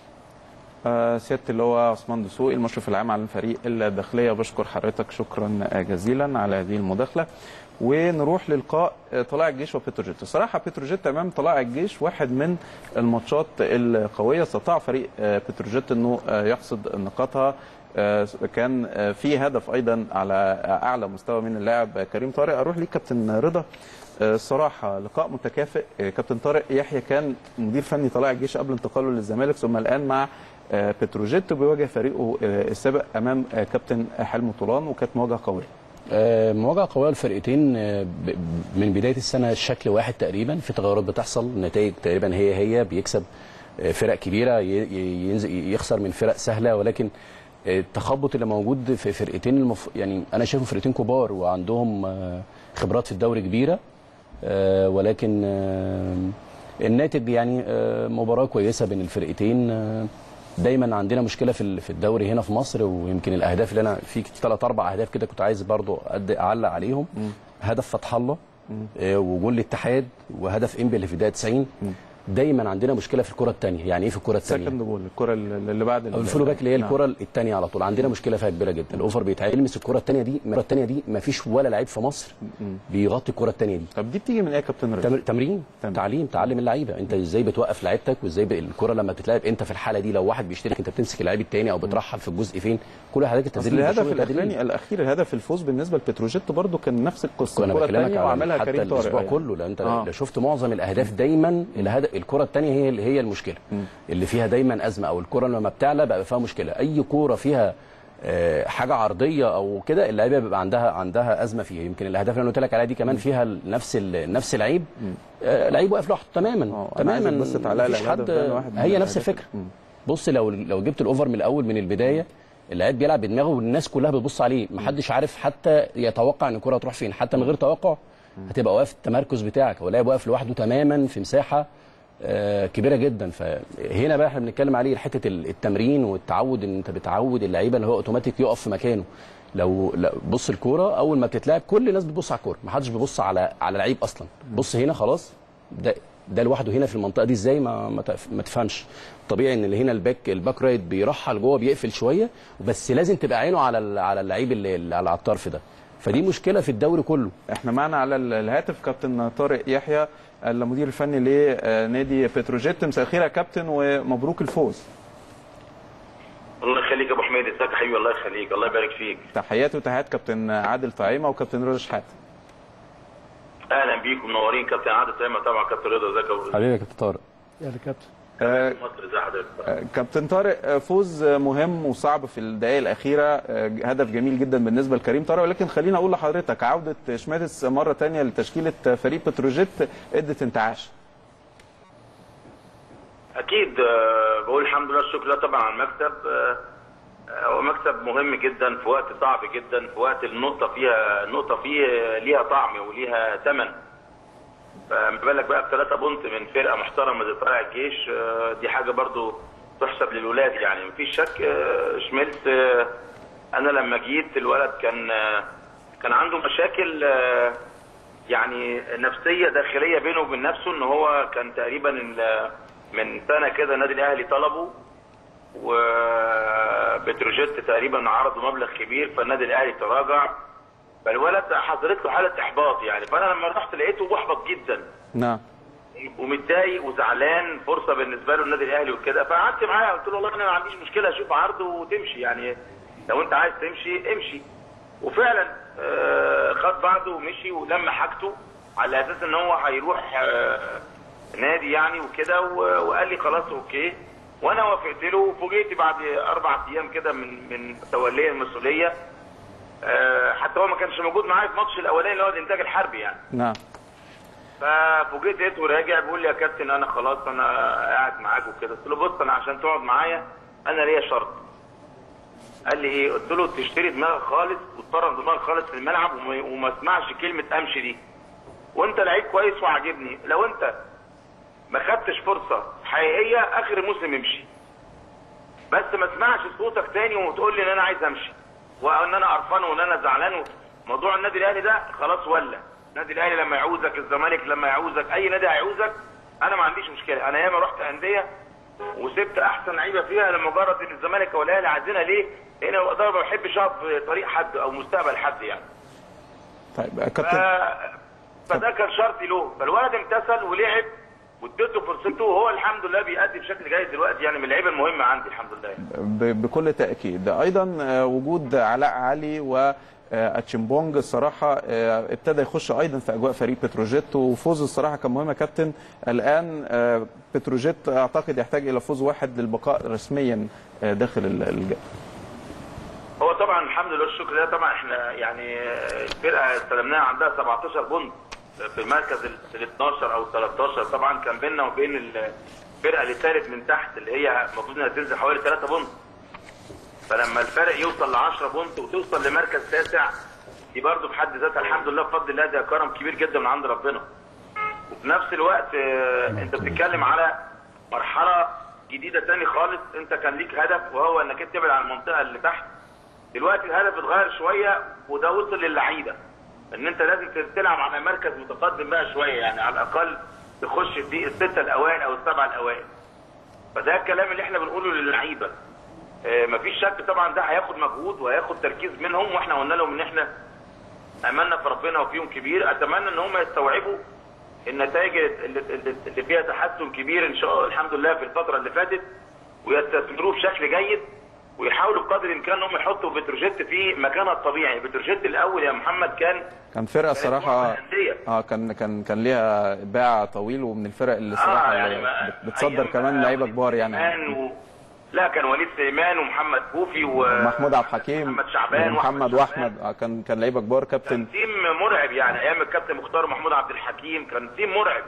آه، سياده اللواء عثمان دسوقي المشرف العام على الفريق الداخليه بشكر حضرتك شكرا آه، جزيلا على هذه المداخله ونروح للقاء آه، طلائع الجيش وبتروجيت الصراحه بتروجيت امام طلائع الجيش واحد من الماتشات القويه استطاع فريق آه، بتروجيت انه آه، يحصد نقاطها آه، كان آه، في هدف ايضا على اعلى مستوى من اللاعب كريم طارق اروح ليك كابتن رضا آه، الصراحه لقاء متكافئ آه، كابتن طارق يحيى كان مدير فني طلائع الجيش قبل انتقاله للزمالك ثم الان مع آه، بتروجيت بيواجه فريقه آه، السابق امام آه، كابتن حلمي طولان وكانت مواجهه قويه آه، مواجهه قويه الفرقتين آه، ب- من بدايه السنه الشكل واحد تقريبا في تغيرات بتحصل النتائج تقريبا هي هي بيكسب آه، فرق كبيره ي- ي- ينزل يخسر من فرق سهله ولكن آه، التخبط اللي موجود في فرقتين المف... يعني انا شايفهم فرقتين كبار وعندهم آه، خبرات في الدوري كبيره آه، ولكن آه، الناتج يعني آه، مباراه كويسه بين الفرقتين آه، دايما عندنا مشكله في ال- في الدوري هنا في مصر ويمكن الاهداف اللي انا في ثلاث اربع اهداف كده كنت عايز برضو أد- اعلق عليهم هدف فتح الله آه، وجول الاتحاد وهدف انبي اللي في الدقيقه 90 دايما عندنا مشكله في الكره الثانيه يعني ايه في الكره الثانيه سكند بول الكره اللي اللي بعد او الفولو باك اللي هي الكره الثانيه على طول عندنا مشكله فيها كبيره جدا الاوفر بيتعمل يلمس الكره الثانيه دي الكره الثانيه دي ما فيش ولا لعيب في مصر بيغطي الكره الثانيه دي طب دي بتيجي من ايه يا كابتن رضا؟ تمر- تمرين تمام. تعليم تعلم اللعيبه انت ازاي بتوقف لعيبتك وازاي ب- الكره لما بتتلعب انت في الحاله دي لو واحد بيشترك انت بتمسك اللعيب الثاني او بترحل في الجزء فين كل حضرتك اصل التدريب الهدف شغل تدريب. الاخراني الاخير الهدف الفوز بالنسبه لبتروجيت برضو كان نفس القصه انا الكره بكلمك الثانيه على وعملها حتى كريم طارق الاسبوع يعني. كله لو انت آه. لو شفت معظم الاهداف دايما الهدف الكره الثانيه هي اللي هي المشكله اللي فيها دايما ازمه او الكره لما بتعلى بقى فيها مشكله اي كوره فيها آه، حاجه عرضيه او كده اللعيبه بيبقى عندها عندها ازمه فيها يمكن الاهداف اللي انا قلت لك عليها دي كمان فيها ال- نفس ال- نفس العيب آه، لعيب واقف لوحده تماما أنا عايزك تماما بس تعلق لي مفيش على الهدف حد ده، أنا واحد من هي نفس الأهداف. الفكره بص لو لو جبت الاوفر من الاول من البدايه اللعيب بيلعب بدماغه والناس كلها بتبص عليه محدش عارف حتى يتوقع ان الكره هتروح فين حتى من غير توقع هتبقى واقف التمركز بتاعك هو لاعب واقف لوحده تماما في مساحه آه، كبيره جدا فهنا بقى احنا بنتكلم عليه حته ال- التمرين والتعود ان انت بتعود اللعيبه اللي هو اوتوماتيك يقف في مكانه لو لا- بص الكوره اول ما بتتلعب كل الناس بتبص على الكوره ما حدش بيبص على على لعيب اصلا بص هنا خلاص ده ده لوحده هنا في المنطقه دي ازاي ما ما تف- ما تفهمش طبيعي ان اللي هنا الباك الباك رايت بيرحل جوه بيقفل شويه بس لازم تبقى عينه على ال- على اللعيب اللي اللي على الطرف ده فدي مشكله في الدوري كله احنا معنا على ال- الهاتف كابتن طارق يحيى المدير الفني لنادي بتروجيت مساء الخير يا كابتن ومبروك الفوز الله يخليك يا ابو حميد ازيك يا حبيبي الله يخليك الله يبارك فيك تحياتي وتحيات كابتن عادل طعيمه وكابتن رضا شحاته اهلا بيكم منورين كابتن عادل سلامه طبعا كابتن رضا ازيك يا ابو حبيبي يا كابتن طارق يعني كابتن آه، مصر ازي حضرتك آه، كابتن طارق آه، فوز آه، مهم وصعب في الدقائق الاخيره آه، هدف جميل جدا بالنسبه لكريم طارق ولكن خليني اقول لحضرتك عوده شماتس مره تانية لتشكيله فريق بتروجيت ادت انتعاش اكيد آه، بقول الحمد لله الشكر لله طبعا على المكسب آه، آه، هو مكسب مهم جدا في وقت صعب جدا في وقت النقطه فيها النقطه فيه آه، ليها طعم وليها ثمن فما بالك بقى بثلاثة بونت من فرقه محترمه زي طلائع الجيش آه، دي حاجه برضو تحسب للولاد يعني مفيش شك آه، شملت آه، انا لما جيت الولد كان آه، كان عنده مشاكل آه، يعني نفسيه داخليه بينه وبين نفسه ان هو كان تقريبا ال- من سنه كده النادي الاهلي طلبه وبتروجيت تقريبا عرضوا مبلغ كبير فالنادي الاهلي تراجع فالولد حصلت له حاله احباط يعني فانا لما رحت لقيته محبط جدا نعم ومتضايق وزعلان فرصه بالنسبه له النادي الاهلي وكده فقعدت معاه قلت له والله انا ما عنديش مشكله اشوف عرض وتمشي يعني لو انت عايز تمشي امشي وفعلا آه، خد بعضه ومشي ولم حاجته على اساس ان هو هيروح آه، نادي يعني وكده و- وقال لي خلاص اوكي وانا وافقت له وفوجئت بعد اربع ايام كده من من توليه المسؤوليه آه، حتى هو ما كانش موجود معايا في الماتش الاولاني اللي هو الانتاج الحربي يعني نعم ففوجئت لقيته راجع بيقول لي يا كابتن انا خلاص انا قاعد معاك وكده قلت له بص انا عشان تقعد معايا انا ليا شرط قال لي ايه قلت له تشتري دماغك خالص وتفرغ دماغك خالص في الملعب وما, وما اسمعش كلمه امشي دي وانت لعيب كويس وعاجبني لو انت ما خدتش فرصه حقيقيه اخر الموسم امشي بس ما اسمعش صوتك تاني وتقول لي ان انا عايز امشي وان انا قرفان وان انا زعلان موضوع النادي الاهلي ده خلاص ولا النادي الاهلي لما يعوزك الزمالك لما يعوزك اي نادي هيعوزك انا ما عنديش مشكله انا ياما رحت انديه وسبت احسن لعيبه فيها لمجرد ان الزمالك او الاهلي عايزينها ليه؟ لان انا ما بحبش اقف في طريق حد او مستقبل حد يعني طيب ف... كابتن فده كان شرطي له فالولد امتثل ولعب واديته فرصته وهو الحمد لله بيأدي بشكل جيد دلوقتي يعني من اللعيبه المهمه عندي الحمد لله ب- بكل تاكيد ايضا آه، وجود علاء علي و آه، اتشيمبونج الصراحه آه، ابتدى يخش ايضا في اجواء فريق بتروجيت وفوز الصراحه كان مهم يا كابتن الان آه، بتروجيت اعتقد يحتاج الى فوز واحد للبقاء رسميا آه، داخل ال- الج- هو طبعا الحمد لله الشكر ده طبعا احنا يعني الفرقه استلمناها عندها 17 بونت في المركز ال 12 او 13 طبعا كان بيننا وبين الفرقه اللي ثالث من تحت اللي هي المفروض انها تنزل حوالي 3 بونت فلما الفرق يوصل ل 10 بونت وتوصل لمركز تاسع دي برضه في حد ذاتها الحمد لله بفضل الله ده كرم كبير جدا من عند ربنا وفي نفس الوقت آه، انت بتتكلم على مرحله جديده تاني خالص انت كان ليك هدف وهو انك انت تبعد عن المنطقه اللي تحت دلوقتي الهدف اتغير شويه وده وصل للعيبه ان انت لازم تلعب على مركز متقدم بقى شويه يعني على الاقل تخش في السته الاوائل او السبعه الاوائل فده الكلام اللي احنا بنقوله للعيبه آه، مفيش شك طبعا ده هياخد مجهود وهياخد تركيز منهم واحنا قلنا لهم ان احنا املنا في ربنا وفيهم كبير اتمنى ان هم يستوعبوا النتائج اللي, اللي- اللي فيها تحسن كبير ان شاء الله الحمد لله في الفتره اللي فاتت ويستثمروه بشكل جيد ويحاولوا بقدر الامكان انهم يحطوا بتروجيت في مكانها الطبيعي بتروجيت الاول يا محمد كان كان فرقه صراحه واحدة من الأندية. اه كان كان كان ليها باع طويل ومن الفرق اللي صراحه يعني اللي ما- بت- بتصدر كمان لعيبه كبار يعني سليمان و... لا كان وليد سليمان ومحمد كوفي و محمود عبد الحكيم محمد شعبان ومحمد واحمد آه، كان كان لعيبه كبار كابتن تيم مرعب يعني ايام الكابتن مختار محمود عبد الحكيم كان تيم مرعب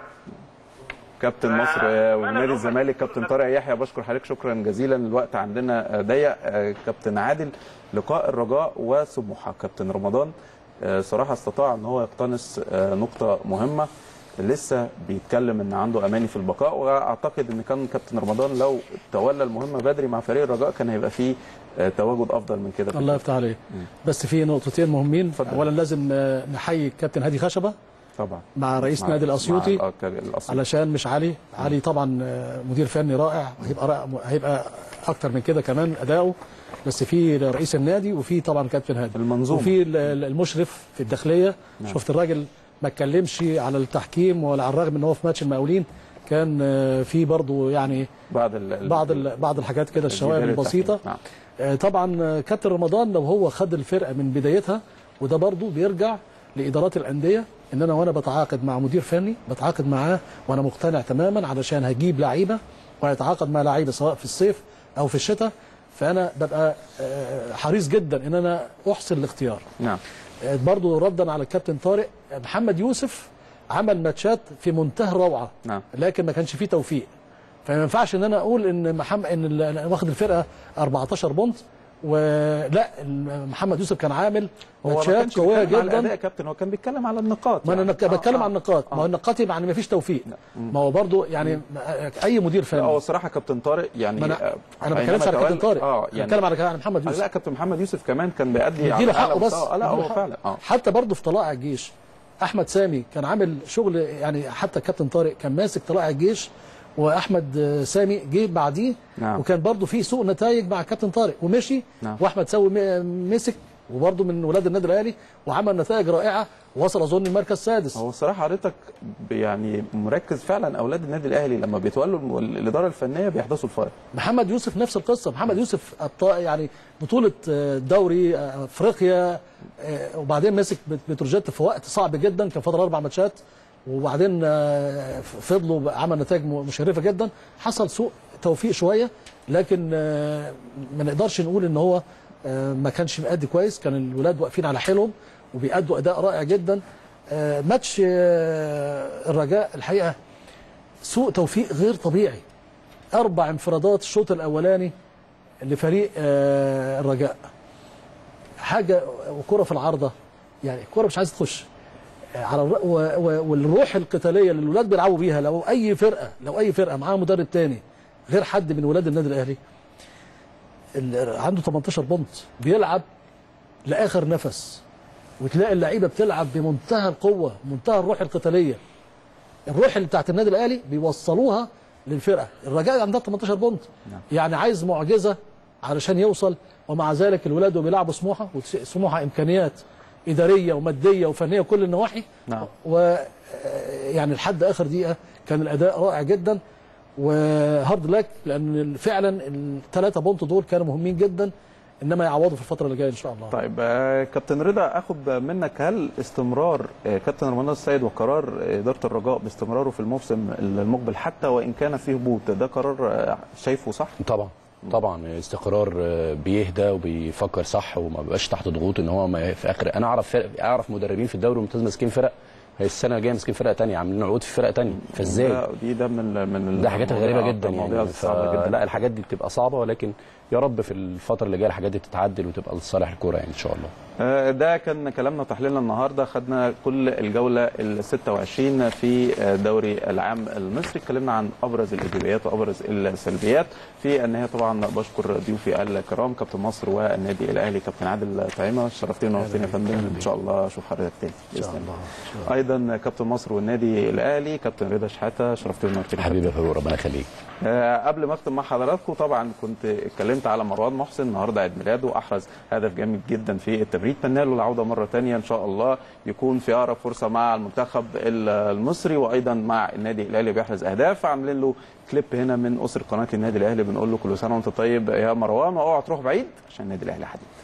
كابتن مصر آه، ونادي الزمالك كابتن طارق يحيى بشكر حضرتك شكرا جزيلا الوقت عندنا آه، ضيق آه، كابتن عادل لقاء الرجاء وسموحه كابتن رمضان آه، صراحه استطاع ان هو يقتنص آه، نقطه مهمه لسه بيتكلم ان عنده اماني في البقاء واعتقد ان كان كابتن رمضان لو تولى المهمه بدري مع فريق الرجاء كان هيبقى فيه آه، تواجد افضل من كده في الله يفتح عليك بس في نقطتين مهمين اولا لازم آه، نحيي الكابتن هادي خشبه طبعا مع رئيس مع- نادي الاسيوطي مع الأ- الأسيوطي. علشان مش علي علي طبعا آه، مدير فني رائع هيبقى رائع هيبقى اكتر من كده كمان اداؤه بس في رئيس النادي وفي طبعا كابتن هادي المنظومة. وفي ال- ال- المشرف في الداخليه نعم. شفت الراجل ما اتكلمش على التحكيم ولا على الرغم ان هو في ماتش المقاولين كان آه، في برضه يعني بعض ال- بعض ال- بعض الحاجات كده الشوائب الجدال البسيطه التحكيم. نعم. آه، طبعا آه، كابتن رمضان لو هو خد الفرقه من بدايتها وده برضو بيرجع لادارات الانديه ان انا وانا بتعاقد مع مدير فني بتعاقد معاه وانا مقتنع تماما علشان هجيب لعيبه وهيتعاقد مع لعيبه سواء في الصيف او في الشتاء فانا ببقى آه، حريص جدا ان انا احسن الاختيار نعم آه، برضو ردا على الكابتن طارق آه، محمد يوسف عمل ماتشات في منتهى الروعه نعم لكن ما كانش فيه توفيق فما ينفعش ان انا اقول ان محمد ان ال- أنا واخد الفرقه 14 بونت ولا محمد يوسف كان عامل هو ما ماتشات كانش قويه بيتكلم على الاداء جدا يا كابتن هو كان بيتكلم على النقاط ما انا يعني. نك- بتكلم عن النقاط ما هو النقاط يبقى يعني ما فيش توفيق ما هو برضو يعني اي مدير لا فني هو الصراحه كابتن طارق يعني ما أنا- آه، انا ما أينما بتكلمش على كابتن تولى- طارق اه انا يعني بتكلم على على محمد يوسف لا كابتن محمد يوسف كمان كان بيأدي يديله على حقه أعلى بس مستوى. لا يديله هو حقه. فعلا اه حتى برضه في طلائع الجيش احمد سامي كان عامل شغل يعني حتى كابتن طارق كان ماسك طلائع الجيش واحمد آه، سامي جه بعديه نعم. وكان برضه في سوء نتائج مع كابتن طارق ومشي نعم. واحمد سامي م- مسك وبرضه من ولاد النادي الاهلي وعمل نتائج رائعه وصل اظن المركز السادس هو الصراحه حضرتك ب- يعني مركز فعلا اولاد النادي الاهلي لما بيتولوا الم- الاداره الفنيه بيحدثوا الفارق محمد يوسف نفس القصه محمد يوسف أبطا- يعني بطوله آه، دوري آه، افريقيا آه، وبعدين مسك بت- بتروجيت في وقت صعب جدا كان فاضل اربع ماتشات وبعدين آه، فضلوا عمل نتائج م- مشرفه جدا حصل سوء توفيق شويه لكن آه، ما نقدرش نقول ان هو آه، ما كانش مأدي كويس كان الولاد واقفين على حيلهم وبيأدوا اداء رائع جدا آه، ماتش آه، الرجاء الحقيقه سوء توفيق غير طبيعي اربع انفرادات الشوط الاولاني لفريق آه، الرجاء حاجه وكره في العارضه يعني الكره مش عايزه تخش آه، على الر... و... و... والروح القتاليه اللي الولاد بيلعبوا بيها لو اي فرقه لو اي فرقه معاها مدرب تاني غير حد من ولاد النادي الاهلي ال- عنده 18 بونت بيلعب لاخر نفس وتلاقي اللعيبه بتلعب بمنتهى القوه منتهى الروح القتاليه الروح اللي بتاعت النادي الاهلي بيوصلوها للفرقه الرجاء عندها 18 بونت يعني عايز معجزه علشان يوصل ومع ذلك الولاد وبيلعبوا سموحه وسموحه امكانيات اداريه وماديه وفنيه وكل النواحي نعم و آه، يعني لحد اخر دقيقه كان الاداء رائع جدا وهارد لك لان فعلا الثلاثه بونت دول كانوا مهمين جدا انما يعوضوا في الفتره اللي جايه ان شاء الله طيب آه، كابتن رضا اخد منك هل استمرار آه، كابتن رمضان السيد وقرار اداره الرجاء باستمراره في الموسم المقبل حتى وان كان فيه هبوط ده قرار آه، شايفه صح؟ طبعا طبعا استقرار آه، بيهدى وبيفكر صح وما بيبقاش تحت ضغوط ان هو ما في اخر انا اعرف فرق اعرف مدربين في الدوري الممتاز ماسكين فرق هي السنه الجايه ماسكين فرقه ثانيه عاملين عقود في فرقه ثانيه فازاي؟ ده- دي ده من ال- من ال- ده حاجات غريبه المواضيع- جدا المواضيع يعني الصعبه جدا لا الحاجات دي بتبقى صعبه ولكن يا رب في الفتره اللي جايه الحاجات دي تتعدل وتبقى لصالح الكوره يعني ان شاء الله آه، ده كان كلامنا وتحليلنا النهارده خدنا كل الجوله ال 26 في آه، دوري العام المصري اتكلمنا عن ابرز الايجابيات وابرز السلبيات في النهايه طبعا بشكر ضيوفي الكرام كابتن مصر والنادي الاهلي كابتن عادل طعيمه شرفتني ونورتني يا فندم ان شاء الله اشوف حضرتك تاني باذن الله ايضا كابتن مصر والنادي الاهلي كابتن رضا شحاته شرفتني ونورتني حبيبي يا فاروق ربنا يخليك آه، قبل ما اختم مع حضراتكم طبعا كنت اتكلمت على مروان محسن النهارده عيد ميلاده واحرز هدف جامد جدا في التبريد اتمنى له العوده مره ثانيه ان شاء الله يكون في اقرب فرصه مع المنتخب المصري وايضا مع النادي الاهلي بيحرز اهداف عاملين له كليب هنا من اسره قناه النادي الاهلي بنقول له كل سنه وانت طيب يا مروان واوعى تروح بعيد عشان النادي الاهلي حديد